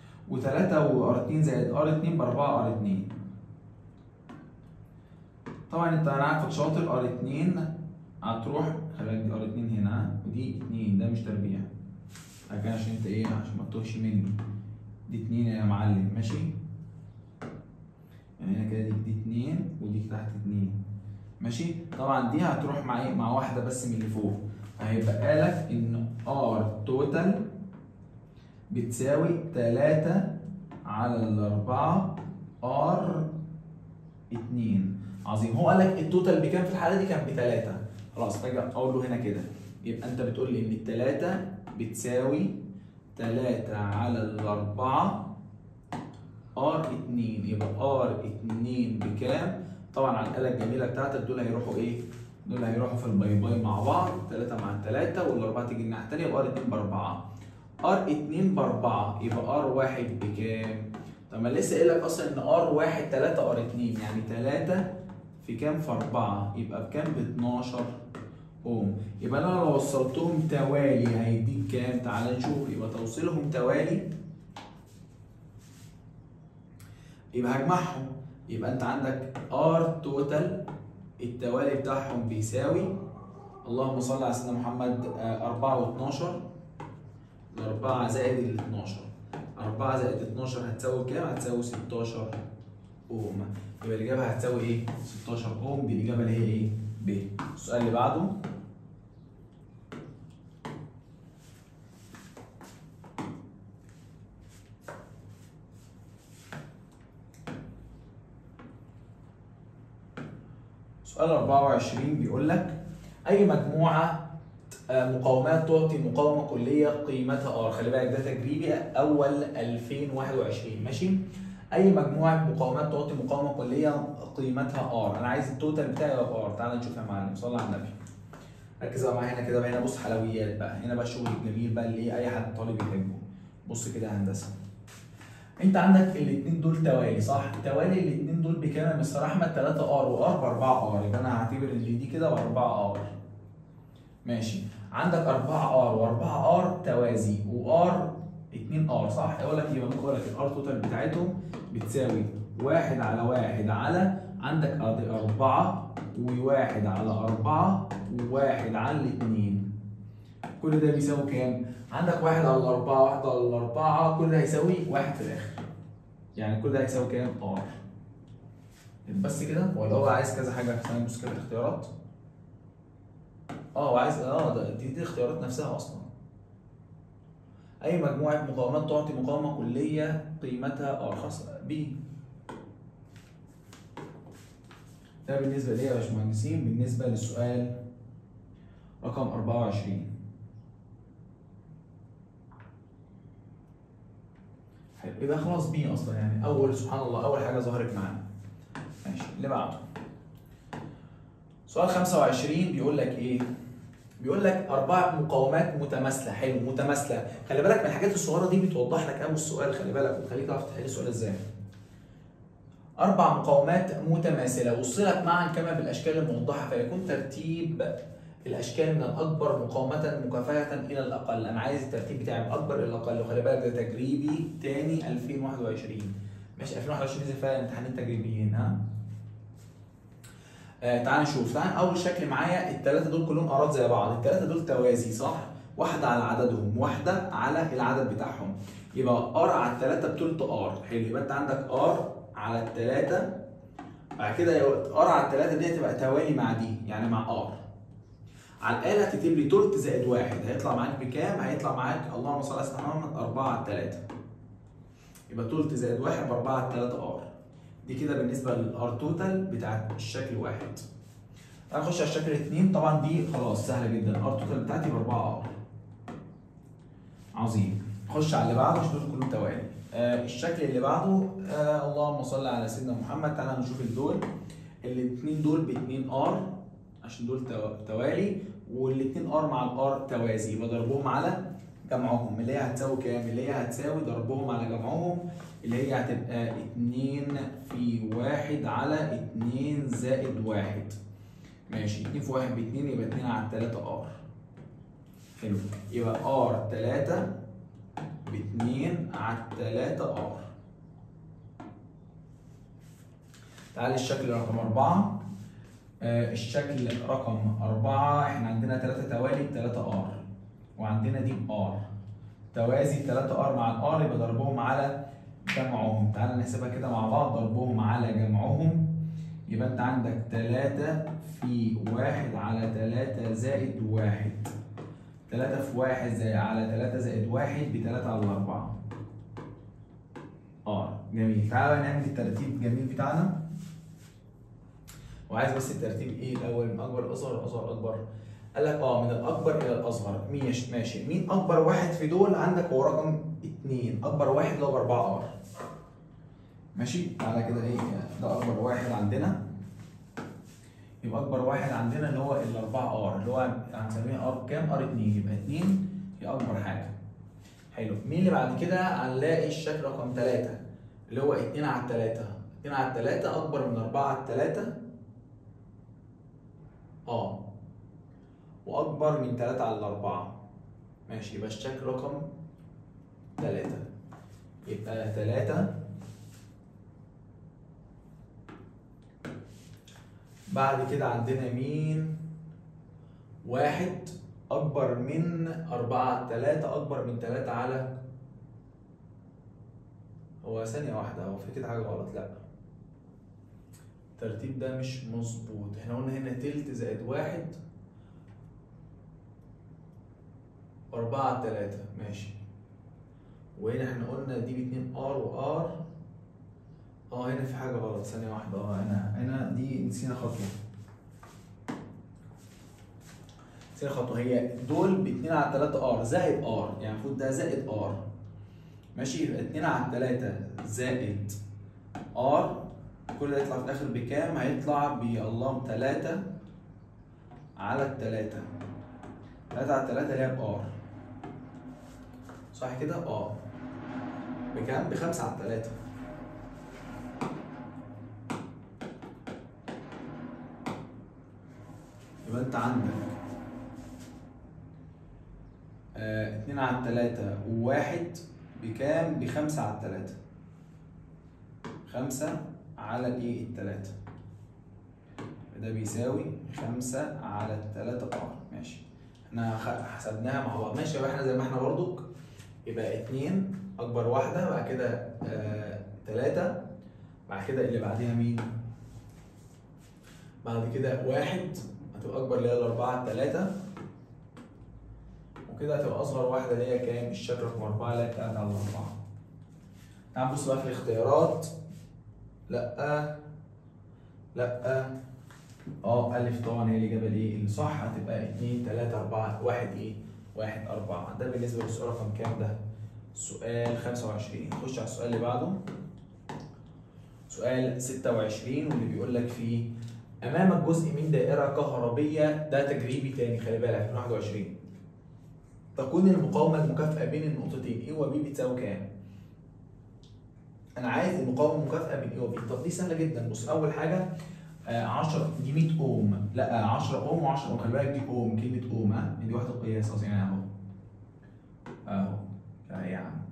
و3 وار 2 زائد ار 2 ب 4 ار 2 طبعا انت انا عارفك شاطر ار 2 هتروح خلي بالك دي ار 2 هنا ها؟ ودي 2 ده مش تربيع لكن عشان انت ايه عشان ما تتوهش مني دي 2 يا معلم ماشي يعني هنا كده دي دي 2 ودي تحت 2 ماشي طبعا دي هتروح مع ايه مع واحده بس من اللي فوق هيبقى لك ان ار توتال بتساوي 3 على الأربعة ار 2 عظيم هو قال لك التوتال بكام في الحاله دي كان بثلاثه خلاص باجي اقول له هنا كده يبقى انت بتقول لي ان الثلاثه بتساوي 3 على الأربعة ار 2 يبقى ار 2 بكام؟ طبعا على الآلة الجميلة بتاعتك دول هيروحوا ايه؟ دول هيروحوا في الباي باي مع بعض 3 مع 3 والأربعة تيجي الناحية التانية يبقى ار 2 بأربعة ار 2 بأربعة يبقى ار 1 بكام؟ طب ما لسه قايل لك اصلا ان ار 1 3 ار 2 يعني 3 في كام في 4 يبقى بكام ب 12 اوم يبقى انا لو وصلتهم توالي هيديك كام تعال نشوف يبقى توصيلهم توالي يبقى هجمعهم يبقى انت عندك ار توتال التوالي بتاعهم بيساوي اللهم صل على سيدنا محمد 4 و12 4 زائد ال 12 4 زائد 12 هتساوي كام؟ هتساوي 16 اوم يبقى الاجابه هتساوي ايه؟ 16 اوم دي الاجابه اللي هي ايه؟ ب السؤال اللي بعده سؤال 24 بيقول لك اي مجموعه آه، مقاومات تعطي مقاومه كليه قيمتها ار خلي بالك ده تجريبي اول 2021 ماشي اي مجموعه مقاومات تعطي مقاومه كليه قيمتها ار انا عايز التوتال بتاعي يبقى ار تعال نشوف يا معلم صلي على النبي ركز بقى معايا هنا كده بقى هنا بص حلويات بقى هنا بقى الشغل الجميل بقى اللي ايه اي حد طالب يحبه بص كده يا هندسه انت عندك الاثنين دول توالي صح توالي الاثنين دول بكام يا مستر احمد 3 ار وار ب 4 ار يبقى انا هعتبر ان دي كده ب 4 ار ماشي عندك 4 ار و4 ار توازي وار 2 ار صح يقول لك يبقى ممكن اقول لك الار توتال بتاعتهم بتساوي 1 على 1 على عندك ادي 4 وواحد على 4 وواحد على 2 كل ده بيساوي كام؟ عندك واحد على الأربعة واحد على الأربعة كل ده هيساوي واحد في الآخر يعني كل ده هيساوي كام؟ ار بس كده ولا هو عايز كذا حاجة ثانية بص كده الاختيارات اه هو عايز اه ده دي, دي الاختيارات نفسها أصلا أي مجموعة مقاومات تعطي مقاومة كلية قيمتها ار خلاص بي ده بالنسبة ليه يا باشمهندسين بالنسبة للسؤال رقم 24 حلو يبقى خلاص بي اصلا يعني اول سبحان الله اول حاجه ظهرت معانا ماشي اللي بعده سؤال 25 بيقول لك ايه بيقول لك اربع مقاومات متماثله حلو متماثله خلي بالك من الحاجات الصغيره دي بتوضح لك قوي السؤال خلي بالك وتخليك تعرف تحل السؤال ازاي اربع مقاومات متماثله وصلت معا كما بالاشكال الموضحه فيكون ترتيب الاشكال من الاكبر مقاومه مكافاه الى الاقل انا عايز الترتيب بتاعي من الاكبر الى الاقل وخلي بالك ده تجريبي تاني 2021 ماشي 2021 نزل فيها امتحانين تجريبيين ها آه تعال نشوف تعال اول شكل معايا الثلاثه دول كلهم ارات زي بعض الثلاثه دول توازي صح واحده على عددهم واحده على العدد بتاعهم يبقى ار على الثلاثه بتلت ار حلو يبقى انت عندك ار على الثلاثه بعد كده ار على الثلاثه دي هتبقى توالي مع دي يعني مع ار على الآلة هتكتب لي تلت زائد واحد هيطلع معاك بكام؟ هيطلع معاك اللهم صل على سيدنا محمد 4 على 3 يبقى تلت زائد واحد ب 4 على 3 ار دي كده بالنسبة للار توتال بتاعت الشكل واحد تعال نخش على الشكل اتنين طبعا دي خلاص سهلة جدا الار توتال بتاعتي ب 4 ار عظيم نخش على اللي بعده عشان دول كلهم توالي آه الشكل اللي بعده آه اللهم صل على سيدنا محمد تعالى نشوف الدول الاثنين دول ب 2 ار عشان دول توالي والاثنين ار مع الار توازي يبقى ضربهم على جمعهم اللي هي هتساوي كام؟ اللي هي هتساوي ضربهم على جمعهم اللي هي هتبقى 2 في 1 على 2 زائد 1 ماشي 2 في 1 ب 2 يبقى 2 على 3 ار حلو يبقى ار 3 ب 2 على 3 ار تعالى الشكل رقم 4 آه الشكل رقم أربعة احنا عندنا تلاتة توالي بتلاتة ار وعندنا دي بار توازي تلاتة ار مع الار يبقى ضربهم على جمعهم تعال نحسبها كده مع بعض ضربهم على جمعهم يبقى انت عندك تلاتة في واحد على تلاتة زائد واحد تلاتة في واحد زائد على تلاتة زائد واحد بتلاتة على أربعة اه جميل تعالى بقى نعمل الترتيب الجميل بتاعنا وعايز بس الترتيب ايه الاول من اكبر لاصغر الاصغر اكبر قال لك اه من الاكبر الى الاصغر ماشي ماشي مين اكبر واحد في دول عندك هو رقم اتنين اكبر واحد اللي هو باربعة ار ماشي تعالى كده ايه ده اكبر واحد عندنا يبقى اكبر واحد عندنا اللي هو الاربعة ار اللي هو هنسميه ار كام ار 2 يبقى 2 هي اكبر حاجه حلو مين اللي بعد كده هنلاقي الشكل رقم 3 اللي هو 2 على 3 2 على 3 اكبر من 4 على 3 اه واكبر من 3 على 4 ماشي يبقى الشكل رقم 3 يبقى 3 بعد كده عندنا مين واحد أكبر من أربعة على تلاتة أكبر من تلاتة على هو ثانية واحدة هو في كده حاجة غلط لأ الترتيب ده مش مظبوط احنا قلنا هنا تلت زائد واحد أربعة على تلاتة ماشي وهنا احنا قلنا دي باتنين ار وار اه هنا في حاجة غلط ثانية واحدة اه هنا هنا دي نسينا خطوة نسينا خطوة هي دول ب 2 على 3 ار زائد ار يعني المفروض ده زائد ار ماشي يبقى 2 على 3 زائد ار كل ده يطلع في الاخر بكام؟ هيطلع ب اللهم 3 على التلاتة 3 على التلاتة اللي هي بار صح كده؟ اه بكام؟ بخمسة على التلاتة يبقى انت عندك آه اتنين على التلاتة وواحد بكام؟ بخمسة على التلاتة خمسة على الايه؟ التلاتة ده بيساوي خمسة على التلاتة ار ماشي احنا خ- حسبناها مع بعض ماشي يبقى احنا زي ما احنا برضك يبقى اتنين اكبر واحدة بعد كده آه تلاتة بعد كده اللي بعديها مين؟ بعد كده واحد هتبقى اكبر اللي هي الاربعه التلاته وكده هتبقى اصغر واحده اللي هي كام الشكل رقم اربعه اللي هي تلاته على اربعه تعال نبص بقى في الاختيارات لا لا اه الف طبعا هي الاجابه الايه الصح هتبقى 2 3 4 1 ايه 1 4 ده بالنسبه للسؤال رقم كام ده سؤال 25 نخش على السؤال اللي بعده سؤال 26 واللي بيقول لك فيه امامك جزء من دائره كهربيه ده تجريبي تاني خلي بالك 2021 تكون المقاومه المكافئه بين النقطتين A و B بتساوي كام؟ انا عايز المقاومه المكافئه بين A و B طب دي سهله جدا بص اول حاجه آه 10 دي 100 اوم لا 10 اوم و10 اوم خلي بالك دي اوم كلمه اوم ها دي وحده قياس اصلا يعني اهو اهو اهي يا عم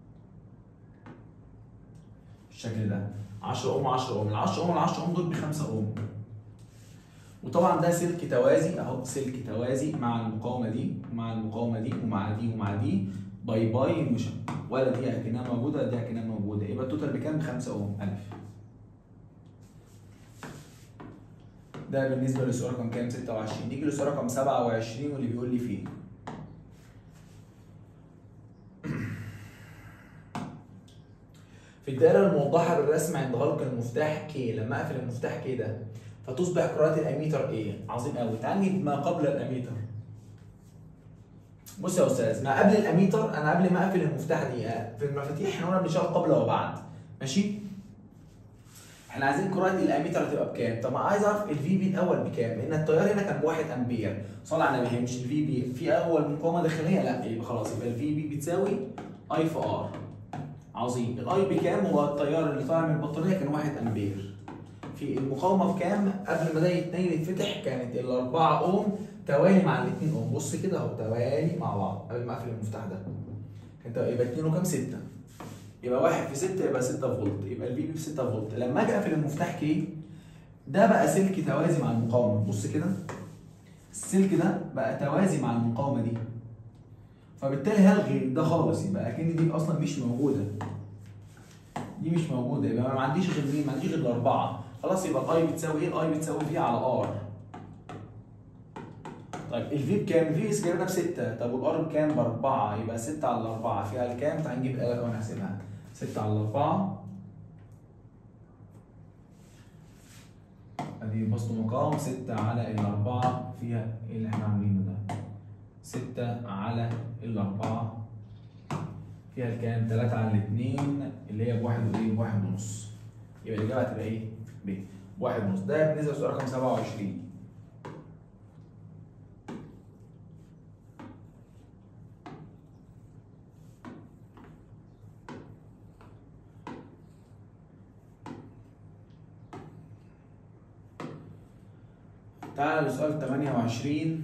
الشكل ده 10 اوم 10 اوم ال 10 اوم ال 10 اوم دول ب 5 اوم وطبعا ده سلك توازي اهو سلك توازي مع المقاومه دي مع المقاومه دي ومع دي ومع دي باي باي مش ولا دي اكنها موجوده ولا دي اكنها موجوده يبقى التوتال بكام؟ ب 5 اوم الف ده بالنسبه للسؤال رقم كام 26 نيجي للسؤال رقم 27 واللي بيقول لي فيه في الدائرة الموضحة بالرسم عند غلق المفتاح K لما اقفل المفتاح K ده فتصبح قراءة الأميتر إيه؟ عظيم قوي تعال نجيب ما قبل الأميتر بص يا أستاذ ما قبل الأميتر أنا قبل ما أقفل المفتاح دي آه، في المفاتيح إحنا قلنا بنشتغل قبل وبعد ماشي؟ احنا عايزين قراءة الأميتر تبقى بكام؟ طب ما عايز أعرف الفي بي الأول بكام؟ لأن التيار هنا كان بواحد أمبير صلى على النبي هي مش الفي بي في أول مقاومة داخلية لا يبقى خلاص يبقى الفي بي بتساوي أي في آر عظيم الاي بكام هو التيار اللي طالع من البطاريه كان 1 امبير في المقاومه بكام قبل ما ده يتنيل يتفتح كانت ال 4 اوم توالي مع ال 2 اوم بص كده اهو توالي مع بعض قبل ما اقفل المفتاح ده انت يبقى 2 وكام 6 يبقى 1 في 6 يبقى 6 فولت يبقى البي بي ب 6 فولت لما اجي اقفل المفتاح كي ده بقى سلك توازي مع المقاومه بص كده السلك ده بقى توازي مع المقاومه دي فبالتالي هلغي ده خالص يبقى اكن دي اصلا مش موجوده دي مش موجوده يبقى ما عنديش غير مين ما عنديش غير الاربعه خلاص يبقى الاي بتساوي ايه الاي بتساوي في على ار طيب الفي بكام الفي اس جايبنا بستة طب والار بكام باربعة يبقى 6 على 4 فيها الكام تعال نجيب آلة كمان نحسبها 6 على 4 ادي بسط مقاوم 6 على الأربعة فيها ايه اللي احنا عاملينه ده 6 على الأربعة فيها الكام 3 على 2 اللي هي بواحد وايه بواحد ونص يبقى الإجابة هتبقى ايه ب بواحد ونص ده بالنسبة للسؤال رقم 27 تعالى لسؤال 28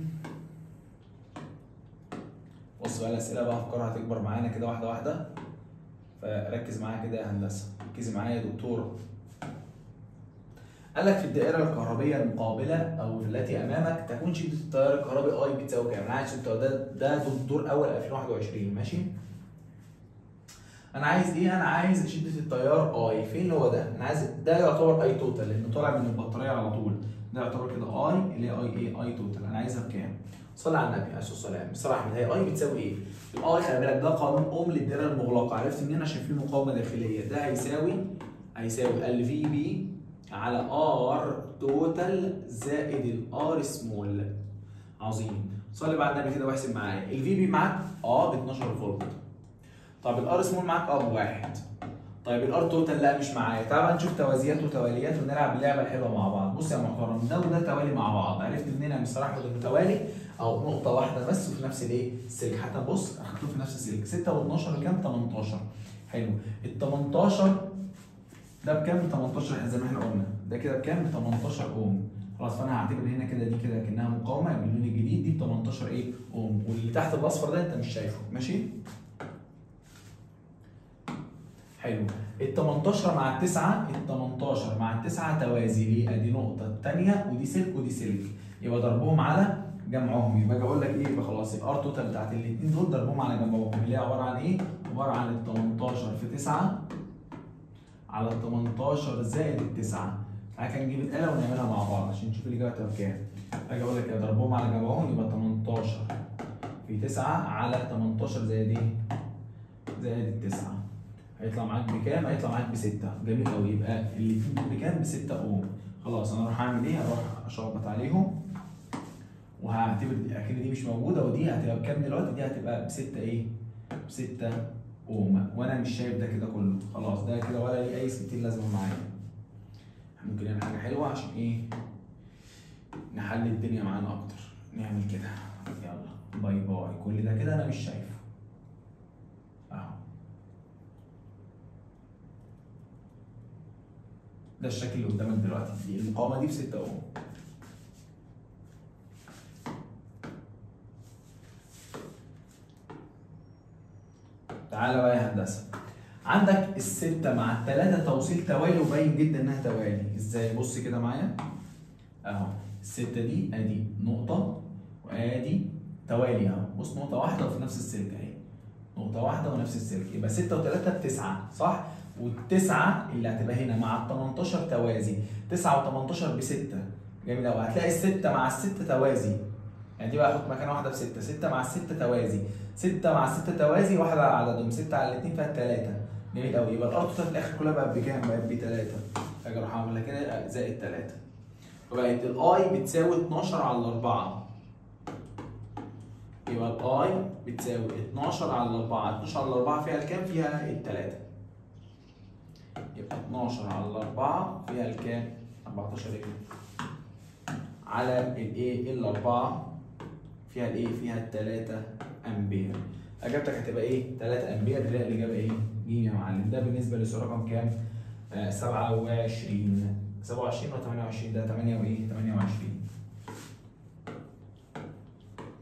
بص بقى الاسئله بقى افكارها هتكبر معانا كده واحده واحده فركز معايا كده يا هندسه ركزي معايا يا دكتوره قال لك في الدائره الكهربيه المقابله او التي امامك تكون شده التيار الكهربي اي بتساوي كام؟ انا عايز شده ده ده دور اول 2021 ماشي؟ انا عايز ايه؟ انا عايز شده التيار اي فين هو ده؟ انا عايز ده يعتبر اي توتال لانه طالع من البطاريه على طول ده يعتبر كده اي اللي هي اي ايه اي توتال انا عايزها بكام؟ صلي على النبي عليه الصلاه والسلام بصراحه هي اي بتساوي ايه؟ الاي خلي بالك ده قانون اوم للدائره المغلقه عرفت منين عشان في مقاومه داخليه ده هيساوي هيساوي ال في بي على ار توتال زائد الار سمول عظيم صلي بقى على النبي كده واحسب معايا الفي بي معاك اه ب 12 فولت طب الار سمول معاك اه بواحد طيب الار توتال لا مش معايا تعال بقى نشوف توازيات وتواليات ونلعب اللعبه الحلوه مع بعض بص يا محترم ده وده توالي مع بعض عرفت منين يا مستر احمد انه توالي او نقطه واحده بس وفي نفس الايه السلك حتى بص اخدته في نفس السلك 6 و12 كام 18 حلو ال 18 ده بكام 18 زي ما احنا قلنا ده كده بكام ب 18 اوم خلاص فانا هعتبر هنا كده دي كده كانها مقاومه باللون الجديد دي ب 18 ايه اوم واللي تحت الاصفر ده انت مش شايفه ماشي حلو ال 18 مع التسعة ال 18 مع التسعة توازي ليه؟ ادي نقطة الثانية ودي سلك ودي سلك يبقى ضربهم على جمعهم يبقى اجي اقول لك ايه يبقى خلاص يبقى ار توتال بتاعت الاثنين دول ضربهم على جمعهم اللي هي عبارة عن ايه؟ عبارة عن ال 18 في 9 على ال 18 زائد التسعة تعالى كده نجيب الآلة ونعملها مع بعض عشان نشوف الإجابة هتبقى بكام اجي اقول لك إيه، ضربهم على جمعهم يبقى 18 في 9 على 18 زائد ايه؟ زائد التسعة هيطلع معاك بكام؟ هيطلع معاك بستة، جميل قوي يبقى الاثنين دول بكام؟ بستة اوم، خلاص انا اروح اعمل ايه؟ اروح اشخبط عليهم وهعتبر دي اكن دي مش موجودة ودي هتبقى بكام دلوقتي؟ دي هتبقى بستة ايه؟ بستة اوم وانا مش شايف ده كده كله، خلاص ده كده ولا ليه اي 60 لازمة معايا. ممكن نعمل حاجة حلوة عشان ايه؟ نحل الدنيا معانا اكتر، نعمل كده يلا باي باي كل ده كده انا مش شايفه. اهو ده الشكل اللي قدامك دلوقتي دي المقاومه دي ب 6 اوم تعالى بقى يا هندسه عندك الستة مع التلاتة توصيل توالي وباين جدا انها توالي ازاي بص كده معايا اهو الستة دي ادي نقطة وادي توالي اهو بص نقطة واحدة وفي نفس السلك اهي نقطة واحدة ونفس السلك يبقى ستة وتلاتة بتسعة صح؟ والتسعة اللي هتبقى هنا مع ال 18 توازي 9 و18 بستة جميل قوي هتلاقي الستة مع الستة توازي يعني دي بقى احط مكان واحدة بستة ستة مع الستة توازي ستة مع الستة توازي واحدة على عددهم ستة على الاثنين فيها التلاتة جميل قوي يبقى الار توتال في الاخر كلها بقت بكام؟ بقت بتلاتة اجي اروح اعملها كده زائد تلاتة وبقت الاي بتساوي 12 على 4 يبقى الاي بتساوي 12 على 4 12 على 4 فيها الكام؟ فيها التلاتة يبقى 12 على 4 فيها الكام؟ 14 ايه؟ على الايه؟ الاربعة فيها الايه؟ فيها ال 3 امبير. اجابتك هتبقى ايه؟ 3 امبير اللي هي الاجابه ايه؟ ج يا معلم. ده بالنسبه للسؤال رقم كام؟ آه 27 27 ولا 28 ده 8 وايه؟ 28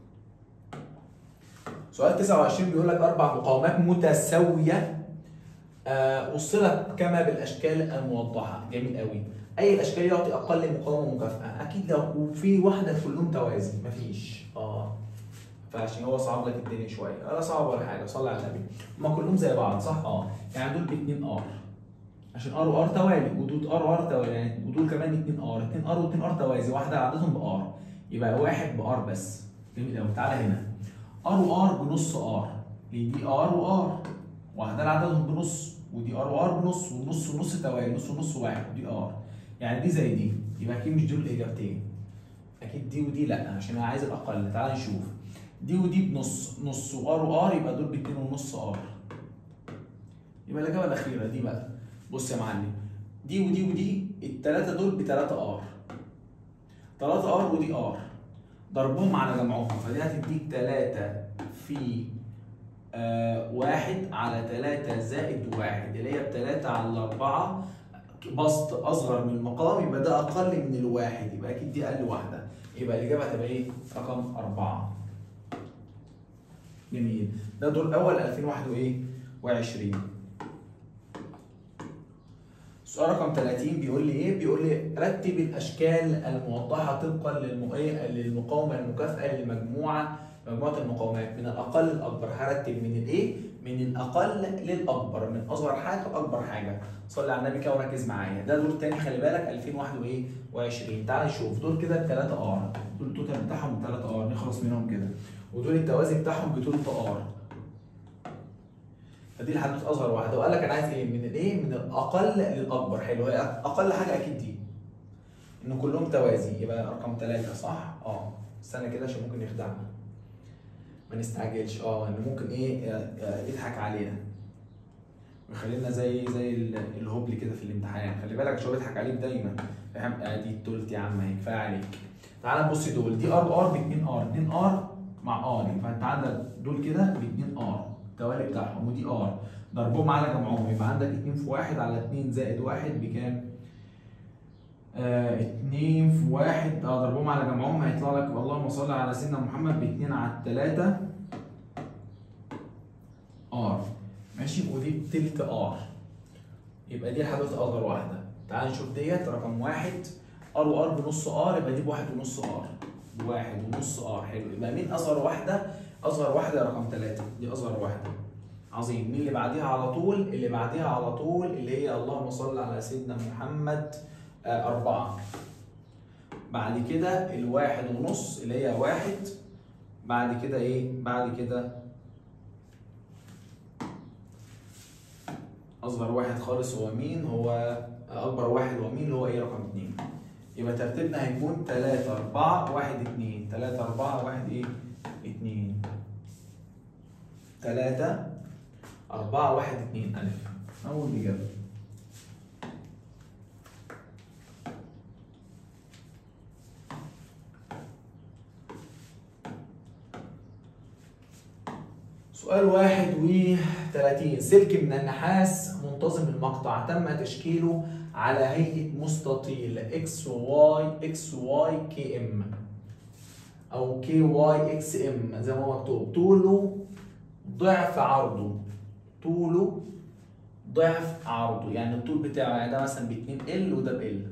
سؤال 29 بيقول لك اربع مقاومات متساويه آه وصلت كما بالاشكال الموضحه جميل قوي اي الاشكال يعطي اقل مقاومه مكافاه اكيد لو في واحده كلهم توازي مفيش اه فعشان هو صعب لك الدنيا شويه ولا صعب ولا حاجه صلي على النبي هما كلهم زي بعض صح اه يعني دول باتنين ار عشان ار وار توالي ودول ار وار توالي يعني ودول كمان 2 ار 2 ار و2 ار توازي واحده عددهم بار يبقى واحد بار بس جميل قوي تعالى هنا ار وار بنص ار ليه دي ار وار واحده عددهم بنص ودي ار وار بنص ونص ونص توالي نص ونص واحد ودي ار يعني دي زي دي يبقى اكيد مش دول الاجابتين اكيد دي ودي لا عشان انا عايز الاقل تعالى نشوف دي ودي بنص نص وار وار يبقى دول باتنين ونص ار يبقى الاجابه الاخيره دي بقى بص يا معلم دي ودي ودي التلاتة دول بتلاتة ار تلاتة ار ودي ار ضربهم على جمعهم فدي هتديك تلاتة في آه واحد على تلاتة زائد واحد اللي هي بتلاتة على أربعة بسط أصغر من المقام يبقى ده أقل من الواحد يبقى أكيد دي أقل واحدة يبقى الإجابة هتبقى إيه؟ رقم أربعة جميل ده دور أول 2021 سؤال رقم 30 بيقول لي ايه؟ بيقول لي رتب الاشكال الموضحه طبقا للم... إيه؟ للمقاومه المكافئه للمجموعه مجموعه المقاومات من الاقل للاكبر هرتب من الايه؟ من الاقل للاكبر من اصغر حاجه لاكبر حاجه صلي على النبي كده وركز معايا ده دور تاني خلي بالك 2021 تعال نشوف دول كده بثلاثه ار دول التوتال بتاعهم بثلاثه ار نخلص منهم كده ودول التوازي بتاعهم بثلث ار فدي الحدود اصغر واحده وقال لك انا عايز ايه من الايه من الاقل للاكبر حلو هي اقل حاجه اكيد دي ان كلهم توازي يبقى رقم ثلاثة صح اه استنى كده عشان ممكن يخدعنا ما نستعجلش اه ان ممكن ايه يضحك علينا ويخلينا زي زي الهبل كده في الامتحان خلي بالك عشان هو بيضحك عليك دايما فاهم ادي التلت يا عم كفايه عليك تعال نبص دول دي ار ار ب 2 ار 2 ار مع ار فانت عندك دول كده ب 2 ار التوالي بتاعهم ودي ار ضربهم على جمعهم يبقى عندك 2 في 1 على 2 زائد 1 بكام؟ آه 2 في 1 اه ضربهم على جمعهم هيطلع لك اللهم صل على سيدنا محمد ب 2 على 3 ار ماشي ودي بتلت ار يبقى دي الحدوث اصغر واحده تعال نشوف ديت رقم واحد ار وار بنص ار يبقى دي بواحد ونص ار بواحد ونص ار حلو يبقى مين اصغر واحده؟ اصغر واحده رقم ثلاثة دي اصغر واحده عظيم مين اللي بعديها على طول اللي بعديها على طول اللي هي اللهم صل على سيدنا محمد آه أربعة بعد كده الواحد ونص اللي هي واحد بعد كده ايه بعد كده اصغر واحد خالص هو مين هو اكبر واحد هو مين اللي هو ايه رقم اتنين يبقى ترتيبنا هيكون تلاتة أربعة واحد اتنين تلاتة أربعة واحد ايه اتنين تلاتة أربعة واحد اتنين ألف أول إجابة سؤال واحد وثلاثين سلك من النحاس منتظم المقطع تم تشكيله على هيئة مستطيل اكس واي اكس واي كي ام او كي واي اكس ام زي ما هو مكتوب طوله ضعف عرضه طوله ضعف عرضه يعني الطول بتاعه يعني ده مثلا ب 2 ال وده ب ال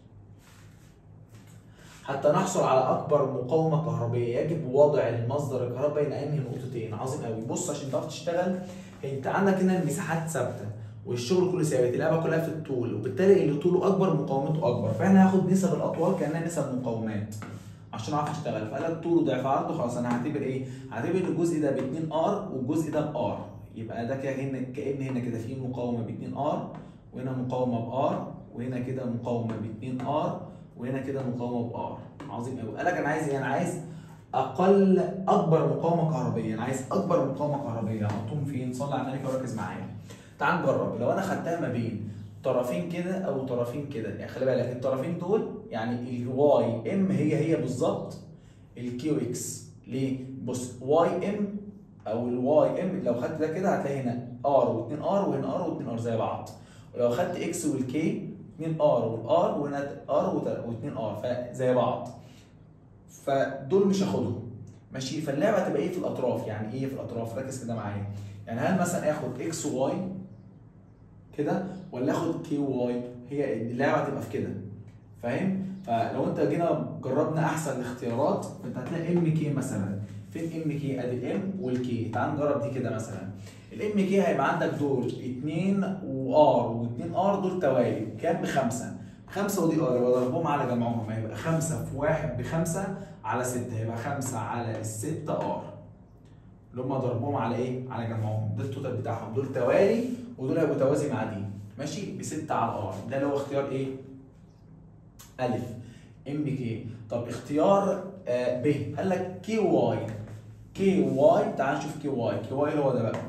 حتى نحصل على اكبر مقاومه كهربيه يجب وضع المصدر الكهربائي بين انهي نقطتين عظيم قوي بص عشان تعرف تشتغل انت عندك هنا المساحات ثابته والشغل كله ثابت اللعبه كلها في الطول وبالتالي اللي طوله اكبر مقاومته اكبر فاحنا هناخد نسب الاطوال كانها نسب مقاومات عشان اعرف اشتغل فقال لك طوله ضعف عرضه خلاص انا هعتبر ايه؟ هعتبر الجزء ده ب 2 ار والجزء ده ب ار يبقى ده كده هنا كان هنا كده في مقاومه ب 2 ار وهنا مقاومه ب ار وهنا كده مقاومه ب 2 ار وهنا كده مقاومه ب ار عظيم قوي قال لك انا عايز ايه؟ انا عايز اقل اكبر مقاومه كهربيه انا عايز اكبر مقاومه كهربيه احطهم فين؟ صلي على النبي وركز معايا تعال نجرب لو انا خدتها ما بين طرفين كده او طرفين كده يعني خلي بالك الطرفين دول يعني الواي ام هي هي بالظبط الكيو اكس ليه؟ بص واي ام او الواي ام لو خدت ده كده هتلاقي هنا ار و2 ار وهنا ار و2 ار زي بعض ولو خدت اكس والكي 2 ار والار وهنا ار و2 ار فزي بعض فدول مش هاخدهم ماشي فاللعبه هتبقى ايه في الاطراف يعني ايه في الاطراف ركز كده معايا يعني هل مثلا اخد اكس واي كده ولا اخد كي واي هي اللعبه هتبقى في كده فاهم فلو انت جينا جربنا احسن الاختيارات فانت هتلاقي ام كي مثلا فين ام كي ادي الام والكي تعال نجرب دي كده مثلا الام كي هيبقى عندك دول 2 وار و2 ار دول توالي كام بخمسه خمسة ودي ار يبقى ضربهم على جمعهم هيبقى خمسة في واحد بخمسة على ستة هيبقى خمسة على الستة ار اللي هم ضربهم على ايه؟ على جمعهم ده التوتال بتاعهم دول توالي ودول هيبقوا توازي مع دي ماشي بستة على ار ده اللي هو اختيار ايه؟ ألف ام كي طب اختيار آه ب قال لك كي واي كي واي تعال نشوف كي واي كي واي هو ده بقى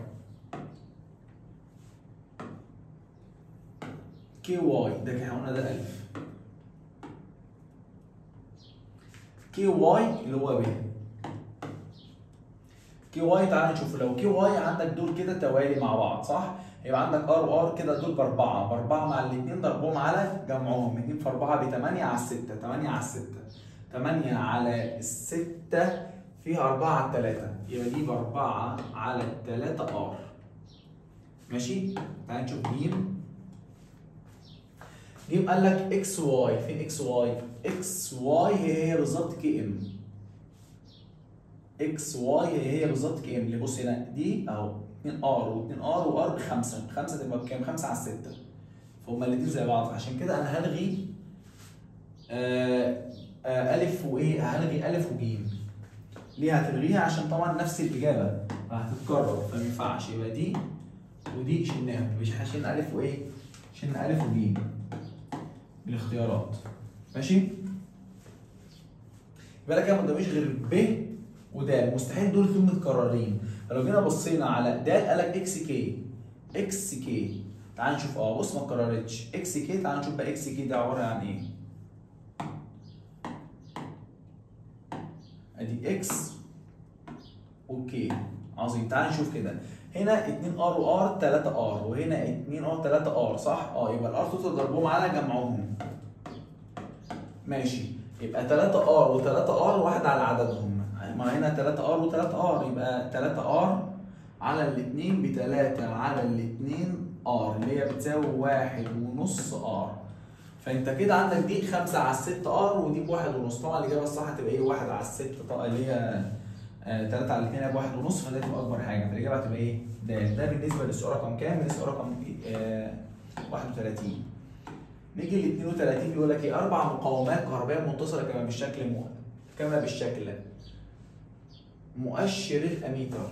كي واي ده كده قلنا ده ألف كي واي اللي هو ب كي واي تعال نشوف لو كي واي عندك دول كده توالي مع بعض صح؟ يبقى عندك ار وار كده دول باربعه، باربعه مع الاثنين ضربهم على جمعهم، 2 في 4 ب 8 على 6، 8 على 6. 8 على الستة فيها 4 على 3 يبقى دي ب 4 على 3 ار. ماشي؟ تعال نشوف جيم. جيم قال لك اكس واي، فين اكس واي؟ اكس واي هي هي بالظبط كي ام. اكس واي هي هي بالظبط كام اللي بص هنا دي اهو 2 ار و2 ار وار بخمسه خمسه تبقى بكام؟ 5 على 6 فهم الاثنين زي بعض عشان كده انا هلغي آه آه الف وايه؟ هلغي الف وجيم ليه هتلغيها؟ عشان طبعا نفس الاجابه فهتتكرر فما ينفعش يبقى دي ودي شلناهم مش هشيل الف وايه؟ شلنا الف وجيم بالاختيارات ماشي؟ يبقى لك ما قداميش غير ب وده مستحيل دول فيهم متكررين فلو جينا بصينا على د قال لك اكس كي اكس كي تعال نشوف اه بص ما اتكررتش اكس كي تعال نشوف بقى اكس كي ده عباره عن ايه ادي اكس اوكي عظيم تعال نشوف كده هنا 2 ار وار 3 ار وهنا 2 ار 3 ار صح اه يبقى الار توتال ضربهم على جمعهم ماشي يبقى 3 ار و3 ار واحد على عددهم ما هنا 3 ار و3 ار يبقى 3 ار على الاثنين ب 3 على الاثنين ار اللي هي بتساوي واحد ونص ار فانت كده عندك دي 5 على 6 ار ودي بواحد ونص طبعا الاجابه الصح هتبقى ايه 1 على 6 طبعا اللي هي 3 على 2 بواحد ونص فده تبقى اكبر حاجه فالاجابه هتبقى ايه ده ده بالنسبه للسؤال رقم كام؟ بالنسبه رقم آه 31 نيجي ل 32 بيقول لك ايه اربع مقاومات كهربائيه متصله كما بالشكل مو... كما بالشكل مؤشر الاميتر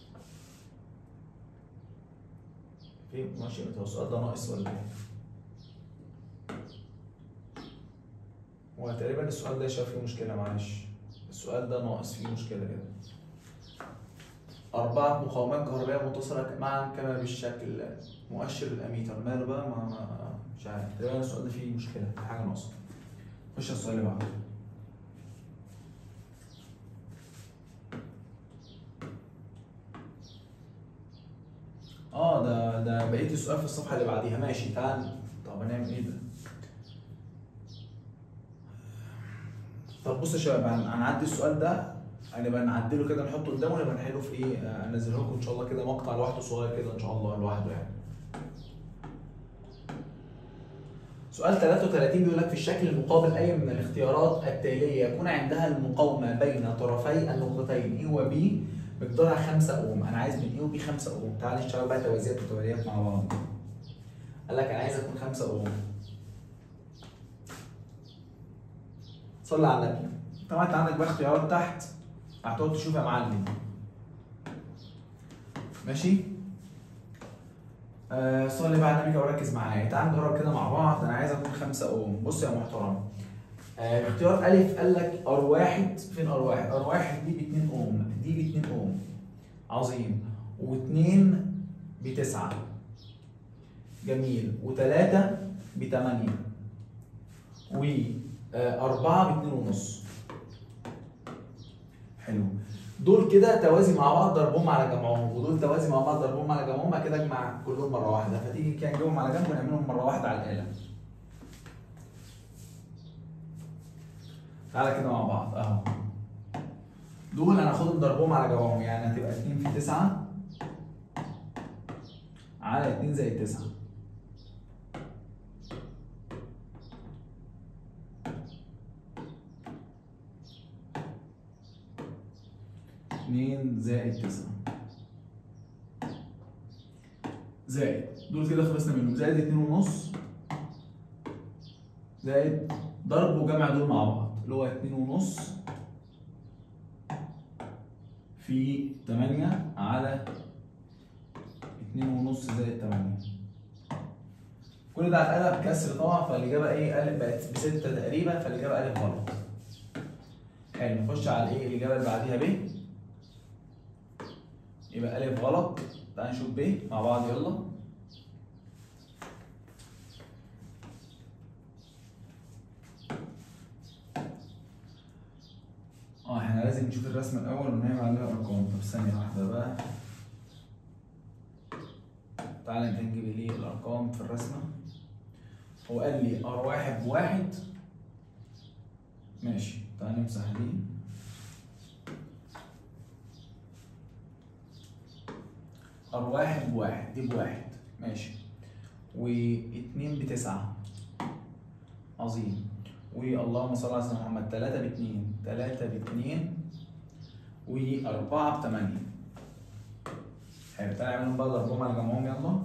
فين مؤشر الاميتر السؤال ده ناقص ولا ايه؟ هو تقريبا السؤال ده شاف فيه مشكله معلش السؤال ده ناقص فيه مشكله كده أربعة مقاومات كهربائية متصلة معا كما بالشكل مؤشر الأميتر ماله بقى ما, ما مش عارف تقريبا السؤال ده فيه مشكلة في حاجة ناقصة خش على السؤال اللي بعده اه ده ده بقية السؤال في الصفحة اللي بعديها ماشي تعال طب هنعمل ايه ده؟ طب بص يا شباب هنعدي السؤال ده هنبقى نعدله كده نحطه قدامه ونبقى نحله في ايه؟ انزله لكم ان شاء الله كده مقطع لوحده صغير كده ان شاء الله لوحده يعني. سؤال 33 بيقول لك في الشكل المقابل اي من الاختيارات التاليه يكون عندها المقاومه بين طرفي النقطتين A و B مقدارها 5 اوم، انا عايز من A و B 5 اوم، تعال نشتغل بقى توازيات وتواليات مع بعض. قال لك انا عايز اكون 5 اوم. صلي على النبي. طبعا انت عندك بقى اختيارات تحت هتقعد تشوف يا معلم. ماشي؟ آه صلي بقى على النبي كده وركز معايا تعال نجرب كده مع بعض انا عايز اكون 5 اوم بص يا محترم آه اختيار الف قال لك ار واحد فين ار واحد؟ ار واحد دي ب 2 اوم دي ب 2 اوم عظيم و2 بتسعة جميل و3 ب 8 و4 ب 2 ونص حلو دول كده توازي مع بعض ضربهم على جمعهم ودول توازي مع بعض ضربهم على جمعهم بعد كده اجمع كلهم مره واحده فتيجي كده نجيبهم على جنب ونعملهم مره واحده على الاله تعالى كده مع بعض اهو دول هناخدهم ضربهم على جمعهم يعني هتبقى 2 في 9 على 2 زائد 9 2 زائد 9 زائد دول كده خلصنا منهم زائد 2 ونص زائد ضرب وجمع دول مع بعض اللي هو 2 ونص في 8 على 2 ونص زائد 8 كل ده هتقلب كسر طبعا فالاجابه ايه الف بقت بستة تقريبا فالاجابه الف غلط حلو نخش على ايه الاجابه اللي بعديها ب يبقى الف غلط تعال نشوف ب مع بعض يلا اه احنا لازم نشوف الرسمه الاول ونعمل عليها ارقام طب ثانيه واحده بقى تعالى انت نجيب لي الارقام في الرسمه هو قال لي ار واحد بواحد ماشي تعالى نمسح دي ار واحد بواحد دي بواحد ماشي واتنين بتسعة عظيم واللهم صل على سيدنا محمد تلاتة باتنين تلاتة باتنين وأربعة بتمانية حلو تعالى نعملهم بقى ضربهم على جمعهم يلا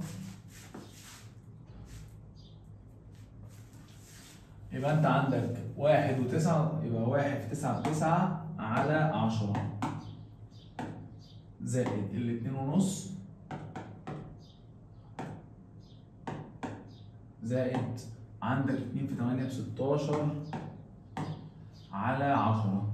يبقى انت عندك واحد وتسعة يبقى واحد في تسعة بتسعة على عشرة زائد الاتنين ونص زائد عندك اتنين في تمانية بستاشر على عشرة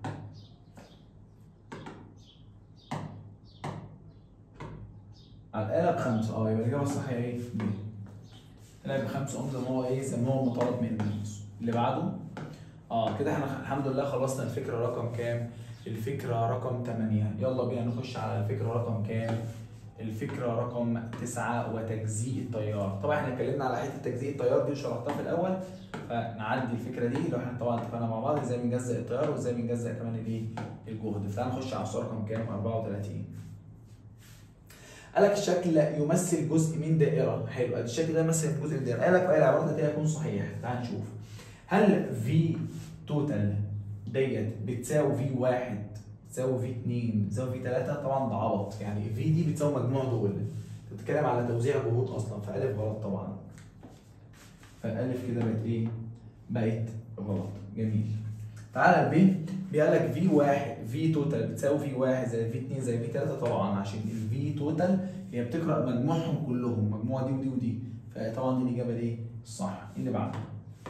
على الآلة بخمسة اه يبقى الإجابة الصحيحة ايه؟ ب الآلة بخمسة قوم زي ما هو ايه زي ما هو مطالب مني اللي بعده اه كده احنا الحمد لله خلصنا الفكرة رقم كام؟ الفكرة رقم 8 يلا بينا نخش على الفكرة رقم كام؟ الفكرة رقم 9 وتجزيء التيار طبعا احنا اتكلمنا على حتة تجزيء التيار دي وشرحتها في الأول فنعدي الفكرة دي لو احنا طبعا اتفقنا مع بعض ازاي بنجزء التيار وازاي بنجزء كمان الايه؟ الجهد فتعال نخش على السؤال رقم كام؟ 34 قال لك الشكل يمثل جزء من دائرة حلو الشكل ده يمثل جزء من دائرة قال لك في أي العبارات التي يكون صحيح تعال نشوف هل في توتال ديت بتساوي في واحد بتساوي في 2 بتساوي في 3 طبعا ده عبط يعني في دي بتساوي مجموع دول انت بتتكلم على توزيع جهود اصلا فالف غلط طبعا فالف كده بقت ايه؟ بقت غلط جميل تعالى ب بيقول لك في واحد في توتال بتساوي في واحد زي في 2 زي في 3 طبعا عشان الفي توتال هي بتقرا مجموعهم كلهم مجموعه دي ودي ودي فطبعا دي الاجابه دي الصح اللي بعده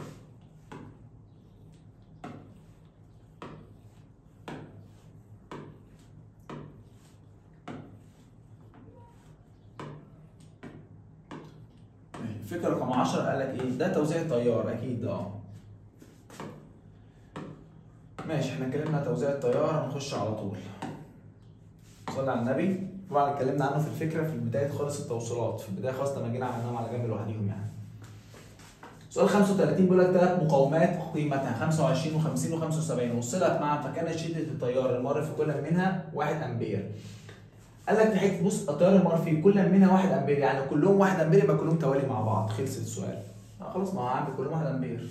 الفكره رقم 10 قال لك ايه؟ ده توزيع التيار اكيد ده اه. ماشي احنا اتكلمنا عن توزيع التيار هنخش على طول. صلي على النبي طبعا اتكلمنا عنه في الفكره في بدايه خالص التوصيلات في البدايه خالص لما جينا عملناهم على جنب لوحديهم يعني. سؤال 35 بيقول لك ثلاث مقاومات قيمتها 25 و50 و75 وصلت معا فكانت شده التيار المر في كل منها 1 امبير. قال لك في حته بص التيار المر في كل منها 1 امبير يعني كلهم 1 امبير يبقى كلهم توالي مع بعض خلص السؤال. آه خلاص ما هو عندي كلهم 1 امبير.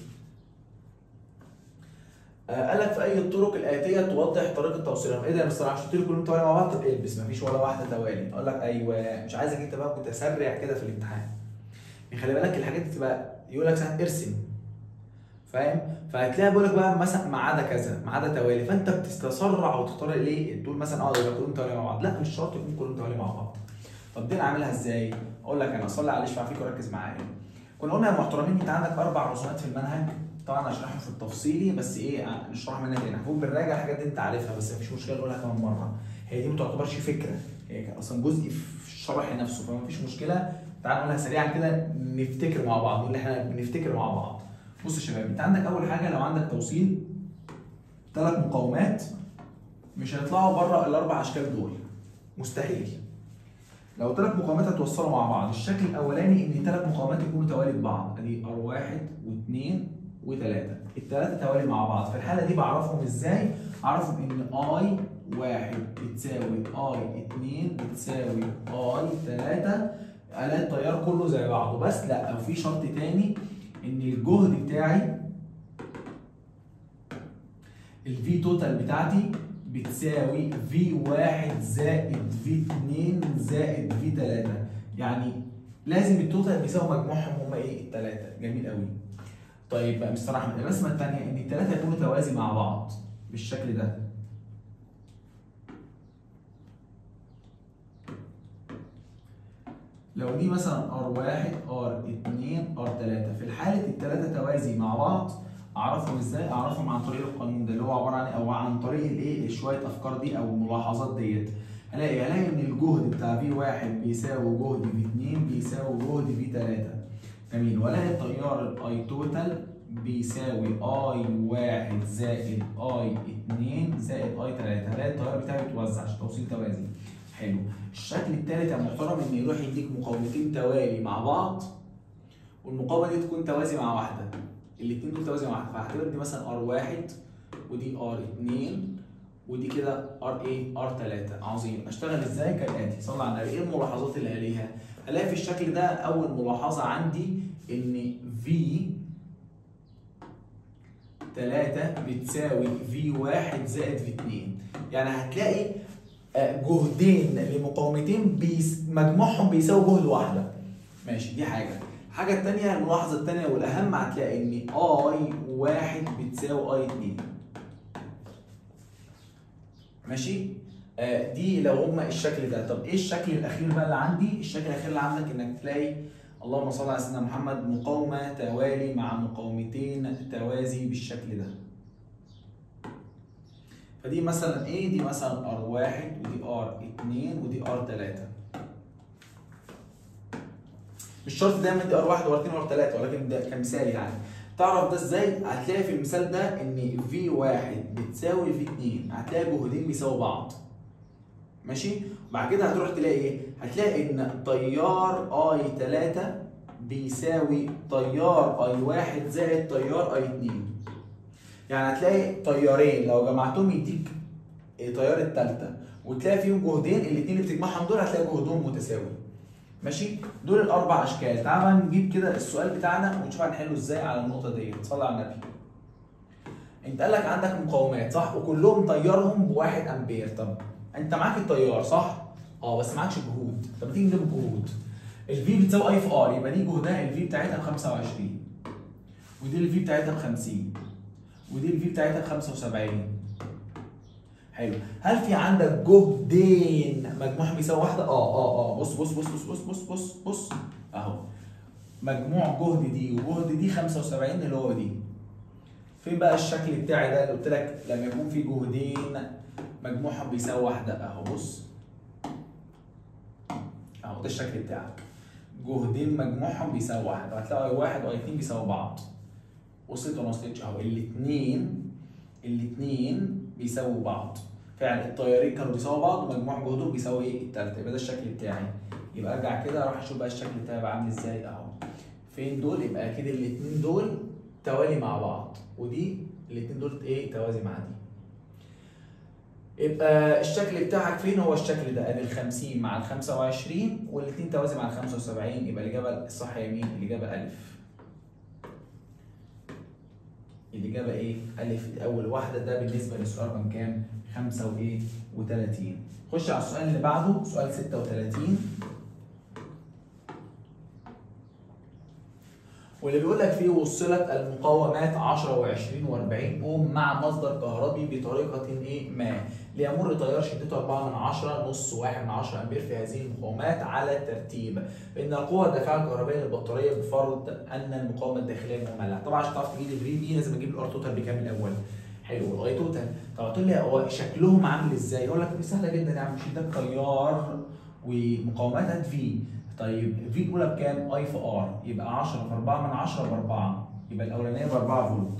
آه قال لك في اي الطرق الاتيه توضح طريقه توصيلهم ايه ده يا مستر عشان كلهم توالي مع بعض طب البس مفيش ولا واحده توالي اقول لك ايوه مش عايزك انت بقى متسرع كده في الامتحان خلي بالك الحاجات دي تبقى يقول لك ساعات ارسم فاهم فهتلاقي بيقول لك بقى مثلا ما عدا كذا ما عدا توالي فانت بتتسرع وتختار ليه تقول مثلا اه يبقى كلهم توالي مع بعض لا مش شرط يكون كلهم توالي مع بعض طب دي انا اعملها ازاي اقول لك انا صلي على يشفع فيك وركز معايا كنا قلنا يا محترمين انت عندك اربع رسومات في المنهج طبعا هشرحهم في التفصيلي بس ايه نشرحهم منك تاني المفروض بنراجع الحاجات دي انت عارفها بس مفيش مشكله نقولها كمان مره هي دي ما تعتبرش فكره هي اصلا جزء في الشرح نفسه فمفيش مشكله تعال نقولها سريعا كده نفتكر مع بعض نقول احنا بنفتكر مع بعض بص يا شباب انت عندك اول حاجه لو عندك توصيل ثلاث مقاومات مش هيطلعوا بره الاربع اشكال دول مستحيل لو ثلاث مقاومات هتوصلوا مع بعض الشكل الاولاني ان ثلاث مقاومات يكونوا توالي ببعض ادي ار واحد واثنين وثلاثه الثلاثه توالي مع بعض في الحاله دي بعرفهم ازاي اعرفهم ان اي واحد بتساوي اي اتنين بتساوي اي تلاته الاقي التيار كله زي بعضه بس لا وفي شرط تاني ان الجهد بتاعي الفي توتال بتاعتي بتساوي في واحد زائد في اتنين زائد في تلاتة يعني لازم التوتال بيساوي مجموعهم هما ايه التلاتة جميل قوي طيب بقى مستر احمد الرسمه الثانيه ان الثلاثه يكونوا توازي مع بعض بالشكل ده لو دي مثلا R1 R2 R3 في حالة الثلاثة توازي مع بعض أعرفهم إزاي؟ أعرفهم عن طريق القانون ده اللي هو عبارة عن أو عن طريق الإيه؟ شوية أفكار دي أو الملاحظات ديت. هلاقي هلاقي إن الجهد بتاع V1 بيساوي جهد V2 بيساوي جهد V3. جميل ولاقي التيار الاي توتال بيساوي اي واحد زائد اي اتنين زائد اي تلاته هلاقي التيار بتاعي بيتوزع عشان توصيل توازي حلو الشكل التالت يا محترم ان يروح يديك مقاومتين توالي مع بعض والمقاومه دي تكون توازي مع واحده الاثنين دول توازي مع واحده فهعتبر دي مثلا ار واحد ودي ار اتنين ودي كده ار ايه ار 3 عظيم اشتغل ازاي كالاتي صلى على النبي ايه الملاحظات اللي عليها هلاقي في الشكل ده اول ملاحظه عندي ان في 3 بتساوي في 1 زائد في 2 يعني هتلاقي جهدين لمقاومتين بيس مجموعهم بيساوي جهد واحده ماشي دي حاجه الحاجه الثانيه الملاحظه الثانيه والاهم هتلاقي ان اي 1 بتساوي اي 2 ماشي آه دي لو هما الشكل ده طب ايه الشكل الاخير بقى اللي عندي الشكل الاخير اللي عندك انك تلاقي اللهم صل على سيدنا محمد مقاومه توالي مع مقاومتين توازي بالشكل ده فدي مثلا ايه دي مثلا ار واحد ودي ار اتنين ودي ار تلاته مش شرط دايما دي ار واحد وار اتنين وار تلاته ولكن ده كمثال يعني تعرف ده ازاي؟ هتلاقي في المثال ده ان في واحد بتساوي في اتنين هتلاقي جهدين بيساوي بعض ماشي؟ بعد كده هتروح تلاقي ايه؟ هتلاقي ان تيار اي 3 بيساوي تيار اي 1 زائد تيار اي 2 يعني هتلاقي تيارين لو جمعتهم يديك تيار التالتة وتلاقي فيهم جهدين الاثنين اللي بتجمعهم دول هتلاقي جهدهم متساوي ماشي دول الاربع اشكال تعال نجيب كده السؤال بتاعنا ونشوف هنحله ازاي على النقطه ديت صلي على النبي انت قال لك عندك مقاومات صح وكلهم تيارهم بواحد امبير طب انت معاك التيار صح اه بس معكش جهود طب تيجي نجيب الجهود الفي بتساوي اي في ار يبقى دي جهدها الفي بتاعتها ب 25 ودي الفي بتاعتها ب 50 ودي الفي بتاعتها ب 75 حلو هل في عندك جهدين مجموعهم بيساوي واحده اه اه اه بص بص بص بص بص بص بص بص اهو مجموع جهد دي وجهد دي 75 اللي هو دي فين بقى الشكل بتاعي ده اللي قلت لك لما يكون في جهدين مجموعهم بيساوي واحده اهو بص اهو ده الشكل بتاعك جهدين مجموعهم بيساوي واحد هتلاقي اي واحد واي اتنين بيساوي بعض وصلت ولا ما وصلتش اهو الاتنين الاتنين بيساووا بعض فعلا الطيارين كانوا بيساووا بعض ومجموع جهدهم بيساوي ايه التالتة يبقى ده الشكل بتاعي يبقى ارجع كده اروح اشوف بقى الشكل بتاعي بقى عامل ازاي اهو فين دول يبقى اكيد الاتنين دول توالي مع بعض ودي الاتنين دول ايه توازي مع دي يبقى الشكل بتاعك فين هو الشكل ده ادي ال 50 مع ال 25 والاثنين توازي مع ال 75 يبقى الاجابه الصح يمين الاجابه الف الاجابه ايه الف اول واحده ده بالنسبه للسؤال رقم كام 5 وايه و30 خش على السؤال اللي بعده سؤال 36 واللي بيقول لك فيه وصلت المقاومات 10 و20 و40 اوم مع مصدر كهربي بطريقه ايه ما ليمر تيار شدته 4 من 10 نص 1 من 10 امبير في هذه المقاومات على ترتيب ان القوه الدافعه الكهربائيه للبطاريه بفرض ان المقاومه الداخليه مهمله طبعا عشان تعرف تجيب الفي بي لازم اجيب الار توتال بكام الاول حلو الاي توتال طب تقول لي هو شكلهم عامل ازاي اقول لك سهله جدا يا عم مش ده تيار ومقاوماتها في طيب في الاولى بكام؟ اي في ار يبقى 10 في 4 من 10 ب 4 يبقى الاولانيه ب 4 فولت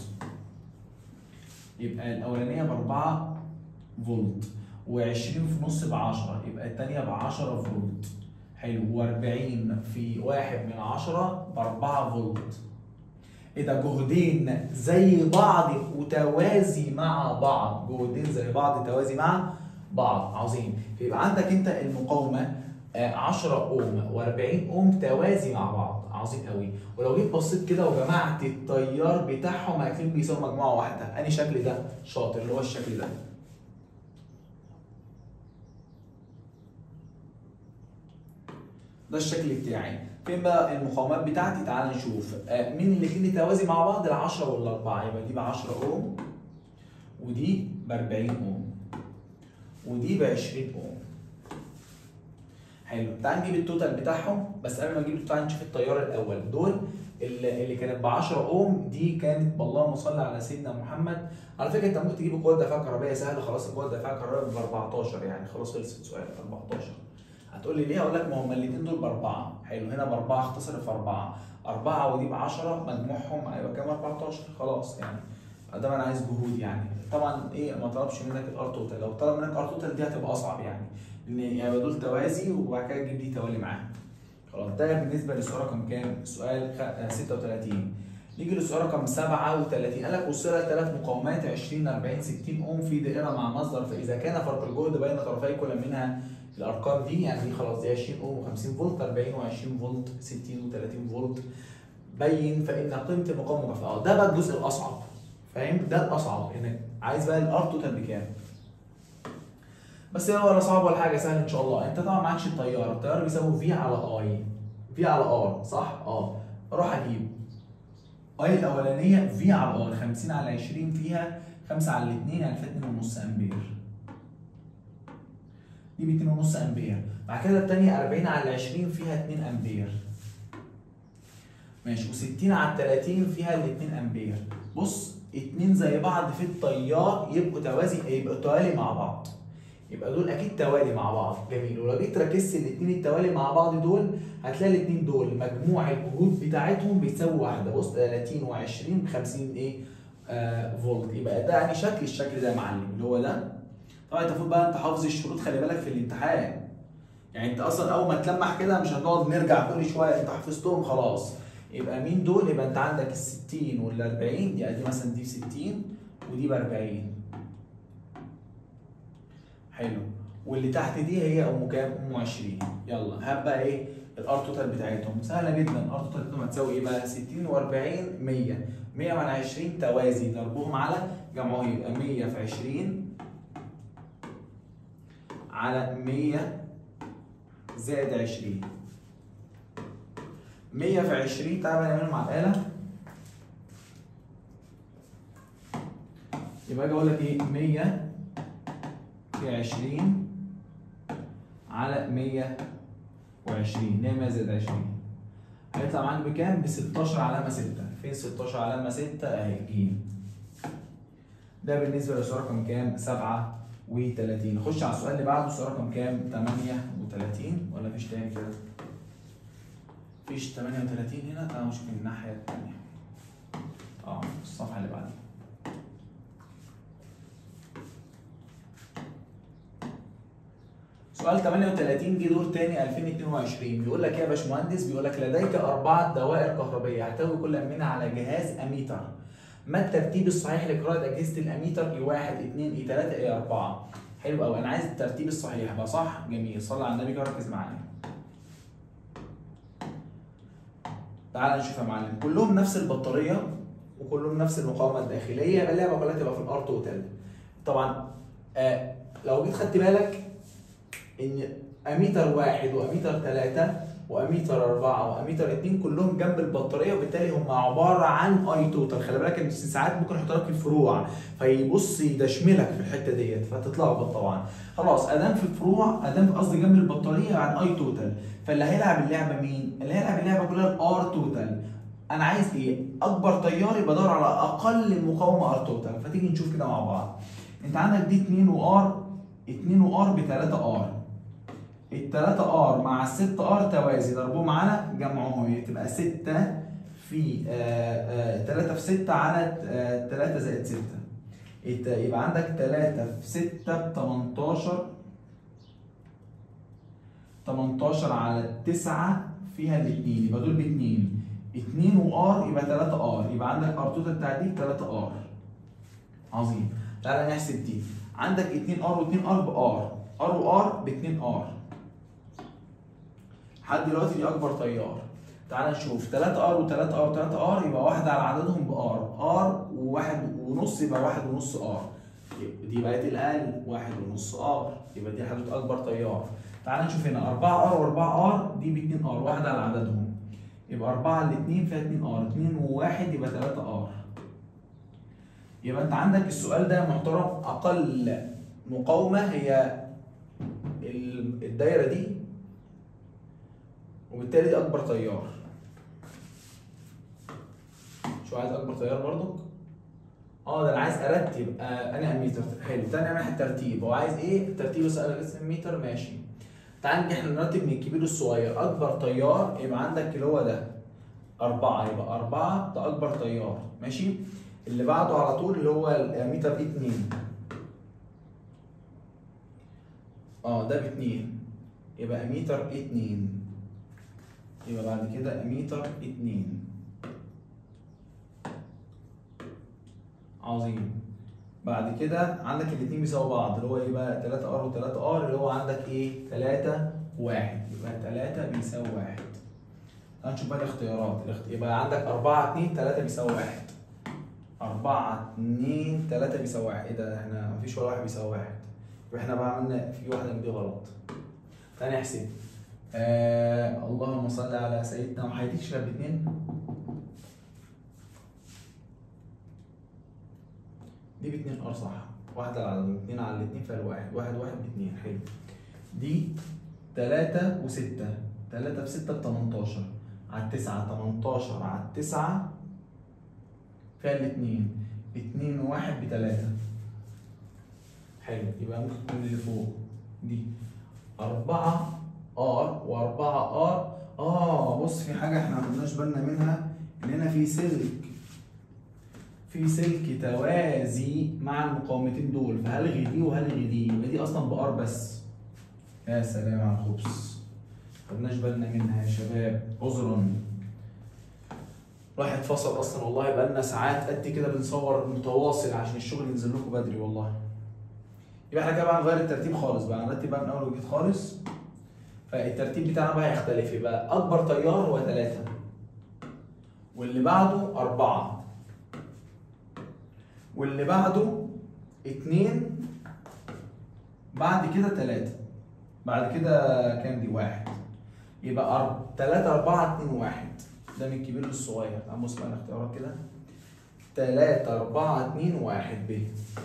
يبقى الاولانيه ب 4 فولت و20 في نص ب 10 يبقى الثانيه ب 10 فولت حلو و40 في 1 من 10 ب 4 فولت ايه ده جهدين زي بعض وتوازي مع بعض جهدين زي بعض توازي مع بعض عظيم فيبقى عندك انت المقاومه 10 اوم و40 اوم توازي مع بعض عظيم قوي ولو جيت بصيت كده وجمعت التيار بتاعهم هتلاقيهم بيساوي مجموعه واحده انهي شكل ده شاطر اللي هو الشكل ده ده الشكل بتاعي فين بقى المقاومات بتاعتي تعال نشوف آه مين الاثنين توازي مع بعض ال 10 والاربعه يبقى دي ب 10 اوم ودي ب 40 اوم ودي ب 20 اوم حلو تعال نجيب التوتال بتاعهم بس قبل ما نجيب التوتال نشوف التيار الاول دول اللي اللي كانت ب 10 اوم دي كانت اللهم صل على سيدنا محمد على فكره انت ممكن تجيب قوه دفاع كهربائيه سهله خلاص القوه الدفاع الكهربائيه ب 14 يعني خلاص خلص السؤال 14 هتقول لي ليه؟ اقول لك ما هم الاثنين دول باربعه حلو هنا باربعه اختصر في اربعه اربعه ودي ب 10 مجموعهم هيبقى كام 14 خلاص يعني ده انا عايز جهود يعني طبعا ايه ما طلبش منك الار توتال لو طلب منك ار توتال دي هتبقى اصعب يعني لان يعني دول توازي وبعد كده تجيب دي توالي معاهم خلاص ده بالنسبه للسؤال رقم كام؟ سؤال 36 نيجي للسؤال رقم 37 قال لك وصل ثلاث مقاومات 20 40 60 اوم في دائره مع مصدر فاذا كان فرق الجهد بين طرفي كل منها الارقام دي يعني دي خلاص دي 20 اوم و50 فولت 40 و20 فولت 60 و30 فولت بين فان قيمه المقاومه مكافاه ده بقى الجزء الاصعب فاهم ده الاصعب انك عايز بقى الار توتال بكام بس هو ولا صعب ولا حاجه سهل ان شاء الله انت طبعا معكش التيار التيار بيساوي في على اي في على ار صح اه اروح اجيب اي الاولانيه في على ار 50 على 20 فيها 5 على 2 يعني فيها 2.5 امبير دي ب 2.5 امبير بعد كده الثانيه 40 على 20 فيها 2 امبير ماشي و60 على 30 فيها ال 2 امبير بص اتنين زي بعض في التيار يبقوا توازي يبقوا توالي مع بعض يبقى دول اكيد توالي مع بعض جميل ولو جيت ركزت الاثنين التوالي مع بعض دول هتلاقي الاثنين دول مجموع الجهود بتاعتهم بيساوي واحده بص 30 و20 50 ايه آه فولت يبقى ده يعني شكل الشكل ده يا معلم اللي هو ده طبعا انت المفروض بقى انت حافظ الشروط خلي بالك في الامتحان يعني انت اصلا اول ما تلمح كده مش هنقعد نرجع كل شويه انت حفظتهم خلاص يبقى مين دول يبقى انت عندك ال 60 وال 40 يعني دي مثلا دي ب 60 ودي ب 40 حلو واللي تحت دي هي ام كام؟ ام 20 يلا هات بقى ايه الار توتال بتاعتهم سهله جدا الار توتال بتاعتهم هتساوي ايه بقى 60 و40 100 100 مع 20 توازي ضربهم على جمعهم يبقى 100 في 20 على 100 زائد 20 100 في 20 تعالى بقى نعملهم على الآلة يبقى اجي اقول لك ايه 100 في 20 على 120 ليه 100 زائد 20 هيطلع معاك بكام؟ ب 16 علامة 6 فين 16 علامة 6 اهي ج ده بالنسبة للسؤال رقم كام؟ 37 نخش على السؤال اللي بعده السؤال رقم كام؟ 38 ولا مفيش تاني كده؟ مفيش 38 هنا تعالوا نشوف الناحية التانية اه الصفحة اللي بعدها سؤال 38 جه دور تاني 2022 بيقول لك ايه يا باشمهندس؟ بيقول لك لديك أربعة دوائر كهربية يحتوي كل منها على جهاز أميتر ما الترتيب الصحيح لقراءة أجهزة الأميتر اي 1 2 اي 3 اي 4 حلو قوي أنا عايز الترتيب الصحيح بقى صح؟ جميل صلي على النبي كده ركز معايا تعال نشوف يا معلم كلهم نفس البطاريه وكلهم نفس المقاومه الداخليه يبقى اللعبه كلها تبقى في الار توتال طبعا آه لو جيت خدت بالك ان اميتر واحد واميتر ثلاثه واميتر اربعه واميتر اثنين كلهم جنب البطاريه وبالتالي هم عباره عن اي توتال خلي بالك ان ساعات ممكن يحط لك الفروع فيبص يدشملك في الحته ديت فتتلخبط طبعا خلاص ادام في الفروع ادام قصدي جنب البطاريه عن اي توتال فاللي هيلعب اللعبه مين؟ اللي هيلعب اللعبه كلها الار توتال انا عايز ايه؟ اكبر تيار يبقى بدور على اقل مقاومه ار توتال فتيجي نشوف كده مع بعض انت عندك دي 2 وار 2 وار ب 3 ار ال 3 ار مع ال 6 ار توازي ضربهم على جمعهم تبقى 6 في 3 في 6 على 3 زائد 6 يبقى عندك 3 في 6 ب 18 18 على 9 فيها الاثنين يبقى دول باثنين 2 وار يبقى 3 ار يبقى عندك ار توتال بتاع دي 3 ار عظيم تعالى نحسب دي عندك 2 ار و2 ار بار ار وار ب 2 ار لحد دلوقتي دي اكبر تيار تعال نشوف 3 ار و3 ار و3 ار يبقى واحد على عددهم بار ار وواحد ونص يبقى واحد ونص ار يبقى دي بقت الاقل واحد ونص ار يبقى دي حدود اكبر تيار تعال نشوف هنا 4 ار و4 ار دي ب 2 ار واحده على عددهم يبقى 4 على 2 فيها 2 ار 2 و1 يبقى 3 ار يبقى انت عندك السؤال ده محترم اقل مقاومه هي ال- الدايره دي وبالتالي دي اكبر تيار شو عايز اكبر تيار برضك اه ده انا عايز ارتب آه انا اميتر حلو تاني نعمل الترتيب هو عايز ايه الترتيب بس اسم متر ماشي تعال نيجي احنا نرتب من الكبير للصغير اكبر تيار يبقى عندك اللي هو ده أربعة يبقى أربعة ده أكبر تيار ماشي اللي بعده على طول اللي هو الاميتر اتنين اه ده باتنين يبقى اميتر اتنين يبقى بعد كده اميتر اتنين عظيم بعد كده عندك الاتنين بيساووا بعض اللي هو ايه بقى 3 ار و3 ار اللي هو عندك ايه 3 1 يبقى 3 بيساوي 1 هنشوف بقى الاختيارات الاخت- يبقى عندك 4 2 3 بيساوي 1 4 2 3 بيساوي 1 ايه ده احنا مفيش ولا واحد بيساوي 1 يبقى احنا بقى عملنا في واحده من دي غلط تاني احسب آه اللهم صل على سيدنا وهيديك شباب باتنين دي باتنين ار صح واحدة على العدد اتنين على الاتنين فالواحد واحد واحد باتنين حلو دي تلاتة وستة تلاتة في ستة بتمنتاشر على التسعة تمنتاشر على التسعة فيها الاتنين اتنين وواحد بتلاتة حلو يبقى ممكن تكون اللي فوق دي أربعة ار وأربعة ار اه بص في حاجة احنا ما خدناش بالنا منها إن هنا في سلك في سلك توازي مع المقاومتين دول فهلغي دي وهلغي دي يبقى دي اصلا بار بس يا سلام على الخبز خدناش بالنا منها يا شباب عذرا راح اتفصل اصلا والله بقالنا ساعات قد كده بنصور متواصل عشان الشغل ينزل لكم بدري والله يبقى احنا كده بقى نغير الترتيب خالص بقى نرتب بقى من اول وجديد خالص فالترتيب بتاعنا بقى هيختلف يبقى اكبر تيار هو ثلاثة واللي بعده أربعة واللي بعده اتنين بعد كده تلاتة بعد كده كام دي واحد يبقى أرب... تلاتة أربعة اتنين واحد ده من الكبير للصغير تعال بص بقى الاختيارات كده تلاتة أربعة اتنين واحد ب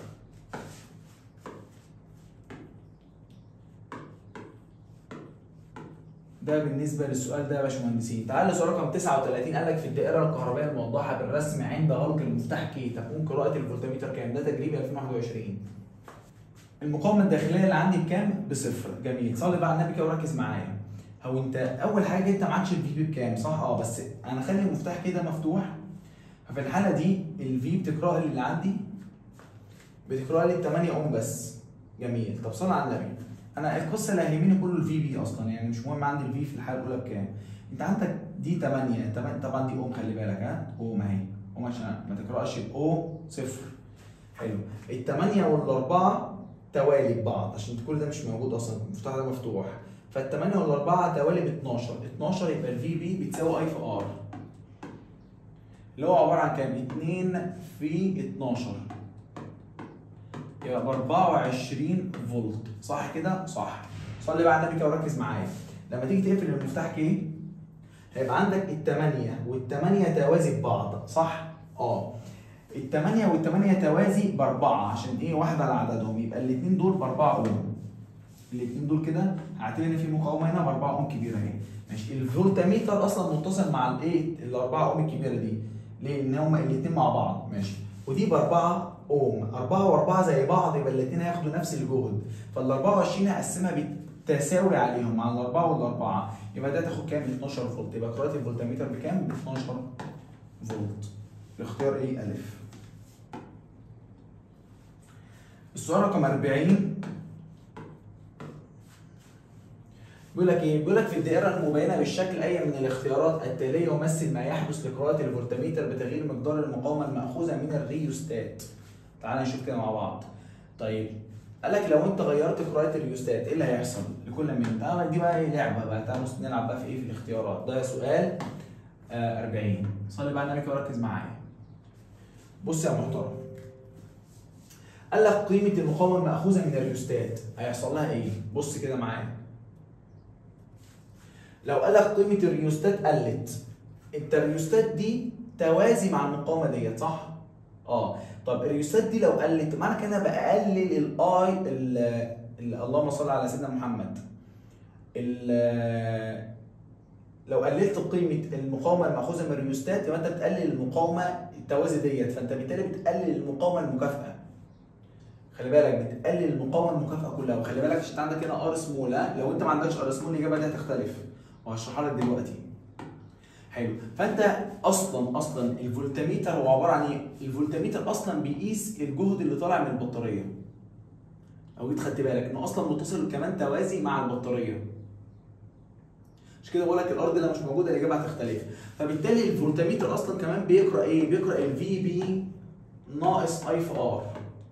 ده بالنسبة للسؤال ده يا باشمهندسين تعال لسؤال رقم 39 قال لك في الدائرة الكهربائية الموضحة بالرسم عند غلق المفتاح كي تكون قراءة الفولتميتر كام؟ ده تجريبي 2021 المقاومة الداخلية اللي عندي بكام؟ بصفر جميل صلي بقى على النبي كده وركز معايا هو انت اول حاجة انت معكش الفي بي بكام صح؟ اه بس انا خلي المفتاح كده مفتوح ففي الحالة دي الفي بتقرأ لي اللي عندي بتقرأ لي 8 اوم بس جميل طب صلي على النبي انا القصه اللي هيهمني كله الفي بي اصلا يعني مش مهم عندي الفي في الحاله الاولى بكام انت عندك دي 8 8 طبعا دي اوم خلي بالك ها اوم اهي اوم عشان ما تقراش الاو صفر حلو الثمانيه والاربعه توالي ببعض عشان كل ده مش موجود اصلا المفتاح ده مفتوح فالثمانيه والاربعه توالي ب 12 12 يبقى الفي بي بتساوي اي في ار اللي هو عباره عن كام 2 في 12 يبقى ب 24 فولت صح كده؟ صح صلي بقى على النبي كده وركز معايا لما تيجي تقفل المفتاح كي هيبقى عندك الثمانية والثمانية توازي ببعض صح؟ اه الثمانية والثمانية توازي بأربعة عشان إيه واحد على عددهم يبقى الاتنين دول بأربعة أوم الاتنين دول كده هعتبر إن في مقاومة هنا بأربعة أوم كبيرة أهي ماشي الفولتميتر أصلا متصل مع الإيه الأربعة أوم الكبيرة دي ليه؟ إن هما الاتنين مع بعض ماشي ودي بأربعة اوم 4 و4 زي بعض يبقى الاثنين هياخدوا نفس الجهد فال 24 هقسمها بالتساوي عليهم مع الاربعه والاربعه يبقى ده تاخد كام 12 فولت يبقى قراءه الفولتميتر بكام ب 12 فولت الاختيار ايه الف السؤال رقم 40 بيقول لك ايه؟ بيقول لك في الدائرة المبينة بالشكل أي من الاختيارات التالية يمثل ما يحدث لقراءة الفولتميتر بتغيير مقدار المقاومة المأخوذة من الريوستات. تعال نشوف كده مع بعض. طيب قال لك لو أنت غيرت قراءة الريوستات إيه اللي هيحصل لكل من؟ تعال دي بقى إيه لعبة بقى تعال نلعب بقى في إيه في الاختيارات. ده سؤال آه 40 صلي بقى على النبي وركز معايا. بص يا محترم. قال لك قيمه المقاومه الماخوذه من الريوستات هيحصل لها ايه بص كده معايا لو قال لك قيمه الريوستات قلت انت الريوستات دي توازي مع المقاومه ديت صح اه طب الريوستات دي لو قلت معنى كده بقلل الاي اللهم صل على سيدنا محمد ال- لو قللت قيمه المقاومه الماخوذه من الريوستات يبقى انت بتقلل المقاومه التوازي ديت فانت بالتالي بتقلل المقاومه المكافئه خلي بالك بتقلل المقاومه المكافئه كلها وخلي بالك عشان انت عندك هنا ار سمول ها لو انت ما عندكش ار سمول الاجابه دي هتختلف وهشرحها لك دلوقتي حلو فانت اصلا اصلا الفولتميتر هو عباره عن ايه؟ الفولتميتر اصلا بيقيس الجهد اللي طالع من البطاريه لو جيت خدت بالك انه اصلا متصل كمان توازي مع البطاريه مش كده بقول لك الارض لو مش موجوده الاجابه هتختلف فبالتالي الفولتميتر اصلا كمان بيقرا ايه؟ بيقرا الفي بي ناقص اي في ار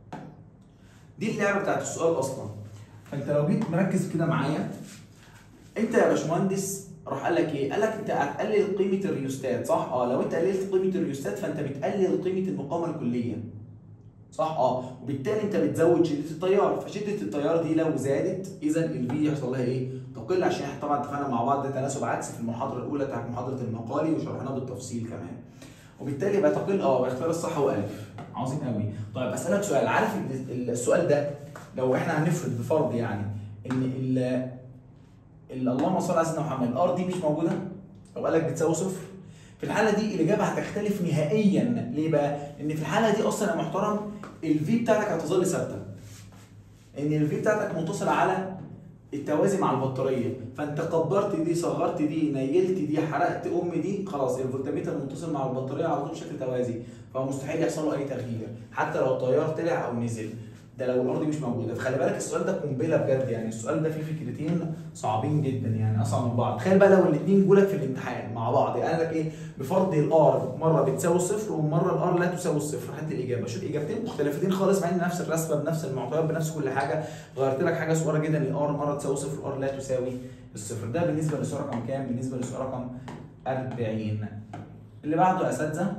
دي اللعبه بتاعت السؤال اصلا فانت لو جيت مركز كده معايا انت يا باشمهندس راح قال لك ايه؟ قال لك انت هتقلل قيمه الريوستات صح؟ اه لو انت قللت قيمه الريوستات فانت بتقلل قيمه المقاومه الكليه صح اه وبالتالي انت بتزود شده التيار فشده التيار دي لو زادت اذا الفي يحصل لها ايه؟ تقل عشان احنا طبعا اتفقنا مع بعض ده تناسب عكسي في المحاضره الاولى بتاعت محاضره المقالي وشرحناه بالتفصيل كمان وبالتالي يبقى تقل اه اختيار الصح هو الف عظيم قوي طيب اسالك سؤال عارف ال- السؤال ده لو احنا هنفرض بفرض يعني ان ال ال- اللهم صل على سيدنا محمد الار دي مش موجوده لو قال لك بتساوي صفر في الحاله دي الاجابه هتختلف نهائيا ليه بقى؟ ان في الحاله دي اصلا يا محترم الفي بتاعتك هتظل ثابته ان الفي بتاعتك متصله على التوازي مع البطاريه فانت كبرت دي صغرت دي نيلت دي حرقت ام دي خلاص الفولتميتر متصل مع البطاريه على طول بشكل توازي فمستحيل يحصل له اي تغيير حتى لو التيار طلع او نزل ده لو الارض مش موجوده فخلي بالك السؤال ده قنبله بجد يعني السؤال ده فيه فكرتين صعبين جدا يعني اصعب من بعض تخيل بقى لو الاثنين جولك في الامتحان مع بعض يعني قال لك ايه بفرض الار مره بتساوي صفر ومره الار لا تساوي الصفر هات الاجابه شوف اجابتين مختلفتين خالص مع ان نفس الرسمه بنفس المعطيات بنفس كل حاجه غيرت لك حاجه صغيره جدا الار مره تساوي صفر الار لا تساوي الصفر ده بالنسبه للسؤال رقم كام بالنسبه للسؤال رقم 40 اللي بعده يا اساتذه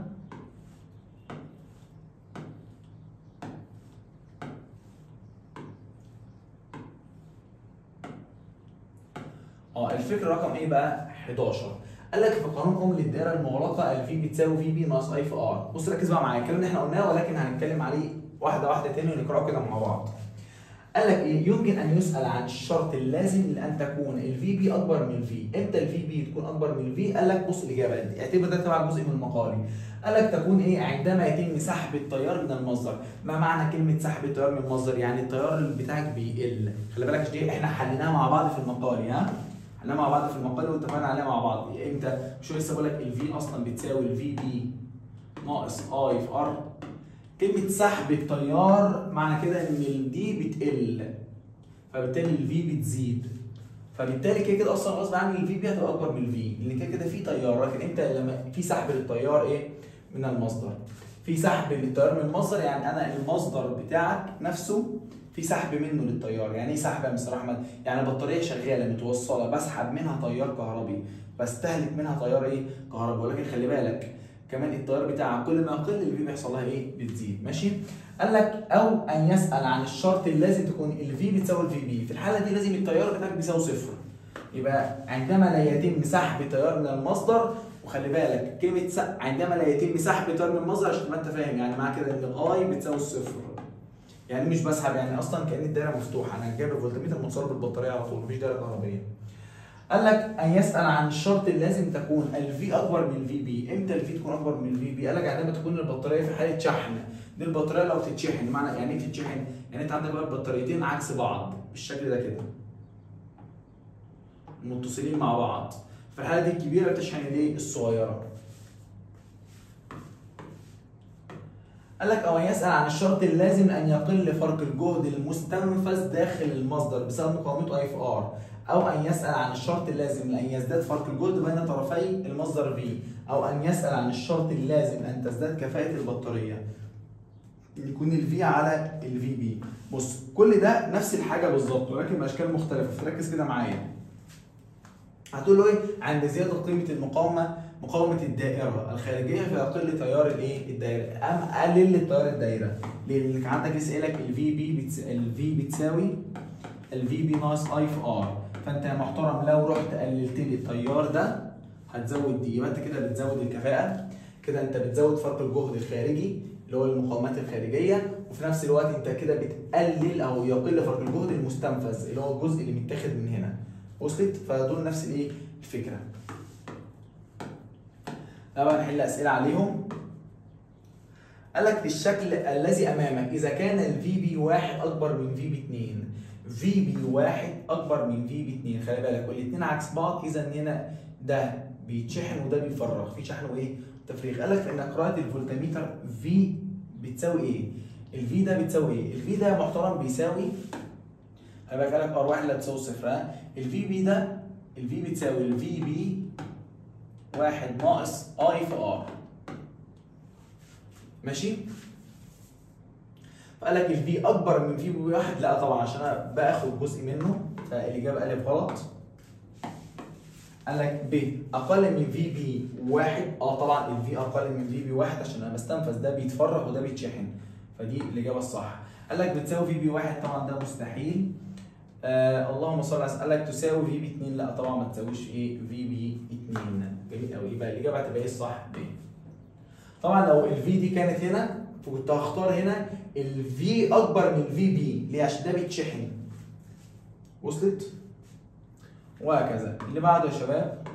اه الفكره رقم ايه بقى 11 قال لك في قانون اوم للدائره المغلقه الفي بتساوي في بي ناقص اي في ار بص ركز بقى معايا الكلام اللي احنا قلناه ولكن هنتكلم عليه واحده واحده تاني ونقراه كده مع بعض قال لك ايه يمكن ان يسال عن الشرط اللازم لان تكون الفي بي اكبر من الفي امتى الفي بي تكون اكبر من الفي قال لك بص الاجابه دي اعتبر ده تبع جزء من المقالي قال لك تكون ايه عندما يتم سحب التيار من المصدر ما معنى كلمه سحب التيار من المصدر يعني التيار بتاعك بيقل خلي بالك دي احنا حليناها مع بعض في المقالي ها حليناها مع بعض في المقالي واتفقنا عليها مع بعض امتى مش هو لسه بقول لك الفي اصلا بتساوي الفي بي ناقص اي في ار كلمة سحب التيار معنى كده ان الدي بتقل فبالتالي الفي بتزيد فبالتالي كده كده اصلا غصب عني الفي بي هتبقى اكبر من الفي لان كده كده في تيار لكن انت لما في سحب للتيار ايه من المصدر في سحب للتيار من المصدر يعني انا المصدر بتاعك نفسه في سحب منه للتيار يعني ايه سحب يا مستر احمد يعني البطاريه شغاله متوصله بسحب منها تيار كهربي بستهلك منها تيار ايه كهربي ولكن خلي بالك كمان التيار بتاعها كل ما يقل الفي بيحصل لها ايه بتزيد ماشي قال لك او ان يسال عن الشرط اللي لازم تكون الفي بتساوي الفي بي في الحاله دي لازم التيار بتاعك بيساوي صفر يبقى عندما لا يتم سحب تيار من المصدر وخلي بالك كلمه س... عندما لا يتم سحب تيار من المصدر عشان تبقى انت فاهم يعني معنى كده ان الاي بتساوي الصفر يعني مش بسحب يعني اصلا كان الدايره مفتوحه انا جايب الفولتميتر متصل بالبطاريه على طول مفيش دايره كهربائيه قال لك ان يسال عن الشرط اللي لازم تكون الفي اكبر من الفي بي امتى الفي تكون اكبر من الفي بي قال لك عندما تكون البطاريه في حاله شحن دي البطاريه لو تتشحن معنى يعني ايه تتشحن يعني انت عندك بقى البطاريتين عكس بعض بالشكل ده كده متصلين مع بعض في الحاله دي الكبيره بتشحن الايه الصغيره قال لك او يسال عن الشرط اللازم ان يقل فرق الجهد المستنفذ داخل المصدر بسبب مقاومته اي في ار او ان يسال عن الشرط اللازم لان يزداد فرق الجهد بين طرفي المصدر في او ان يسال عن الشرط اللازم ان تزداد كفاءه البطاريه يكون الفي على الفي بي بص كل ده نفس الحاجه بالظبط ولكن باشكال مختلفه فركز كده معايا هتقول له ايه عند زياده قيمه المقاومه مقاومه الدائره الخارجيه فيقل تيار الايه الدائره ام قلل لي تيار الدائره ليه؟ لانك عندك لسه قايل لك الفي بي بتس... الفي بتساوي الفي بي ناقص اي في ار فانت يا محترم لو رحت قللت لي التيار ده هتزود دي يبقى انت كده بتزود الكفاءه كده انت بتزود فرق الجهد الخارجي اللي هو المقاومات الخارجيه وفي نفس الوقت انت كده بتقلل او يقل فرق الجهد المستنفذ اللي هو الجزء اللي متاخد من هنا وصلت فدول نفس الايه الفكره طبعا نحل اسئله عليهم قال لك في الشكل الذي امامك اذا كان الفي بي واحد اكبر من في بي 2 في بي واحد اكبر من في بي 2 خلي بالك والاثنين عكس بعض اذا هنا ده بيتشحن وده بيفرغ في شحن وايه تفريغ قال لك ان قراءه الفولتميتر في بتساوي ايه الفي ده بتساوي ايه الفي ده يا محترم بيساوي خلي بالك قال لك ار واحد لا تساوي صفر ها الفي بي ده الفي بتساوي الفي بي واحد ناقص اي في ار ماشي فقال لك الفي اكبر من في بي واحد لا طبعا عشان انا باخد جزء منه فالاجابه الف غلط قال لك ب اقل من في بي واحد اه طبعا الفي اقل من في بي واحد عشان انا بستنفذ ده بيتفرغ وده بيتشحن فدي الاجابه الصح قال لك بتساوي في بي واحد طبعا ده مستحيل آه اللهم صل على قال لك تساوي في بي 2 لا طبعا ما تساويش ايه في بي 2 جميل قوي يبقى الاجابه هتبقى ايه الصح ب طبعا لو الفي دي كانت هنا فكنت هختار هنا الفي اكبر من الفي بي ليه عشان ده بيتشحن وصلت وهكذا اللي بعده يا شباب